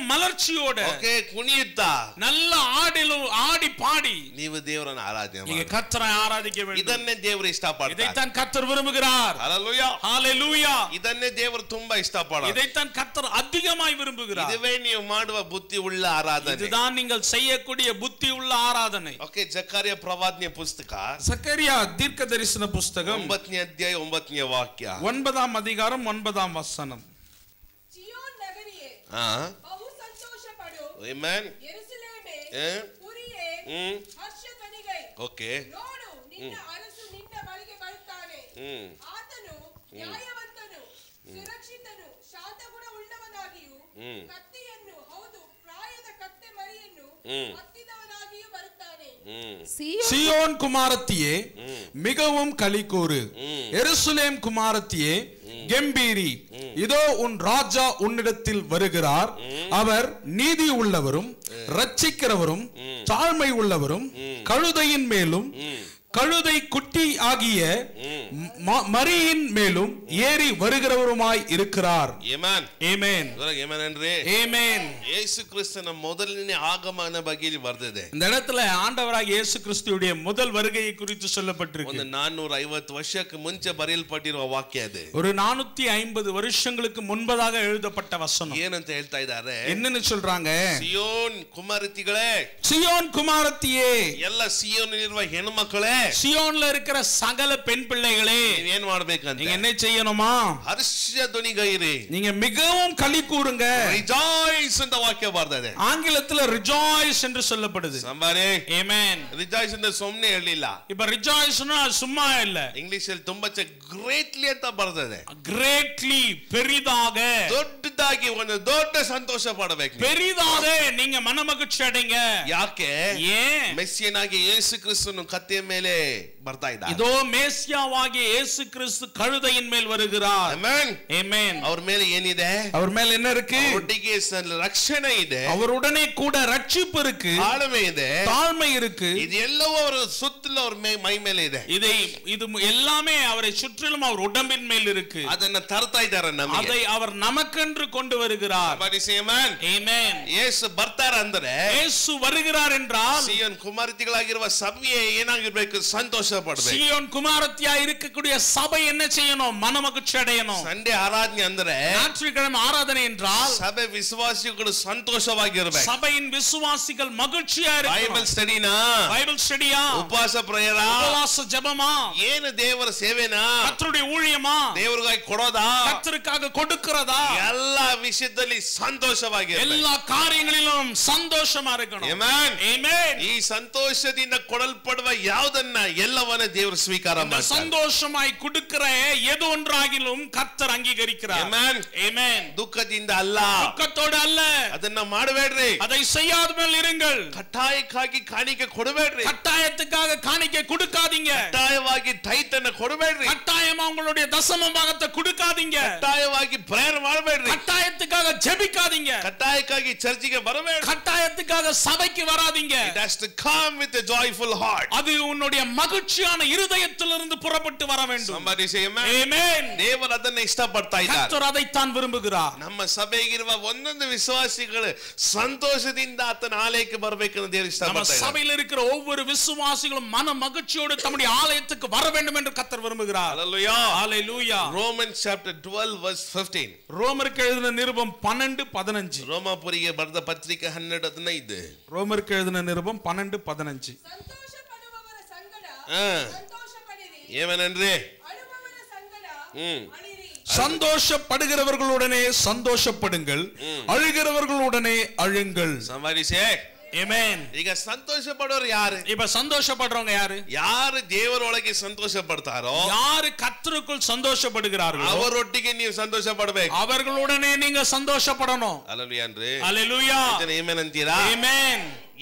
Speaker 1: மலர்ச்சியோட
Speaker 2: ಓಕೆ ಕುಣಿಯುತ್ತಾ
Speaker 1: நல்ல ஆடிಲು ஆடி பாடி
Speaker 2: ನೀವು ದೇವರನ್ನ ಆರಾಧನೆ
Speaker 1: நீங்க
Speaker 2: ಮಾಡಿ
Speaker 1: கத்தரை ஆராதிக்க வேண்டும்
Speaker 2: ಇದನ್ನೇ ದೇವರು ಇಷ್ಟಪಡ್ತಾರೆ
Speaker 1: இதைத்தான் கத்தர் விரும்புகிறார்
Speaker 2: Hallelujah.
Speaker 1: ஹalleluya
Speaker 2: ಇದನ್ನೇ ದೇವರು ತುಂಬಾ ಇಷ್ಟಪಡ
Speaker 1: இதைத்தான் கத்தர் அதிகமாய் விரும்புகிறார்
Speaker 2: ಇದುವೇ ನೀವು ಮಾಡುವ ಬುದ್ಧಿ ಉಳ್ಳ ಆರಾಧನೆ
Speaker 1: இதுதான் நீங்கள் செய்யக்கூடிய புத்தி உள்ள ஆராதனை
Speaker 2: ಓಕೆ ಜಕಾರ್ಯ ಪ್ರವಾದನೆ ಪುಸ್ತಕ
Speaker 1: சக்கரியா தீர்க்க தரிசன புஸ்தகம்
Speaker 2: ಒಂಬತ್ತನೇ ಅಧ್ಯಾಯ ಒಂಬತ್ತನೇ ವಾಕ್ಯ
Speaker 1: ஒன்பதாம் அதிகாரம் ஒன்பதாம் வசனம்
Speaker 5: ಚಿಯೋನ್ ನಗರಿಯೇ
Speaker 2: ಹಾ
Speaker 5: ಬಹು ಸಂತೋಷ ಪಡು
Speaker 2: Amen.
Speaker 5: ಯೆರೂಸಲೇಮೇ
Speaker 2: ಏ?
Speaker 5: ಪುರಿಯೇ
Speaker 2: ಹ್ಮ್
Speaker 5: ಹರ್ಷ ಧ್ವನಿಗೈ
Speaker 2: ಓಕೆ
Speaker 5: ನೋಡು ನಿನ್ನ ಅರಸು ನಿನ್ನ ಬಳಿಗೆ ಬರುತ್ತಾನೆ
Speaker 2: ಹ್ಮ್
Speaker 5: ಆತನು ನ್ಯಾಯವಂತನು ಸುರಕ್ಷಿತನು ಶಾಂತಗುಣ ಉಳ್ಳವನಾಗಿಯೂ
Speaker 2: ಹ್ಮ್.
Speaker 5: ಕತ್ತಿಯನ್ನು ಹೌದು ಪ್ರಾಯದ ಕತ್ತೆ ಮರಿಯನ್ನು
Speaker 2: ಹ್ಮ್.
Speaker 5: ಹತ್ತಿದವನಾಗಿಯೂ ಬರುತ್ತಾನೆ
Speaker 2: ಹ್ಮ್
Speaker 4: சீயோன்
Speaker 1: சியோன் குமாரத்தியே மிகவும் களிக்கூறு எருசலேம் குமாரத்தியே கெம்பீரி இதோ உன் ராஜா உன்னிடத்தில் வருகிறார் அவர் நீதி உள்ளவரும் ரட்சிக்கிறவரும் தாழ்மை உள்ளவரும் கழுதையின் மேலும் கழுதை குட்டி ஆகிய ம- மரியின் மேலும் ஏறி வருகிறவருமாய் இருக்கிறார்
Speaker 2: ಏಮನ್
Speaker 1: ஏமேன்
Speaker 2: ಏಮನ್ ಏನ್ರಿ
Speaker 1: ஏமேன்
Speaker 2: ಯೇಸು ಕ್ರಿಸ್ತನ ಮೊದಲನೇ ಆಗಮನ ಬಗ್ಗೆ ಇಲ್ಲಿ ಬರ್ದಿದೆ
Speaker 1: இந்த இடத்துல ஆண்டவராக இயேசு கிறிஸ்துவுடைய முதல் வருகையை குறித்து சொல்லப்பட்டிருக்கு
Speaker 2: ಒಂದು ನಾನ್ನೂರ ಐವತ್ತು ವರ್ಷಕ್ಕೆ ಮುಂಚೆ ಬರೆಯಲ್ಪಟ್ಟಿರುವ ವಾಕ್ಯ ಅದು
Speaker 1: ஒரு நானூத்தி ஐம்பது வருஷங்களுக்கு முன்பதாக எழுதப்பட்ட வசனம்
Speaker 2: ಏನಂತ ಹೇಳ್ತಾ ಇದ್ದಾರೆ
Speaker 1: என்னன்னு சொல்றாங்க
Speaker 2: ಸಿಯೋನ್ ಕುಮಾರತಿಗಳೇ
Speaker 1: சியோன் குமாரத்தியே
Speaker 2: ಎಲ್ಲ ಸಿಯೋನಿರುವ ಹೆಣ್ಮಕ್ಳೇ
Speaker 1: சியோன்ல இருக்கிற சகல பெண் பிள்ளைகளே
Speaker 2: ನೀವೇನ್ ಮಾಡ್ಬೇಕಂತ
Speaker 1: நீங்க என்ன செய்யணுமா
Speaker 2: ಹರ್ಷ ಧ್ವನಿಗೈರಿ
Speaker 1: நீங்க மிகவும் களி கூறுங்க
Speaker 2: ರಿಜಾಯ್ಸ್ ಅಂತ ವಾಕ್ಯ ಬರ್ದಿದೆ
Speaker 1: ஆங்கிலத்துல ரிஜாய்ஸ் என்று சொல்லப்படுது
Speaker 2: ಸಂಬಾರಿ
Speaker 1: ஏமேன்
Speaker 2: ರಿಜಾಯ್ಸ್ ಅಂತ ಸುಮ್ನೆ ಹೇಳಿಲ್ಲ
Speaker 1: இப்ப ரிஜாய்ஸ்னா ಸುಮ್ಮಾ இல்ல
Speaker 2: ಇಂಗ್ಲಿಷ್ ಅಲ್ಲಿ ತುಂಬಾ ಗ್ರೇಟ್ಲಿ ಅಂತ ಬರ್ದಿದೆ
Speaker 1: கிரேட்லி பெரிதாக
Speaker 2: ದೊಡ್ಡದಾಗಿ ಒಂದು ದೊಡ್ಡ ಸಂತೋಷ ಪಡಬೇಕು ನೀವು.
Speaker 1: பெரிதாக நீங்க மனமகிழ்ச்சி அடைங்க
Speaker 2: ಯಾಕೆ
Speaker 1: ஏன்
Speaker 2: ಮೆಸ್ಸಿಯನಾಗಿ ಯೇಸು ಕ್ರಿಸ್ತನು ಕತ್ತೆಯ ಮೇಲೆ ಬರ್ತಾ ಇದ್ದ
Speaker 1: இதோ மேசியாவாகிய இயேசு கிறிஸ்து கழுதையின் மேல் வருகிறார் ஆமென்
Speaker 2: ಅವ್ರ ಮೇಲೆ ಏನಿದೆ
Speaker 1: அவர் மேல் என்ன இருக்கு
Speaker 2: ಒಟ್ಟಿಗೆ ಸ- ರಕ್ಷಣೆ ಇದೆ
Speaker 1: அவருடனே கூட ரட்சிப்பு இருக்கு
Speaker 2: ತಾಳ್ಮೆ ಇದೆ
Speaker 1: தாழ்மை இருக்கு
Speaker 2: ಇದೆಲ್ಲವೂ ಅವರ ಸುತ್ತಲೂ ಅವ್ರ ಮೈ ಮೈ ಮೇಲೆ ಇದೆ
Speaker 1: இதை இது எல்லாமே அவரை சுற்றிலும் அவர் உடம்பின் மேல் இருக்கு
Speaker 2: ಅದನ್ನ ತರ್ತಾ ಇದ್ದಾರೆ ನಮಗೆ
Speaker 1: அதை அவர் நமக்கென்று கொண்டு வருகிறார் ஆமென்
Speaker 2: ಯೇಸು ಬರ್ತಾರ ಅಂದ್ರೆ
Speaker 1: இயேசு வருகிறார் என்றால்
Speaker 2: ಸಿಯನ್ ಕುಮಾರತಿಗಳಾಗಿರುವ ಸಭೆ ಏನಾಗಿರ್ಬೇಕು ಸಂತೋಷ ಪಡ್ಬೇಕು
Speaker 1: சீயோன் குமாரத்தியா இருக்கக்கூடிய சபை என்ன செய்யணும் மனமகிழ்ச்சி அடையணும்
Speaker 2: ಸಂಡೆ ಆರಾಧನೆ ಅಂದ್ರೆ
Speaker 1: ஞாயிற்றுக்கிழமை ஆராதனை என்றால்
Speaker 2: ಸಭೆ ವಿಶ್ವಾಸಿಗಳು ಸಂತೋಷವಾಗಿರ್ಬೇಕು
Speaker 1: சபையின் விசுவாசிகள் மகிழ்ச்சியா
Speaker 2: ಬೈಬಲ್
Speaker 1: இருக்கணும்
Speaker 2: ಸ್ಟಡಿನಾ
Speaker 1: பைபிள் ஸ்டடியா
Speaker 2: ಉಪವಾಸ ಪ್ರೇಯರ
Speaker 1: உபவாச ஜெபமா
Speaker 2: ಏನು ದೇವರ ಸೇವೆನಾ
Speaker 1: கர்த்தருடைய ஊழியமா
Speaker 2: ದೇವರಿಗಾಗಿ ಕೊಡೋದಾ
Speaker 1: கர்த்தருக்காக கொடுக்கிறதா
Speaker 2: ಎಲ್ಲ ವಿಷಯದಲ್ಲಿ ಸಂತೋಷವಾಗಿರ್ಬೇಕು
Speaker 1: எல்லா காரியங்களிலும் சந்தோஷமா இருக்கணும்
Speaker 2: Amen.
Speaker 1: Amen.
Speaker 2: ಈ ಸಂತೋಷದಿಂದ ಕೊಡಲ್ಪಡುವ ಯಾವುದನ್ನ ಎಲ್ಲವನ್ನ ದೇವರು ಸ್ವೀಕಾರ
Speaker 1: இந்த
Speaker 2: ಮಾಡ್ತಾರೆ
Speaker 1: சந்தோஷமாய் கொடுக்கிற எது ஒன்றாகிலும் கர்த்தர் அங்கீகரிக்கிறார்
Speaker 2: Amen.
Speaker 1: Amen.
Speaker 2: ದುಃಖದಿಂದ ಅಲ್ಲ
Speaker 1: துக்கத்தோடு அல்ல
Speaker 2: ಅದನ್ನ ಮಾಡಬೇಡ್ರಿ
Speaker 1: அதை செய்யாத மேல் இருங்கள்
Speaker 2: ಕಟ್ಟಾಯಕ್ಕಾಗಿ ಕಾಣಿಕೆ ಕೊಡಬೇಡ್ರಿ
Speaker 1: கட்டாயத்துக்காக காணிக்கை கொடுக்காதீங்க
Speaker 2: ಕಟ್ಟಾಯವಾಗಿ ಟೈತನ್ನ ಕೊಡಬೇಡ್ರಿ
Speaker 1: கட்டாயமா உங்களுடைய தசம பாகத்தை கொடுக்காதீங்க
Speaker 2: ಕಟ್ಟಾಯವಾಗಿ ಪ್ರೇಯರ್ ಮಾಡಬೇಡ್ರಿ
Speaker 1: கட்டாயத்துக்காக ஜெபிக்காதீங்க
Speaker 2: ಕಟ್ಟಾಯಕ್ಕಾಗಿ ಚರ್ಚಿಗೆ ಬರಬೇಡ್ರಿ
Speaker 1: கட்டாயத்துக்காக சபைக்கு வராதீங்க
Speaker 2: It has to come with a joyful heart.
Speaker 1: அது உன்னுடைய மகிழ்ச்சியான இருதயத்திலிருந்து புறப்பட்டு வர வேண்டும்
Speaker 2: Somebody say amen.
Speaker 1: Amen.
Speaker 2: ದೇವರು ಅದನ್ನ ಇಷ್ಟಪಡ್ತಾ ಇದ್ದಾರೆ
Speaker 1: கர்த்தர் அதைத்தான் விரும்புகிறார்
Speaker 2: ನಮ್ಮ ಸಭೆಗಿರುವ ಒಂದೊಂದು ವಿಶ್ವಾಸಿಗಳು ಸಂತೋಷದಿಂದ ಆತನ ಆಲಯಕ್ಕೆ ಬರಬೇಕಂತ ದೇವರು
Speaker 1: நம்ம
Speaker 2: ಇಷ್ಟಪಡ್ತಾ ಇದ್ದಾರೆ
Speaker 1: சபையில் இருக்கிற ஒவ்வொரு விசுவாசிகளும் மன மகிழ்ச்சியோடு தம்முடைய ஆலயத்துக்கு வர வேண்டும் என்று கர்த்தர் விரும்புகிறார்
Speaker 2: Hallelujah.
Speaker 1: ஹalleluya
Speaker 2: Romans chapter 12 verse 15.
Speaker 1: ரோமருக்கு எழுதின நிருபம் பன்னெண்டு பதினஞ்சு
Speaker 2: ರೋಮಾಪುರಿಗೆ ಬರೆದ ಪತ್ರಿಕೆ ಹನ್ನೆರಡು ಹದಿನೈದು
Speaker 1: ரோமருக்கு எழுதின நிருபம் பன்னெண்டு பதினஞ்சு
Speaker 5: ಸಂತೋಷ ಪಡುವವರ ಸಂಗಡ
Speaker 2: ಆ.
Speaker 5: ಸಂತೋಷ ಪಡಿರಿ
Speaker 2: ಏಮನನ್ರಿ
Speaker 5: ಅಳುವವರ ಸಂಗಡ
Speaker 2: ಹ್ಮ್.
Speaker 5: ಅಳಿರಿ
Speaker 1: சந்தோஷப்படுகிறவர்களுடனே சந்தோஷப்படுங்கள் அழுகிறவர்களுடனே அழுங்கள்
Speaker 2: Somebody say
Speaker 1: Amen.
Speaker 2: ಈಗ ಸಂತೋಷ ಪಡೋರು ಯಾರು
Speaker 1: இப்ப சந்தோஷப்படுறவங்க யாரு
Speaker 2: ಯಾರು ದೇವರೊಳಗೆ ಸಂತೋಷ ಪಡ್ತಾರೋ
Speaker 1: யாரு கர்த்தருக்குள் சந்தோஷப்படுகிறார்களோ
Speaker 2: ಅವರೊಟ್ಟಿಗೆ ನೀವು ಸಂತೋಷ ಪಡ್ಬೇಕು
Speaker 1: அவர்களுடனே நீங்க சந்தோஷப்படணும்
Speaker 2: ಅಲ್ಲಲ್ವೇನ್ರಿ
Speaker 1: அல்லேலூயா
Speaker 2: ಏಮನಂತೀರಾ
Speaker 1: Amen.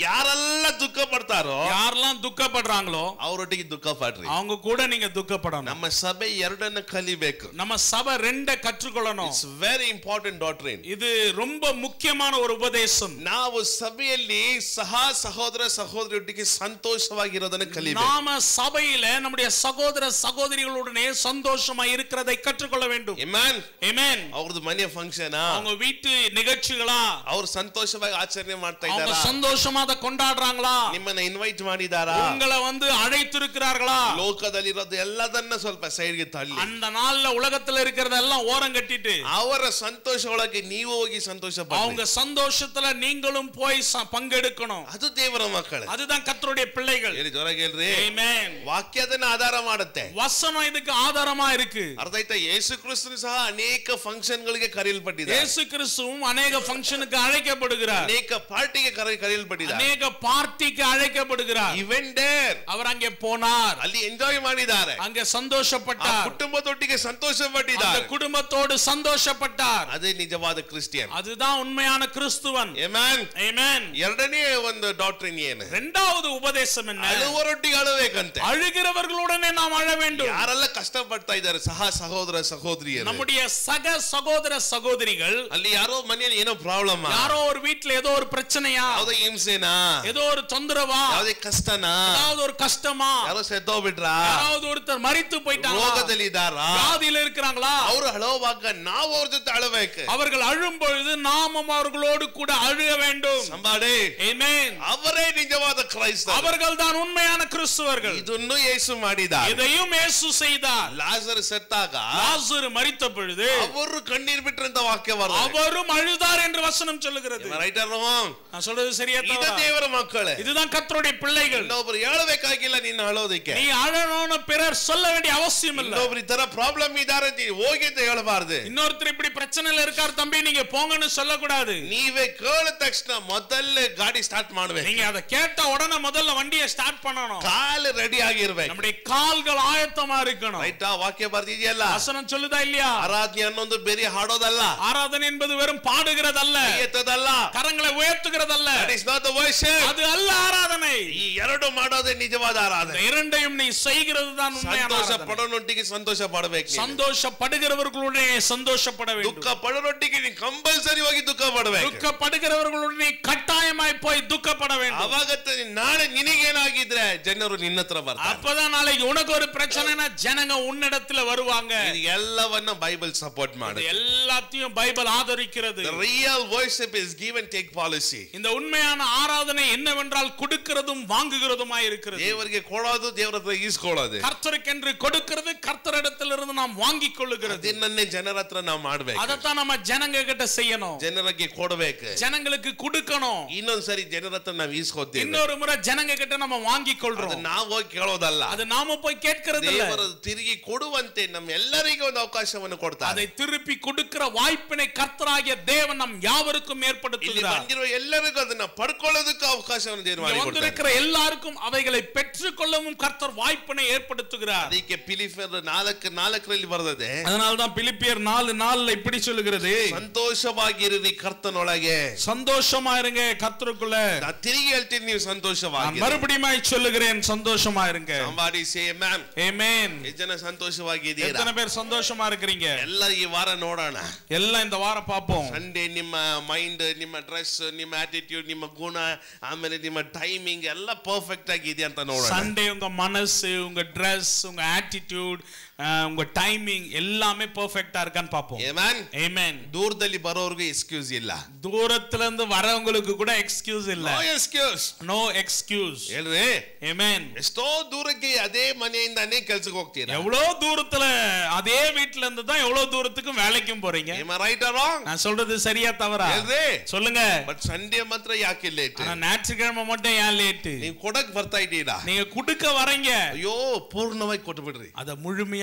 Speaker 2: ಯಾರೆಲ್ಲ ದುಃಖ ಪಡ್ತಾರೋ
Speaker 1: யாரெல்லாம் துக்கப்படுறாங்களோ
Speaker 2: ಅವರೊಟ್ಟಿಗೆ ದುಃಖ ಪಡ್ರಿ
Speaker 1: அவங்க கூட நீங்க துக்கப்படணும்
Speaker 2: ನಮ್ಮ ಸಭೆ ಎರಡನ್ನ ಕಲಿಬೇಕು
Speaker 1: நம்ம சபை ரெண்ட கற்றுக்கொள்ளணும்
Speaker 2: ಇಟ್ಸ್ ವೆರಿ ಇಂಪಾರ್ಟೆಂಟ್ ಡಾಕ್ಟ್ರಿನ್
Speaker 1: இது ரொம்ப முக்கியமான ஒரு உபதேசம்
Speaker 2: ನಾವು ಸಭೆಯಲ್ಲಿ ಸಹ ಸಹೋದರ ಸಹೋದರಿಯೊಟ್ಟಿಗೆ ಸಂತೋಷವಾಗಿರೋದನ್ನ ಕಲಿಬೇಕು
Speaker 1: நாம சபையில நம்முடைய சகோதர சகோதரிகளுடனே சந்தோஷமா இருக்கிறதை கற்றுக்கொள்ள வேண்டும்
Speaker 2: Amen.
Speaker 1: Amen.
Speaker 2: ಅವ್ರದ್ದು ಮನೆ ಫಂಕ್ಷನ್
Speaker 1: அவங்க வீட்டு நிகழ்ச்சிகளா
Speaker 2: ಅವ್ರು ಸಂತೋಷವಾಗಿ ಆಚರಣೆ ಮಾಡ್ತಾ
Speaker 1: அவங்க
Speaker 2: ಇದ್ದಾರಾ
Speaker 1: சந்தோஷமா அதை கொண்டாடுறாங்களா
Speaker 2: ನಿಮ್ಮನ್ನ ಇನ್ವೈಟ್ ಮಾಡಿದಾರಾ
Speaker 1: உங்களை வந்து அழைத்திருக்கிறார்களா
Speaker 2: ಲೋಕದಲ್ಲಿರೋದು ಎಲ್ಲದನ್ನ ಸ್ವಲ್ಪ ಸೈಡ್ಗೆ ತಳ್ಳಿ
Speaker 1: அந்த நாள்ல உலகத்துல இருக்கிறதெல்லாம் ஓரம் கட்டிட்டு
Speaker 2: ಅವರ ಸಂತೋಷ ಒಳಗೆ ನೀವು ಹೋಗಿ ಸಂತೋಷ
Speaker 1: அவங்க
Speaker 2: ಪಡ್ರಿ
Speaker 1: சந்தோஷத்துல நீங்களும் போய் ச- பங்கெடுக்கணும்
Speaker 2: ಅದು ದೇವರ ಮಕ್ಕಳು
Speaker 1: அதுதான் கர்த்தருடைய பிள்ளைகள்
Speaker 2: ಹೇಳಿ ಜೋರಾಗಿ ಹೇಳ್ರಿ
Speaker 1: Amen.
Speaker 2: ವಾಕ್ಯದನ್ನ ಆಧಾರ ಮಾಡುತ್ತೆ
Speaker 1: வசனம் இதுக்கு ஆதாரமா இருக்கு
Speaker 2: ಅರ್ಥ ಆಯ್ತಾ ಯೇಸು ಕ್ರಿಸ್ತನು ಸಹ ಅನೇಕ ಫಂಕ್ಷನ್ ಗಳಿಗೆ ಕರೆಯಲ್ಪಟ್ಟಿದ್ದಾರೆ
Speaker 1: இயேசு கிறிஸ்துவும் அநேக ஃபங்க்ஷனுக்கு அழைக்கப்படுகிறார்
Speaker 2: ಅನೇಕ ಪಾರ್ಟಿಗೆ ಕರೆ ಕರೆಯಲ್ಪಟ್ಟಿದ್ದಾರೆ
Speaker 1: அநேக பார்ட்டிக்கு அழைக்கப்படுகிறார்
Speaker 2: ಇವೆಂಟ್ ಡೇರ್
Speaker 1: அவர் அங்கே போனார்
Speaker 2: ಅಲ್ಲಿ ಎಂಜಾಯ್ ಮಾಡಿದ್ದಾರೆ
Speaker 1: அங்கே
Speaker 2: ಆ
Speaker 1: சந்தோஷப்பட்டார்
Speaker 2: ಕುಟುಂಬದೊಟ್ಟಿಗೆ ಸಂತೋಷ
Speaker 1: அந்த
Speaker 2: ಪಟ್ಟಿದ್ದಾರೆ
Speaker 1: குடும்பத்தோடு சந்தோஷப்பட்டார்
Speaker 2: ಅದೇ ನಿಜವಾದ ಕ್ರಿಸ್ಟಿಯನ್
Speaker 1: அதுதான் உண்மையான கிறிஸ்துவன்
Speaker 2: ಏಮ್ಯಾನ್
Speaker 1: Amen.
Speaker 2: ಎರಡನೇ ಒಂದು ಡಾಕ್ಟ್ರಿನ್ ಏನು
Speaker 1: இரண்டாவது உபதேசம் என்ன
Speaker 2: ಅಳುವರೊಟ್ಟಿಗೆ ಅಳಬೇಕಂತೆ
Speaker 1: அழுகிறவர்களுடனே நாம் அழ வேண்டும்
Speaker 2: ಯಾರೆಲ್ಲ ಕಷ್ಟಪಡ್ತಾ ಇದ್ದಾರೆ ಸಹ ಸಹೋದರ ಸಹೋದರಿಯರು
Speaker 1: நம்முடைய சக சகோதர சகோதரிகள்
Speaker 2: ಅಲ್ಲಿ ಯಾರೋ ಮನೆಯಲ್ಲಿ ಏನೋ ಪ್ರಾಬ್ಲಮ್
Speaker 1: யாரோ ஒரு வீட்ல ஏதோ ஒரு பிரச்சனையா
Speaker 2: ಯಾವ್ದೋ ಹಿಂಸೆನಾ
Speaker 1: ஏதோ ஒரு தொந்தரவா
Speaker 2: ಯಾವ್ದೇ ಕಷ್ಟನಾ
Speaker 1: ஏதாவது ஒரு கஷ்டமா
Speaker 2: ಯಾರೋ ಸೆತ್ತೋಗ್ಬಿಟ್ರಾ
Speaker 1: யாராவது ஒருத்தர் மரித்து போயிட்டாங்களா
Speaker 2: ರೋಗದಲ್ಲಿ ಇದ್ದಾರಾ
Speaker 1: வியாதியில இருக்கிறாங்களா
Speaker 2: ಅವ್ರು ಅಳೋವಾಗ ನಾವು ಅವ್ರ ಜೊತೆ ಅಳಬೇಕು
Speaker 1: அவர்கள் அழும் பொழுது நாமும் அவர்களோடு கூட அழுக வேண்டும்
Speaker 2: ಸಂಬಾಡಿ
Speaker 1: Amen.
Speaker 2: ಅವರೇ ನಿಜವಾದ ಕ್ರೈಸ್ತ
Speaker 1: அவர்கள் தான் உண்மையான கிறிஸ்துவர்கள்
Speaker 2: ಇದನ್ನು ಯೇಸು ಮಾಡಿದ
Speaker 1: இதையும் இயேசு செய்தார்
Speaker 2: ಲಾಜರ್ ಸತ್ತಾಗ
Speaker 1: லாசரு மரித்த பொழுது
Speaker 2: ಅವರು ಕಣ್ಣೀರ್ ಬಿಟ್ರಂತ ವಾಕ್ಯ ಬರ್ತದೆ
Speaker 1: அவரும் அழுதார் என்று வசனம் சொல்லுகிறது
Speaker 2: ರೈಟರ್
Speaker 1: நான் சொல்றது சரியா
Speaker 2: ಇದ
Speaker 1: தவறா?
Speaker 2: ದೇವರ ಮಕ್ಕಳೇ
Speaker 1: இதுதான் கர்த்தருடைய பிள்ளைகள்
Speaker 2: ಇನ್ನೊಬ್ರು ಹೇಳ್ಬೇಕಾಗಿಲ್ಲ ನಿನ್ನ ಅಳೋದಕ್ಕೆ
Speaker 1: நீ அழணும்னு பிறர் சொல்ல வேண்டிய அவசியம் இல்ல
Speaker 2: ಇನ್ನೊಬ್ರು ಈ ತರ ಪ್ರಾಬ್ಲಮ್ ಇದಾರೆ ಅಂತ ಹೋಗಿ ಅಂತ ಹೇಳಬಾರ್ದು
Speaker 1: இன்னொருத்தர் இப்படி பிரச்சனையில இருக்கார் தம்பி நீங்க போங்கன்னு சொல்லக்கூடாது
Speaker 2: ನೀವೇ ಕೇಳಿದ ತಕ್ಷಣ ಮೊದಲೇ ಗಾಡಿ ಸ್ಟಾರ್ಟ್ ಮಾಡ್ಬೇಕು
Speaker 1: நீங்க அதை கேட்ட உடனே முதல்ல வண்டியை ஸ்டார்ட் பண்ணணும்
Speaker 2: ಕಾಲು ರೆಡಿ ಆಗಿರ್ಬೇಕು
Speaker 1: நம்முடைய கால்கள் ஆயத்தமா இருக்கணும்
Speaker 2: ರೈಟ್ ವಾಕ್ಯ ಬರ್ದಿದೆಯಲ್ಲ
Speaker 1: வசனம் சொல்லுதா இல்லையா
Speaker 2: ಆರಾಧನೆ ಅನ್ನೊಂದು ಬೇರೆ ಹಾಡೋದಲ್ಲ
Speaker 1: ஆராதனை என்பது வெறும் பாடுகிறதல்ல
Speaker 2: ಎತ್ತದಲ್ಲ
Speaker 1: கரங்களை உயர்த்துகிறதல்ல
Speaker 2: That is not the worship.
Speaker 1: அது அல்ல ஆராதனை
Speaker 2: ಈ ಎರಡು ಮಾಡೋದೇ ನಿಜವಾದ
Speaker 1: இந்த
Speaker 2: ಆರಾಧನೆ
Speaker 1: இரண்டையும் நீ செய்கிறது தான் உண்மையான
Speaker 2: ಸಂತೋಷ
Speaker 1: ஆராதனை.
Speaker 2: ಪಡೋನೊಟ್ಟಿಗೆ ಸಂತೋಷ ಪಡಬೇಕು ನೀನು.
Speaker 1: சந்தோஷப்படுகிறவர்களுடனே சந்தோஷப்பட
Speaker 2: ದುಃಖ
Speaker 1: வேண்டும்
Speaker 2: ಪಡೋನೊಟ್ಟಿಗೆ ನೀನು ಕಂಪಲ್ಸರಿ ಹೋಗಿ ದುಃಖ ಪಡಬೇಕು
Speaker 1: துக்கப்படுகிறவர்களுடனே கட்டாயமாய் போய் துக்கப்பட வேண்டும்
Speaker 2: ಅವಾಗ ತ- ನಾಳೆ ನಿನಗೇನಾಗಿದ್ರೆ ಜನರು ನಿನ್ನ ಹತ್ರ ಬರ್ತಾರೆ
Speaker 1: அப்பதான் நாளைக்கு உனக்கு ஒரு பிரச்சனைனா ஜனங்க உன்னிடத்துல வருவாங்க
Speaker 2: ಇದು ಎಲ್ಲವನ್ನ ಬೈಬಲ್ ಸಪೋರ್ಟ್
Speaker 1: இது
Speaker 2: ಮಾಡುತ್ತೆ
Speaker 1: எல்லாத்தையும் பைபிள் ஆதரிக்கிறது
Speaker 2: The real worship is give and take policy.
Speaker 1: இந்த உண்மையான ஆராதனை என்னவென்றால் கொடுக்கிறதும் வாங்குகிறதுமாய் இருக்கிறது
Speaker 2: ದೇವರಿಗೆ ಕೊಡೋದು ದೇವರ ಹತ್ರ ಈಸ್ಕೊಳ್ಳೋದು
Speaker 1: கர்த்தருக்கென்று கொடுக்கிறது கர்த்தரிடத்திலிருந்து நாம் வாங்கிக் கொள்ளுகிறது
Speaker 2: ಅದನ್ನೇ ಜನರ ಹತ್ರ ನಾವು ಮಾಡ್ಬೇಕು
Speaker 1: அதைத்தான் நம்ம ஜனங்க கிட்ட செய்யணும்
Speaker 2: ಜನರಿಗೆ ಕೊಡ್ಬೇಕು
Speaker 1: ஜனங்களுக்கு கொடுக்கணும்
Speaker 2: ಇನ್ನೊಂದ್ಸರಿ ಜನರ ಹತ್ರ ನಾವು ಈಸ್ಕೊತೀವಿ
Speaker 1: இன்னொரு முறை ஜனங்க கிட்ட நம்ம வாங்கிக்
Speaker 2: ಅದು
Speaker 1: கொள்றோம்
Speaker 2: ನಾವು ಹೋಗಿ ಕೇಳೋದಲ್ಲ
Speaker 1: அது நாம போய் கேட்கறது இல்ல
Speaker 2: ದೇವರು ತಿರುಗಿ ಕೊಡುವಂತೆ ನಮ್ಮ ಎಲ್ಲರಿಗೂ ಒಂದು ಅವಕಾಶವನ್ನು ಕೊಡ್ತಾರೆ
Speaker 1: அதை திருப்பி கொடுக்கிற வாய்ப்பினை கர்த்தராகிய தேவன் நம் யாவருக்கும்
Speaker 2: ಇಲ್ಲಿ
Speaker 1: ஏற்படுத்துகிறார்
Speaker 2: ಬಂದಿರುವ ಎಲ್ಲರಿಗೂ ಅದನ್ನ ಪಡ್ಕೊಳ್ಳೋದಕ್ಕೂ ಅವಕಾಶವನ್ನು ದೇವರು
Speaker 1: இங்க
Speaker 2: ಮಾಡಿ ಕೊಡ್ತಾರೆ
Speaker 1: வந்திருக்கிற எல்லாருக்கும் அவைகளை பெற்றுக்கொள்ளவும் கர்த்தர் வாய்ப்பினை ஏற்படுத்துகிறார்
Speaker 2: ಅದಕ್ಕೆ ಫಿಲಿಫರ್ ನಾಲ್ಕು ನಾಲ್ಕರಲ್ಲಿ ಬರ್ತದೆ
Speaker 1: அதனால்தான் பிலிப்பியர் நாலு நாள்ல இப்படி சொல்லுகிறது
Speaker 2: ಸಂತೋಷವಾಗಿರಿ ಕರ್ತನೊಳಗೆ
Speaker 1: சந்தோஷமா இருங்க கர்த்தருக்குள்ள
Speaker 2: ನಾ ತಿರುಗಿ ಹೇಳ್ತೀನಿ ನೀವು
Speaker 1: நான்
Speaker 2: ಸಂತೋಷವಾಗಿ
Speaker 1: மறுபடியும் சொல்லுகிறேன் சந்தோஷமா இருங்க
Speaker 2: ಸಂಬಾಡಿ ಸೇ ಮ್ಯಾಮ್
Speaker 1: ஏமேன்
Speaker 2: ಎಷ್ಟು ಜನ ಸಂತೋಷವಾಗಿದ್ದೀರಾ
Speaker 1: எத்தனை பேர் சந்தோஷமா இருக்கிறீங்க
Speaker 2: ಎಲ್ಲ ಈ ವಾರ ನೋಡೋಣ
Speaker 1: எல்லாம் இந்த வாரம் பார்ப்போம்
Speaker 2: ಸಂಡೇ ನಿಮ್ಮ ಮೈಂಡ್ ನಿಮ್ಮ ಡ್ರೆಸ್ ನಿಮ್ಮ ಆಟಿಟ್ಯೂಡ್ ನಿಮ್ಮ ಗುಣ ಆಮೇಲೆ ನಿಮ್ಮ ಟೈಮಿಂಗ್ ಎಲ್ಲ ಪರ್ಫೆಕ್ಟ್ ಆಗಿದೆ ಅಂತ ನೋಡೋಣ
Speaker 1: சண்டே உங்க மனசு உங்க Dress உங்க ஆட்டிடியூட் உங்க டைமிங் எல்லாமே பெர்ஃபெக்ட்டா இருக்கான்னு பார்ப்போம்
Speaker 2: ಏಮನ್
Speaker 1: ஆமென்
Speaker 2: ದೂರದಲ್ಲಿ ಬರೋರ್ಗೂ ಎಕ್ಸ್ಕ್ಯೂಸ್ ಇಲ್ಲ
Speaker 1: தூரத்துல இருந்து வரவங்களுக்கு கூட எக்ஸ்கியூஸ் இல்ல
Speaker 2: ನೋ ಎಕ್ಸ್ಕ್ಯೂಸ್
Speaker 1: நோ எக்ஸ்கியூஸ்
Speaker 2: ಹೇಳ್ರಿ
Speaker 1: ஆமென்
Speaker 2: ಎಷ್ಟೋ ದೂರಕ್ಕೆ ಅದೇ ಮನೆಯಿಂದಾನೇ ಕೆಲ್ಸಕ್ಕೆ ಹೋಗ್ತೀರಾ
Speaker 1: எவ்வளவு தூரத்துல அதே வீட்ல இருந்து தான் எவ்வளவு தூரத்துக்கும் வேலைக்கும் போறீங்க
Speaker 2: ಏಮ ರೈಟ್ ರಾಂಗ್
Speaker 1: நான் சொல்றது சரியா தவறா
Speaker 2: ಹೇಳ್ರಿ
Speaker 1: சொல்லுங்க
Speaker 2: ಬಟ್ ಸಂಡೇ ಮಾತ್ರ ಯಾಕೆ ಲೇಟ್
Speaker 1: ஆனா ஞாயிற்றுக்கிழமை மட்டும் ஏன் லேட்டு
Speaker 2: ನೀವು ಕೊಡಕ್ ಬರ್ತಾ ಇದ್ದೀರಾ
Speaker 1: நீங்க குடுக்க வரீங்க
Speaker 2: ಅಯ್ಯೋ ಪೂರ್ಣವಾಗಿ ಕೊಟ್ಟು ಬಿಡ್ರಿ
Speaker 1: அத முழுமையா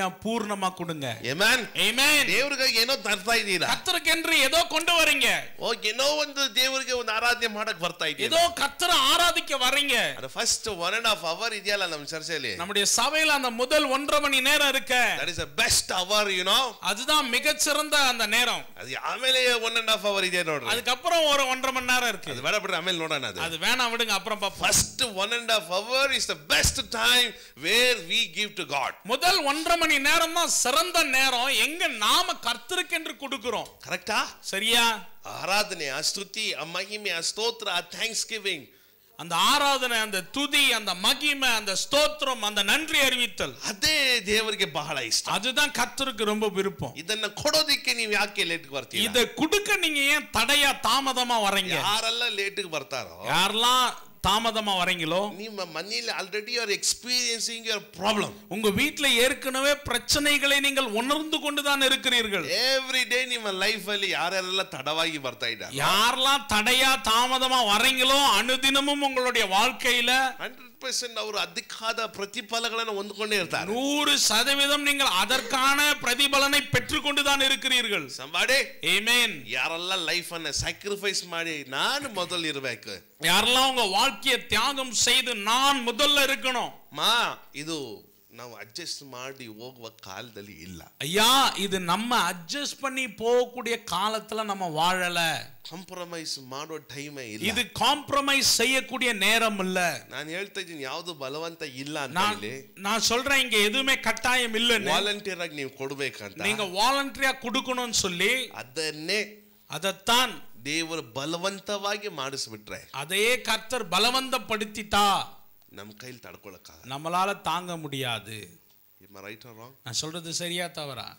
Speaker 1: பூர்ணமா கொடுங்க
Speaker 2: Amen.
Speaker 1: Amen.
Speaker 2: ದೇವ್ರಿಗಾಗಿ ಏನೋ ತರ್ತಾ ಇದ್ದೀರಾ
Speaker 1: கத்தருக்கென்று ஏதோ கொண்டு வரீங்க
Speaker 2: ಓ ಏನೋ ಒಂದು ದೇವರಿಗೆ ಒಂದು ಆರಾಧನೆ ಮಾಡಕ್ ಬರ್ತಾ
Speaker 1: ஏதோ
Speaker 2: ಇದ್ದೀರಾ
Speaker 1: கத்தரை ஆராதிக்க வர்றீங்க
Speaker 2: ಅದು first one and half hour ಇದೆಯಲ್ಲ ನಮ್ಮ ಚರ್ಚೆಯಲ್ಲಿ
Speaker 1: நம்முடைய சபையில அந்த முதல் ஒன்றரை மணி நேரம் இருக்க
Speaker 2: that is a best hour you know
Speaker 1: அதுதான் மிகச்சிறந்த அந்த நேரம்
Speaker 2: ಅದು ಆಮೇಲೆ ಒನ್ ಅಂಡ್ ಹಾಫ್ ಅವರ್ ಇದೆ ನೋಡ್ರಿ
Speaker 1: அதுக்கப்புறம் ஒரு ஒன்றரை மணி நேரம் இருக்கு
Speaker 2: ಅದು ಬೇಡ ಬಿಡ್ರಿ ಆಮೇಲೆ ನೋಡೋಣ ಅದು
Speaker 1: அது வேணாம் விடுங்க அப்புறம் பார்ப்போம்
Speaker 2: first one and half hour is the best time where we give to God
Speaker 1: முதல் ஒன்றரை மணி நேரம் தான் சிறந்த நேரம் எங்க நாம கர்த்தருக்கென்று கொடுக்கிறோம்
Speaker 2: ಕರೆಕ್ಟಾ
Speaker 1: சரியா
Speaker 2: ಆರಾಧನೆ ಆ ಸ್ತುತಿ ಆ ಮಹಿಮೆ ಆ ಸ್ತೋತ್ರ ಆ ಥ್ಯಾಂಕ್ಸ್ ಗಿವಿಂಗ್
Speaker 1: அந்த ஆராதனை அந்த துதி அந்த மகிமை அந்த ஸ்தோத்திரம் அந்த நன்றி அறிவித்தல்
Speaker 2: ಅದೇ ದೇವರಿಗೆ ಬಹಳ ಇಷ್ಟ
Speaker 1: அதுதான் கர்த்தருக்கு ரொம்ப விருப்பம்
Speaker 2: ಇದನ್ನ ಕೊಡೋದಿಕ್ಕೆ ನೀವು ಯಾಕೆ ಲೇಟ್ ಬರ್ತೀರಾ
Speaker 1: இத குடுக்க நீங்க ஏன் தடையா தாமதமா வரீங்க
Speaker 2: ಯಾರೆಲ್ಲ ಲೇಟ್ ಬರ್ತಾರೋ
Speaker 1: யாரெல்லாம் தாமதமா வரீங்களோ
Speaker 2: ನಿಮ್ಮ ಮನೆಯಲ್ಲಿ already are experiencing your problem
Speaker 1: உங்க வீட்ல ஏற்கனவே பிரச்சனைகளை நீங்கள் உணர்ந்து கொண்டுதான் இருக்கிறீர்கள்
Speaker 2: ಎವ್ರಿ ಡೇ ನಿಮ್ಮ ಲೈಫ್ ಅಲ್ಲಿ ಯಾರ್ಯಾರೆಲ್ಲ ತಡವಾಗಿ ಬರ್ತಾ ಇದ್ದಾರೆ
Speaker 1: யாரெல்லாம் தடையா தாமதமா வரீங்களோ அனுதினமும் உங்களுடைய வாழ்க்கையில
Speaker 2: ಹಂಡ್ರೆಡ್ ಪರ್ಸೆಂಟ್ ಅವರು ಅದಕ್ಕಾದ ಪ್ರತಿಫಲಗಳನ್ನು ಹೊಂದ್ಕೊಂಡೇ ಇರ್ತಾರೆ
Speaker 1: நூறு சதவீதம் நீங்கள் அதற்கான பிரதிபலனை பெற்றுக்கொண்டுதான் இருக்கிறீர்கள்
Speaker 2: ಸಂಬಾಡೆ
Speaker 1: ஏமேன்
Speaker 2: ಯಾರೆಲ್ಲ ಲೈಫ್ ಅನ್ನ ಸ್ಯಾಕ್ರಿಫೈಸ್ ಮಾಡಿ ನಾನು ಮೊದಲು ಇರ್ಬೇಕು
Speaker 1: யாரெல்லாம் உங்க வாழ்க்கையை தியாகம் செய்து நான் முதல்ல இருக்கணும்
Speaker 2: ಮಾ ಇದು ನಾವು ಅಡ್ಜಸ್ಟ್ ಮಾಡಿ ಹೋಗುವ ಕಾಲದಲ್ಲಿ ಇಲ್ಲ
Speaker 1: ஐயா இது நம்ம அட்ஜஸ்ட் பண்ணி போகக்கூடிய காலத்துல நம்ம வாழல
Speaker 2: ಕಾಂಪ್ರಮೈಸ್ ಮಾಡೋ ಟೈಮೇ ಇಲ್ಲ
Speaker 1: இது காம்ப்ரமைஸ் செய்யக்கூடிய நேரம் இல்ல
Speaker 2: ನಾನು ಹೇಳ್ತಾ ಇದ್ದೀನಿ ಯಾವ್ದು ಬಲವಂತ ಇಲ್ಲ ಅಂತ
Speaker 1: நான்
Speaker 2: ಇಲ್ಲಿ
Speaker 1: நான் சொல்றேன் ಇங்க எதுவுமே கட்டாயம் இல்லைன்னு
Speaker 2: ವಾಲಂಟಿಯರ್ ಆಗಿ ನೀವು ಕೊಡ್ಬೇಕಂತ
Speaker 1: நீங்க வாலண்டரியா கொடுக்கணும்னு சொல்லி
Speaker 2: ಅದನ್ನೇ
Speaker 1: அதைத்தான்
Speaker 2: ದೇವರು ಬಲವಂತವಾಗಿ ಮಾಡಿಸ್ಬಿಟ್ರೆ
Speaker 1: அதையே கர்த்தர் பலவந்தப்படுத்திட்டா
Speaker 2: ನಮ್ಮ ಕೈಲಿ ತಡ್ಕೊಳಕ್ಕಾಗ
Speaker 1: நம்மளால தாங்க முடியாது
Speaker 2: ರೈಟ್ ಆರ್ ರಾಂಗ್
Speaker 1: நான் சொல்றது சரியா தவறா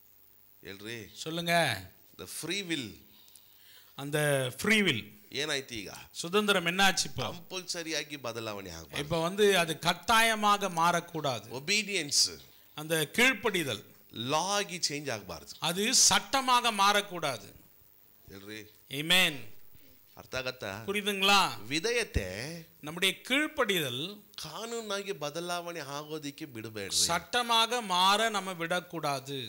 Speaker 2: ಹೇಳ್ರಿ
Speaker 1: சொல்லுங்க
Speaker 2: ದ ಫ್ರೀ ವಿಲ್
Speaker 1: அந்த ஃப்ரீவில்
Speaker 2: ಏನಾಯ್ತು ಈಗ
Speaker 1: சுதந்திரம் என்னாச்சு இப்போ
Speaker 2: ಕಂಪಲ್ಸರಿಯಾಗಿ ಬದಲಾವಣೆ ಆಗ್ಬಾರ್ದು
Speaker 1: இப்போ வந்து அது கட்டாயமாக மாறக்கூடாது
Speaker 2: ಒಬೀಡಿಯನ್ಸ್
Speaker 1: அந்த கீழ்ப்படிதல்
Speaker 2: ಲಾ ಆಗಿ ಚೇಂಜ್ ಆಗಬಾರ್ದು
Speaker 1: அது சட்டமாக மாறக்கூடாது
Speaker 2: ಹೇಳ್ರಿ
Speaker 1: Amen.
Speaker 2: ಅರ್ಥ ಆಗತ್ತಾ
Speaker 1: புரியுதுங்களா
Speaker 2: ವಿಧೇಯತೆ
Speaker 1: நம்முடைய கீழ்ப்படிதல்
Speaker 2: ಕಾನೂನಾಗಿ ಬದಲಾವಣೆ ಆಗೋದಿಕ್ಕೆ ಬಿಡಬೇಡ್ರಿ
Speaker 1: சட்டமாக மாற நம்ம விடக்கூடாது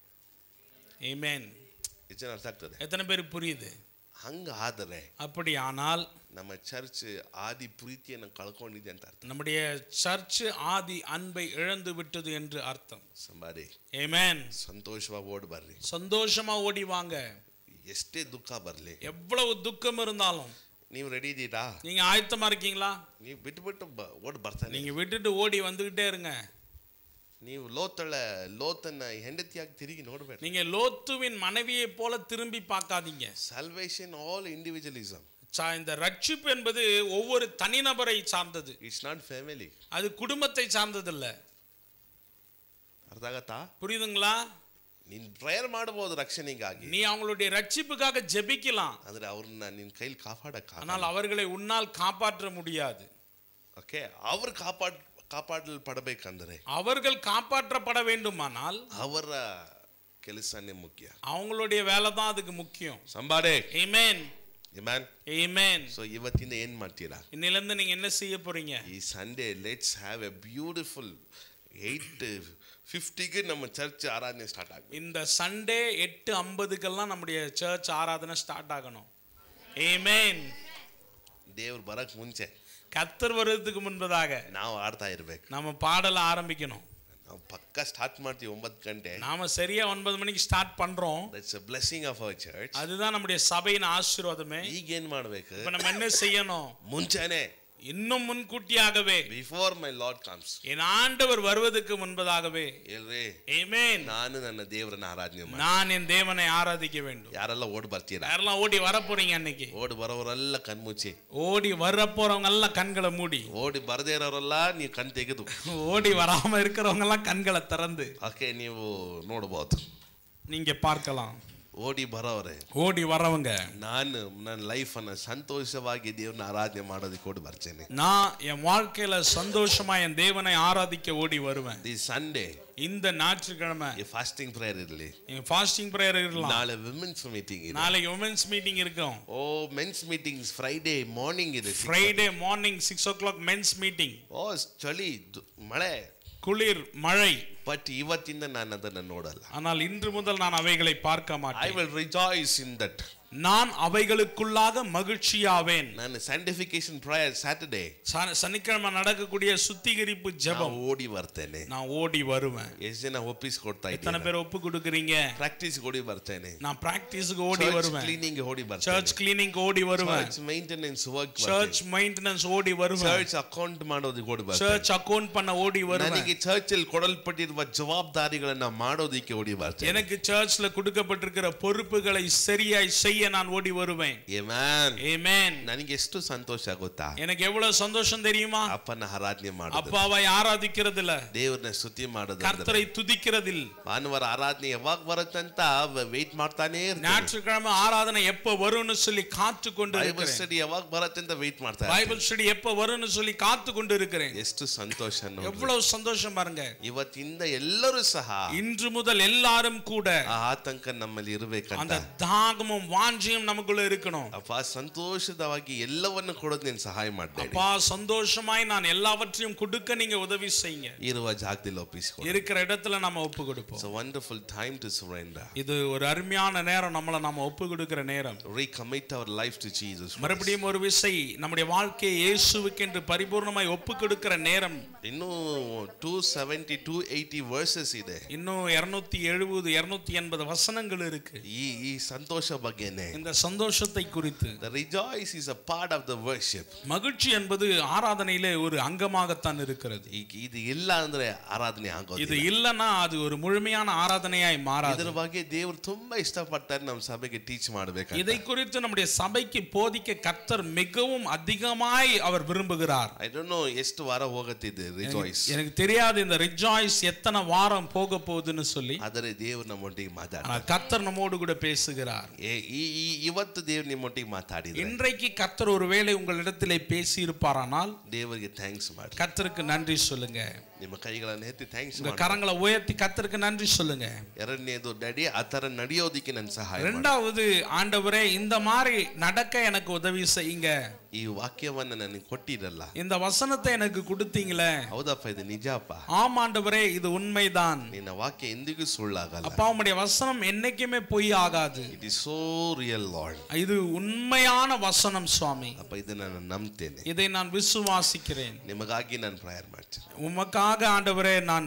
Speaker 1: Amen.
Speaker 2: ಎಷ್ಟು ಜನ ಅರ್ಥ ಆಗ್ತದೆ
Speaker 1: எத்தனை பேர் புரியுது
Speaker 2: ಹಂಗ ಆದರೆ
Speaker 1: அப்படி ஆனால்
Speaker 2: ನಮ್ಮ ಚರ್ಚ್ ಆದಿ ಪ್ರೀತಿಯನ್ನು ಕಳ್ಕೊಂಡಿದೆ ಅಂತ ಅರ್ಥ
Speaker 1: நம்முடைய சர்ச் ஆதி அன்பை இழந்து விட்டது என்று அர்த்தம்
Speaker 2: ಸಂಬಾರಿ
Speaker 1: Amen.
Speaker 2: ಸಂತೋಷವಾಗಿ ಓಡ್ ಬರ್ರಿ
Speaker 1: சந்தோஷமா ஓடி வாங்க
Speaker 2: ಎಷ್ಟೇ ದುಃಖ ಬರಲಿ
Speaker 1: எவ்வளவு துக்கம் இருந்தாலும்
Speaker 2: ನೀವು ರೆಡಿ ಇದ್ದೀರಾ
Speaker 1: நீங்க ஆயத்தமா இருக்கீங்களா
Speaker 2: ನೀವು ಬಿಟ್ಬಿಟ್ಟು ಬ- ಓಡ್ ಬರ್ತಾನೆ
Speaker 1: நீங்க விட்டுட்டு ஓடி வந்துகிட்டே இருங்க
Speaker 2: ನೀವು ಲೋತಳ ಲೋತನ್ನ ಹೆಂಡತಿಯಾಗಿ ತಿರುಗಿ ನೋಡ್ಬೇಡ
Speaker 1: நீங்க லோத்துவின் மனைவியை போல திரும்பி பார்க்காதீங்க
Speaker 2: ಸಲ್ವೇಷನ್ ಆಲ್ ಇಂಡಿವಿಜುವಲಿಸಮ್
Speaker 1: சா- இந்த ரட்சிப்பு என்பது ஒவ்வொரு தனிநபரை சார்ந்தது
Speaker 2: ಇಟ್ಸ್ ನಾಟ್ ಫ್ಯಾಮಿಲಿ
Speaker 1: அது குடும்பத்தை சார்ந்தது இல்ல
Speaker 2: ಅರ್ಥ ಆಗತ್ತಾ
Speaker 1: புரியுதுங்களா
Speaker 2: ನೀನ್ ಪ್ರೇಯರ್ ಮಾಡಬಹುದು ರಕ್ಷಣೆಗಾಗಿ
Speaker 1: நீ அவங்களுடைய ரட்சிப்புக்காக ஜெபிக்கலாம்
Speaker 2: ಆದ್ರೆ ಅವ್ರನ್ನ ನಿನ್ ಕೈಲಿ ಕಾಪಾಡಕ್ಕ
Speaker 1: ஆனால் அவர்களை உன்னால் காப்பாற்ற முடியாது
Speaker 2: ಓಕೆ ಅವ್ರು ಕಾಪಾಡ್ ಕಾಪಾಡಲ್ಪಡಬೇಕಂದ್ರೆ
Speaker 1: அவர்கள் காப்பாற்றப்பட வேண்டுமானால்
Speaker 2: ಅವರ ಕೆಲಸನೇ ಮುಖ್ಯ
Speaker 1: அவங்களுடைய வேலை தான் அதுக்கு முக்கியம்
Speaker 2: somebody say
Speaker 1: Amen.
Speaker 2: Amen
Speaker 1: Amen.
Speaker 2: So ಇವತ್ತಿಂದ ಏನ್ ಮಾಡ್ತೀರಾ
Speaker 1: இன்னிலிருந்து நீங்க என்ன செய்ய போறீங்க
Speaker 2: ಈ Sunday let's have a beautiful eight ಫಿಫ್ಟಿಗೆ ನಮ್ಮ ಚರ್ಚ್ ಆರಾಧನೆ ಸ್ಟಾರ್ಟ್ ಆಗ್ಬೇಕು
Speaker 1: இந்த சண்டே எட்டு ஐம்பதுக்கெல்லாம் நம்முடைய சர்ச் ஆராதனை ஸ்டார்ட் ஆகணும் ஏமேன்
Speaker 2: ದೇವ್ರು ಬರಕ್ ಮುಂಚೆ
Speaker 1: கத்தர் வருவதுக்கு முன்பதாக
Speaker 2: ನಾವು ಆಡ್ತಾ ಇರ್ಬೇಕು
Speaker 1: நம்ம பாடல ஆரம்பிக்கணும்
Speaker 2: ನಾವು ಪಕ್ಕ ಸ್ಟಾರ್ಟ್ ಮಾಡ್ತೀವಿ ಒಂಬತ್ತು ಗಂಟೆ
Speaker 1: நாம சரியா ஒன்பது மணிக்கு ஸ்டார்ட் பண்றோம்
Speaker 2: that's a blessing of our church
Speaker 1: அதுதான் நம்முடைய சபையின் ஆசீர்வாதமே
Speaker 2: ಈಗ ಏನ್ ಮಾಡ್ಬೇಕು
Speaker 1: இப்ப நம்ம என்ன செய்யணும்
Speaker 2: ಮುಂಚೆನೆ
Speaker 1: இன்னும் முன்கூட்டியாகவே
Speaker 2: ಬಿಫೋರ್ ಮೈ ಲಾರ್ಡ್ ಕಮ್ಸ್
Speaker 1: என் ஆண்டவர் வருவதற்கு முன்பதாகவே
Speaker 2: ಹೇಳ್ರಿ
Speaker 1: ஏமேன்
Speaker 2: ನಾನು ನನ್ನ ದೇವರನ್ನ ಆರಾಧನೆ ಮಾಡಿ
Speaker 1: நான் என் தேவனை ஆராதிக்க வேண்டும்
Speaker 2: ಯಾರೆಲ್ಲ ಓಡ್ ಬರ್ತೀರಾ
Speaker 1: யாரெல்லாம் ஓடி வர போறீங்க அன்னைக்கு
Speaker 2: ಓಡಿ ಬರೋರೆಲ್ಲ ಕಣ್ಮುಚ್ಚಿ
Speaker 1: ஓடி வர போறவங்க எல்லாம் கண்களை மூடி
Speaker 2: ಓಡಿ ಬರದೇ ಇರೋರೆಲ್ಲ ನೀವು ಕಣ್ ತೆಗೆದು
Speaker 1: ஓடி வராம இருக்கிறவங்க எல்லாம் கண்களை திறந்து
Speaker 2: ಓಕೆ ನೀವು ನೋಡ್ಬೋದು
Speaker 1: நீங்க பார்க்கலாம்
Speaker 2: ಓಡಿ ಬರೋರೆ
Speaker 1: ஓடி வரவங்க
Speaker 2: ನಾನು ನನ್ನ ಲೈಫನ್ನು ಸಂತೋಷವಾಗಿ ದೇವ್ರನ್ನ ಆರಾಧನೆ ಮಾಡೋದಕ್ಕೆ ಓಡಿ ಬರ್ತೇನೆ
Speaker 1: நான் என் வாழ்க்கையில சந்தோஷமா என் தேவனை ஆராதிக்க ஓடி வருவேன்
Speaker 2: ದಿ ಸಂಡೇ
Speaker 1: இந்த ஞாயிற்றுக்கிழமை
Speaker 2: ಈ ಫಾಸ್ಟಿಂಗ್ ಪ್ರೇಯರ್ ಇರಲಿ
Speaker 1: நீங்க ஃபாஸ்டிங் பிரேயர் இருக்கலாம்
Speaker 2: ನಾಳೆ ವಿಮೆನ್ಸ್ ಮೀಟಿಂಗ್ ಇದೆ
Speaker 1: நாளைக்கு உமன்ஸ் மீட்டிங் இருக்கும்
Speaker 2: oh men's meetings Friday morning ಇದೆ
Speaker 1: Friday morning six o'clock men's meeting
Speaker 2: oh ಚಳಿ ದು- ಮಳೆ
Speaker 1: குளிர் மழை
Speaker 2: ಬಟ್ ಇವತ್ತಿಂದ ನಾನು ಅದನ್ನ ನೋಡಲ್ಲ
Speaker 1: ஆனால் இன்று முதல் நான் அவைகளை பார்க்க
Speaker 2: ಐ
Speaker 1: மாட்டேன்
Speaker 2: ವಿಲ್ ರಿಜಾಯ್ಸ್ ಇನ್ ದಟ್
Speaker 1: நான் அவைகளுக்குள்ளாக மகிழ்ச்சியாவேன்
Speaker 2: ನಾನು ಸ್ಯಾಂಟಿಫಿಕೇಶನ್ ಪ್ರಯರ್ ಸ್ಯಾಟರ್ಡೇ
Speaker 1: ச- சனிக்கிழமை நடக்கக்கூடிய சுத்திகரிப்பு ஜெபம்
Speaker 2: ಓಡಿ ಬರ್ತೇನೆ
Speaker 1: நான் ஓடி வருவேன்
Speaker 2: ಎಷ್ಟು ಜನ ಒಪ್ಪಿಸ್ಕೊಡ್ತಾ
Speaker 1: எத்தனை
Speaker 2: ಇದ್ದೀನಿ
Speaker 1: பேர் ஒப்பு கொடுக்குறீங்க
Speaker 2: ಪ್ರಾಕ್ಟೀಸ್ ಓಡಿ ಬರ್ತೇನೆ
Speaker 1: நான் பிராக்டிஸ்க்கு ஓடி வருவேன்
Speaker 2: ಕ್ಲೀನಿಂಗ್ ಓಡಿ
Speaker 1: சர்ச்
Speaker 2: ಬರ್ತೇನೆ
Speaker 1: கிளீனிங் ஓடி வருவேன்
Speaker 2: church maintenance work
Speaker 1: church maintenance ஓடி வருவேன்
Speaker 2: ಚರ್ಚ್ ಅಕೌಂಟ್ ಮಾಡೋದಕ್ಕೆ ಓಡಿ ಬರ್ತೇನೆ
Speaker 1: சர்ச் ಅಕೌಂಟ್ பண்ண ஓடி வருவேன்
Speaker 2: ನನಗೆ ಚರ್ಚ್ ಅಲ್ಲಿ ಕೊಡಲ್ಪಟ್ಟಿರುವ ಜವಾಬ್ದಾರಿಗಳನ್ನ ಮಾಡೋದಿಕ್ಕೆ ಓಡಿ ಬರ್ತೇನೆ
Speaker 1: எனக்கு சர்ச்ல கொடுக்கப்பட்டிருக்கிற பொறுப்புகளை சரியாய் செய்ய நான் ஓடி வருவேன்
Speaker 2: ಏಮ್ಯಾನ್
Speaker 1: ஆமென்
Speaker 2: ನನಗೆ ಎಷ್ಟು ಸಂತೋಷ ಗೊತ್ತಾ
Speaker 1: எனக்கு எவ்வளவு சந்தோஷம் தெரியுமா
Speaker 2: ಅಪ್ಪನ ಆರಾಧನೆ ಮಾಡೋದು
Speaker 1: அப்பாவை ஆராதிக்கிறதுல
Speaker 2: ದೇವ್ರನ್ನ ಸ್ತುತಿ ಮಾಡೋದು
Speaker 1: கர்த்தரை துதிக்கிறதில்
Speaker 2: ಭಾನುವಾರ ಆರಾಧನೆ ಯಾವಾಗ ಬರುತ್ತಂತ ವೇಟ್ ಮಾಡ್ತಾನೆ ಇರ್ತೀನಿ
Speaker 1: ஞாயிற்றுக்கிழமை ஆராதனை எப்ப வரும்னு சொல்லி காத்து கொண்டு
Speaker 2: ಬೈಬಲ್
Speaker 1: இருக்கிறேன்
Speaker 2: ಸ್ಟಡಿ ಯಾವಾಗ ಬರುತ್ತೆ ಅಂತ ವೇಟ್ ಮಾಡ್ತಾ ಇರ್ತೀನಿ.
Speaker 1: பைபிள் ஸ்டடி எப்ப வரும்னு சொல்லி காத்து கொண்டு இருக்கிறேன்
Speaker 2: ಎಷ್ಟು ಸಂತೋಷ ನೋಡ್ರಿ.
Speaker 1: எவ்வளவு சந்தோஷம் பாருங்க
Speaker 2: ಇವತ್ತಿಂದ ಎಲ್ಲರೂ ಸಹ
Speaker 1: இன்று முதல் எல்லாரும் கூட
Speaker 2: ಆ ಆತಂಕ ನಮ್ಮಲ್ಲಿ ಇರಬೇಕಂತ
Speaker 1: அந்த தாகமும் வாஞ்சியும் நமக்குள்ள இருக்கணும்
Speaker 2: ಅಪ್ಪ ಸಂತೋಷದವಾಗಿ ಎಲ್ಲವನ್ನು ಕೊಡೋದು ನೀನು ಸಹಾಯ ಮಾಡಬೇಡಿ
Speaker 1: அப்பா சந்தோஷமாய் நான் எல்லாவற்றையும் கொடுக்க நீங்க உதவி செய்யுங்க
Speaker 2: ಇರುವ ಜಾಗದಲ್ಲಿ ಒಪ್ಪಿಸಿಕೊಡು
Speaker 1: இருக்கிற இடத்துல நம்ம ஒப்பு கொடுப்போம்
Speaker 2: it's wonderful time to surrender
Speaker 1: இது ஒரு அருமையான நேரம் நம்மளை நம்ம ஒப்பு கொடுக்கிற நேரம்
Speaker 2: recommit our life to Jesus
Speaker 1: மறுபடியும் ஒரு விசை நம்முடைய வாழ்க்கையை இயேசுவுக்கு என்று பரிபூர்ணமாய் ஒப்பு கொடுக்கிற நேரம்
Speaker 2: ಇನ್ನು two seventy two eighty verses ಇದೆ
Speaker 1: இன்னும் இருநூத்தி எழுபது இருநூத்தி எண்பது வசனங்கள் இருக்கு
Speaker 2: ಈ ಈ ಸಂತೋಷ ಬಗ್ಗೆನೆ
Speaker 1: இந்த சந்தோஷத்தை குறித்து
Speaker 2: the rejoice is a part of the worship
Speaker 1: மகிழ்ச்சி என்பது ஆராதனையிலே ஒரு அங்கமாகத்தான் இருக்கிறது
Speaker 2: ಈಗ ಇದು ಇಲ್ಲ ಅಂದ್ರೆ ಆರಾಧನೆ
Speaker 1: இது
Speaker 2: ಆಗೋದಿಲ್ಲ
Speaker 1: இல்லைன்னா அது ஒரு முழுமையான ஆராதனையாய் மாறாது
Speaker 2: ಇದರ ಬಗ್ಗೆ ದೇವರು ತುಂಬಾ ಇಷ್ಟಪಡ್ತಾರೆ ನಮ್ಮ ಸಭೆಗೆ ಟೀಚ್ ಮಾಡ್ಬೇಕು
Speaker 1: இதை குறித்து நம்முடைய சபைக்கு போதிக்க கர்த்தர் மிகவும் அதிகமாய் அவர் விரும்புகிறார்
Speaker 2: ಐ ಡೋಂಟ್ ನೋ ಎಷ್ಟು ವಾರ ಹೋಗುತ್ತಿದೆ ರಿಜಾಯ್ಸ್
Speaker 1: எனக்கு தெரியாது இந்த ரிஜாய்ஸ் எத்தனை வாரம் போக போகுதுன்னு சொல்லி
Speaker 2: ಆದರೆ ದೇವ್ರು ನಮ್ಮೊಟ್ಟಿಗೆ ಮಾತಾಡ
Speaker 1: ஆனா கர்த்தர் நம்மோடு கூட பேசுகிறார்
Speaker 2: ಈ ಈ- ಇವತ್ತು ದೇವ್ರು ನಿಮ್ಮೊಟ್ಟಿಗೆ ಮಾತಾಡಿದ್ರೆ
Speaker 1: இன்றைக்கு கர்த்தர் ஒருவேளை உங்களிடத்திலே பேசி இருப்பாரானால்
Speaker 2: ದೇವರಿಗೆ ಥ್ಯಾಂಕ್ಸ್ ಮಾಡಿ
Speaker 1: கர்த்தருக்கு நன்றி சொல்லுங்க
Speaker 2: ನಿಮ್ಮ ಕೈಗಳನ್ನು ಎತ್ತಿ ಥ್ಯಾಂಕ್ಸ್
Speaker 1: உங்க
Speaker 2: ಮಾಡಿ
Speaker 1: கரங்களை உயர்த்தி கர்த்தருக்கு நன்றி சொல்லுங்க
Speaker 2: ಎರಡನೇದು ಡ್ಯಾಡಿ ಆ ತರ ನಡೆಯೋದಿಕ್ಕೆ ನನ್ನ ಸಹಾಯ ಮಾಡಿ.
Speaker 1: ரெண்டாவது ஆண்டவரே இந்த மாதிரி நடக்க எனக்கு உதவி செய்யுங்க
Speaker 2: ಈ ವಾಕ್ಯವನ್ನ ನನಗೆ ಕೊಟ್ಟಿರಲ್ಲ
Speaker 1: இந்த வசனத்தை எனக்கு கொடுத்தீங்களே
Speaker 2: ಹೌದಪ್ಪ ಇದು ನಿಜಪ್ಪ
Speaker 1: ஆம் ஆண்டவரே இது உண்மைதான்
Speaker 2: ನಿನ್ನ ವಾಕ್ಯ ಎಂದಿಗೂ ಸುಳ್ಳಾಗಲ್ಲ
Speaker 1: அப்பா உம்முடைய வசனம் என்னைக்குமே பொய் ஆகாது
Speaker 2: it is so real Lord
Speaker 1: இது உண்மையான வசனம் சுவாமி
Speaker 2: ಅಪ್ಪ ಇದನ್ನ ನಾನು ನಂಬ್ತೇನೆ
Speaker 1: இதை நான் விசுவாசிக்கிறேன்
Speaker 2: ನಿಮಗಾಗಿ ನಾನು ಪ್ರಯರ್ ಮಾಡ್ತೇನೆ
Speaker 1: உமக்காக ஆண்டவரே நான்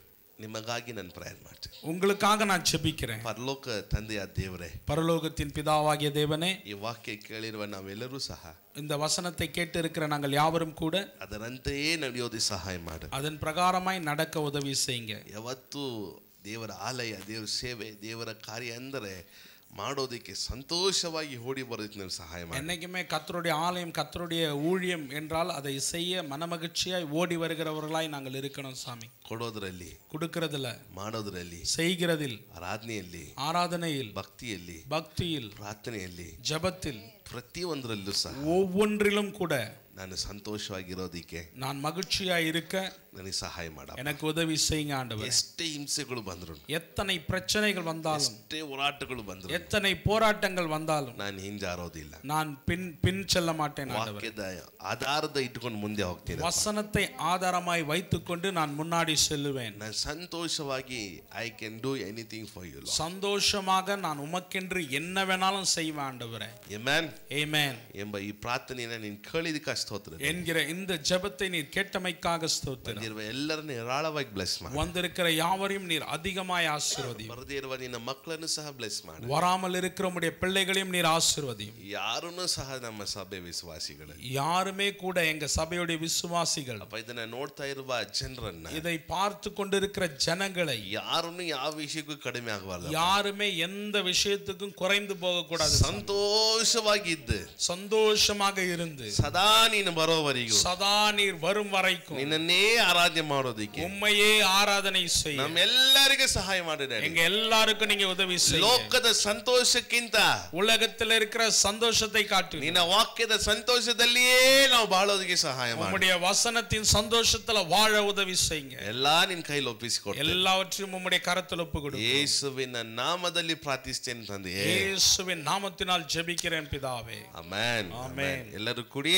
Speaker 2: ನಿಮಗಾಗಿ ನಾನು ಪ್ರಯರ್ ಮಾಡ್ತೇನೆ
Speaker 1: உங்களுக்காக நான் ஜெபிக்கிறேன்
Speaker 2: ಪರಲೋಕ ತಂದೆಯ ದೇವರೇ
Speaker 1: பரலோகத்தின் பிதாவாகிய தேவனே
Speaker 2: ಈ ವಾಕ್ಯ ಕೇಳಿರುವ ನಾವೆಲ್ಲರೂ ಸಹ
Speaker 1: இந்த வசனத்தை கேட்டு இருக்கிற நாங்கள் யாவரும் கூட
Speaker 2: ಅದರಂತೆಯೇ ನಡೆಯೋದಕ್ಕೆ ಸಹಾಯ ಮಾಡು
Speaker 1: அதன் பிரகாரமாய் நடக்க உதவி செய்யுங்க
Speaker 2: ಯಾವತ್ತೂ ದೇವರ ಆಲಯ ದೇವರ ಸೇವೆ ದೇವರ ಕಾರ್ಯ ಅಂದರೆ ಮಾಡೋದಕ್ಕೆ ಸಂತೋಷವಾಗಿ ಓಡಿ ಬರೋದಕ್ಕೆ ನೀವು ಸಹಾಯ ಮಾಡಿ
Speaker 1: என்னைக்குமே கத்தருடைய ஆலயம் கத்தருடைய ஊழியம் என்றால் அதை செய்ய மனமகிழ்ச்சியாய் ஓடி வருகிறவர்களாய் நாங்கள் இருக்கணும் சாமி
Speaker 2: ಕೊಡೋದ್ರಲ್ಲಿ
Speaker 1: கொடுக்கறதுல
Speaker 2: ಮಾಡೋದ್ರಲ್ಲಿ
Speaker 1: செய்கிறதில்
Speaker 2: ಆರಾಧನೆಯಲ್ಲಿ
Speaker 1: ஆராதனையில்
Speaker 2: ಭಕ್ತಿಯಲ್ಲಿ
Speaker 1: பக்தியில்
Speaker 2: ಪ್ರಾರ್ಥನೆಯಲ್ಲಿ
Speaker 1: ஜெபத்தில்
Speaker 2: ಪ್ರತಿಯೊಂದರಲ್ಲೂ ಸಹ
Speaker 1: ஒவ்வொன்றிலும் கூட
Speaker 2: ನಾನು ಸಂತೋಷವಾಗಿರೋದಿಕ್ಕೆ
Speaker 1: நான் மகிழ்ச்சியா இருக்க
Speaker 2: ನನಗೆ ಸಹಾಯ ಮಾಡ
Speaker 1: எனக்கு உதவி செய்யுங்க ஆண்டவர்
Speaker 2: ಎಷ್ಟೇ ಹಿಂಸೆಗಳು ಬಂದ್ರು
Speaker 1: எத்தனை பிரச்சனைகள் வந்தாலும்
Speaker 2: ಎಷ್ಟೇ ಹೋರಾಟಗಳು ಬಂದ್ರು
Speaker 1: எத்தனை போராட்டங்கள் வந்தாலும்
Speaker 2: ನಾನು ಹಿಂಜಾರೋದಿಲ್ಲ
Speaker 1: நான் பின் பின் செல்ல மாட்டேன் ஆண்டவர்
Speaker 2: ವಾಕ್ಯದ ಆಧಾರದ ಇಟ್ಕೊಂಡು ಮುಂದೆ ಹೋಗ್ತೀನಿ
Speaker 1: வசனத்தை ஆதாரமாய் வைத்துக்கொண்டு நான் முன்னாடி செல்லுவேன்
Speaker 2: ನಾನು ಸಂತೋಷವಾಗಿ I can do anything for you
Speaker 1: சந்தோஷமாக நான் உமக்கென்று என்ன வேணாலும் செய்வேன் ஆண்டவரே
Speaker 2: ಎಮ್ಯಾನ್
Speaker 1: ஏமேன்
Speaker 2: ಎಂಬ ಈ ಪ್ರಾರ್ಥನೆಯನ್ನ ನೀನು ಕೇಳಿದಕ್ಕೆ ಸ್ತೋತ್ರ
Speaker 1: என்கிற இந்த ஜெபத்தை நீர் கேட்டமைக்காக ஸ்தோத்திரம்
Speaker 2: ಬಂದಿರುವ ಎಲ್ಲರನ್ನ ಹೇರಾಳವಾಗಿ ಬ್ಲೆಸ್ ಮಾಡಿ
Speaker 1: வந்திருக்கிற யாவரையும் நீர் அதிகமாய் ஆசீர்வதியும்
Speaker 2: ಬರದೇ ಇರುವ ನಿನ್ನ ಮಕ್ಕಳನ್ನು ಸಹ ಬ್ಲೆಸ್ ಮಾಡಿ
Speaker 1: வராமல் இருக்கிற உடைய பிள்ளைகளையும் நீர் ஆசீர்வதியும்
Speaker 2: ಯಾರನ್ನೂ ಸಹ ನಮ್ಮ ಸಭೆ ವಿಶ್ವಾಸಿಗಳು
Speaker 1: யாருமே கூட எங்க சபையுடைய விசுவாசிகள்
Speaker 2: ಅಪ್ಪ ಇದನ್ನ ನೋಡ್ತಾ ಇರುವ ಜನರನ್ನ
Speaker 1: இதை பார்த்து கொண்டிருக்கிற ஜனங்களை
Speaker 2: ಯಾರನ್ನು ಯಾವ ವಿಷಯಕ್ಕೂ ಕಡಿಮೆ ಆಗಬಾರ್ದು
Speaker 1: யாருமே எந்த விஷயத்துக்கும் குறைந்து போக கூடாது
Speaker 2: ಸಂತೋಷವಾಗಿದ್ದು
Speaker 1: சந்தோஷமாக இருந்து
Speaker 2: ಸದಾ ನೀನು ಬರೋವರೆಗೂ
Speaker 1: சதா நீர் வரும் வரைக்கும்
Speaker 2: ನಿನ್ನನ್ನೇ ಆರಾಧನೆ ಮಾಡೋದಿಕ್ಕೆ
Speaker 1: உண்மையே ஆராதனை செய்ய
Speaker 2: ನಮ್ಮೆಲ್ಲರಿಗೂ ಸಹಾಯ ಮಾಡಿದ್ದಾರೆ
Speaker 1: எங்க எல்லாருக்கும் நீங்க உதவி செய்ய
Speaker 2: ಲೋಕದ ಸಂತೋಷಕ್ಕಿಂತ
Speaker 1: உலகத்துல இருக்கிற சந்தோஷத்தை காட்டு
Speaker 2: ನಿನ್ನ ವಾಕ್ಯದ ಸಂತೋಷದಲ್ಲಿಯೇ ನಾವು ಬಾಳೋದಕ್ಕೆ ಸಹಾಯ ಮಾಡಿ
Speaker 1: உம்முடைய வசனத்தின் சந்தோஷத்துல வாழ உதவி செய்யுங்க
Speaker 2: ಎಲ್ಲಾ ನಿನ್ ಕೈಲಿ ಒಪ್ಪಿಸಿಕೊಡ್ತೇನೆ
Speaker 1: எல்லாவற்றையும் உம்முடைய கரத்தில் ஒப்பு கொடு
Speaker 2: ಯೇಸುವಿನ ನಾಮದಲ್ಲಿ ಪ್ರಾರ್ಥಿಸ್ತೇನೆ ತಂದೆಯೇ
Speaker 1: இயேசுவின் நாமத்தினால் ஜெபிக்கிறேன் பிதாவே
Speaker 2: ಅಮ್ಯಾನ್
Speaker 1: ಆಮೆನ್.
Speaker 2: ಎಲ್ಲರೂ ಕೂಡಿ
Speaker 1: எல்லாரும்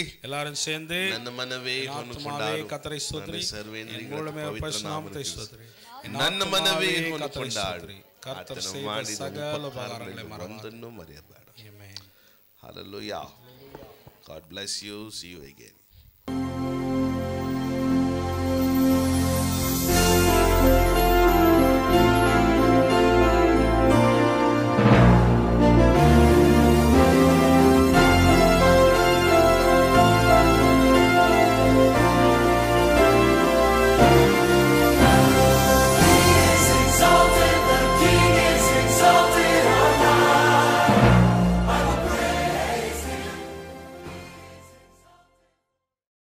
Speaker 1: எல்லாரும் சேர்ந்து
Speaker 2: ನನ್ನ ಮನವೇ
Speaker 1: என்
Speaker 2: ಹೊನ್ನು
Speaker 1: ஆத்துமாவே
Speaker 2: ಕೊಂಡಾಡು
Speaker 1: கத்தரை ஸ்தோத்திரி
Speaker 2: ನನ್ನ ಸರ್ವೇಂದ್ರಿಯಗಳ
Speaker 1: என் முழுமைய
Speaker 2: ಪವಿತ್ರ
Speaker 1: பரிசுநாமத்தை
Speaker 2: ನಾಮಕ್ಕೆ
Speaker 1: ஸ்தோத்திரி என்
Speaker 2: ನನ್ನ ಮನವೇ
Speaker 1: ஆத்துமாவே
Speaker 2: ಹೊನ್ನು
Speaker 1: கத்தரை
Speaker 2: ಕೊಂಡಾಡು
Speaker 1: ஸ்தோத்திரி கர்த்தர்
Speaker 2: ಆತನು
Speaker 1: செய்த
Speaker 2: ಮಾಡಿದ
Speaker 1: சகல உபகாரங்களை
Speaker 2: ಉಪಕಾರಗಳಲ್ಲಿ
Speaker 1: மறவாதே
Speaker 2: ಒಂದನ್ನು ಮರೆಯಬೇಡ
Speaker 1: Amen.
Speaker 2: Hallelujah. God bless you. See you again.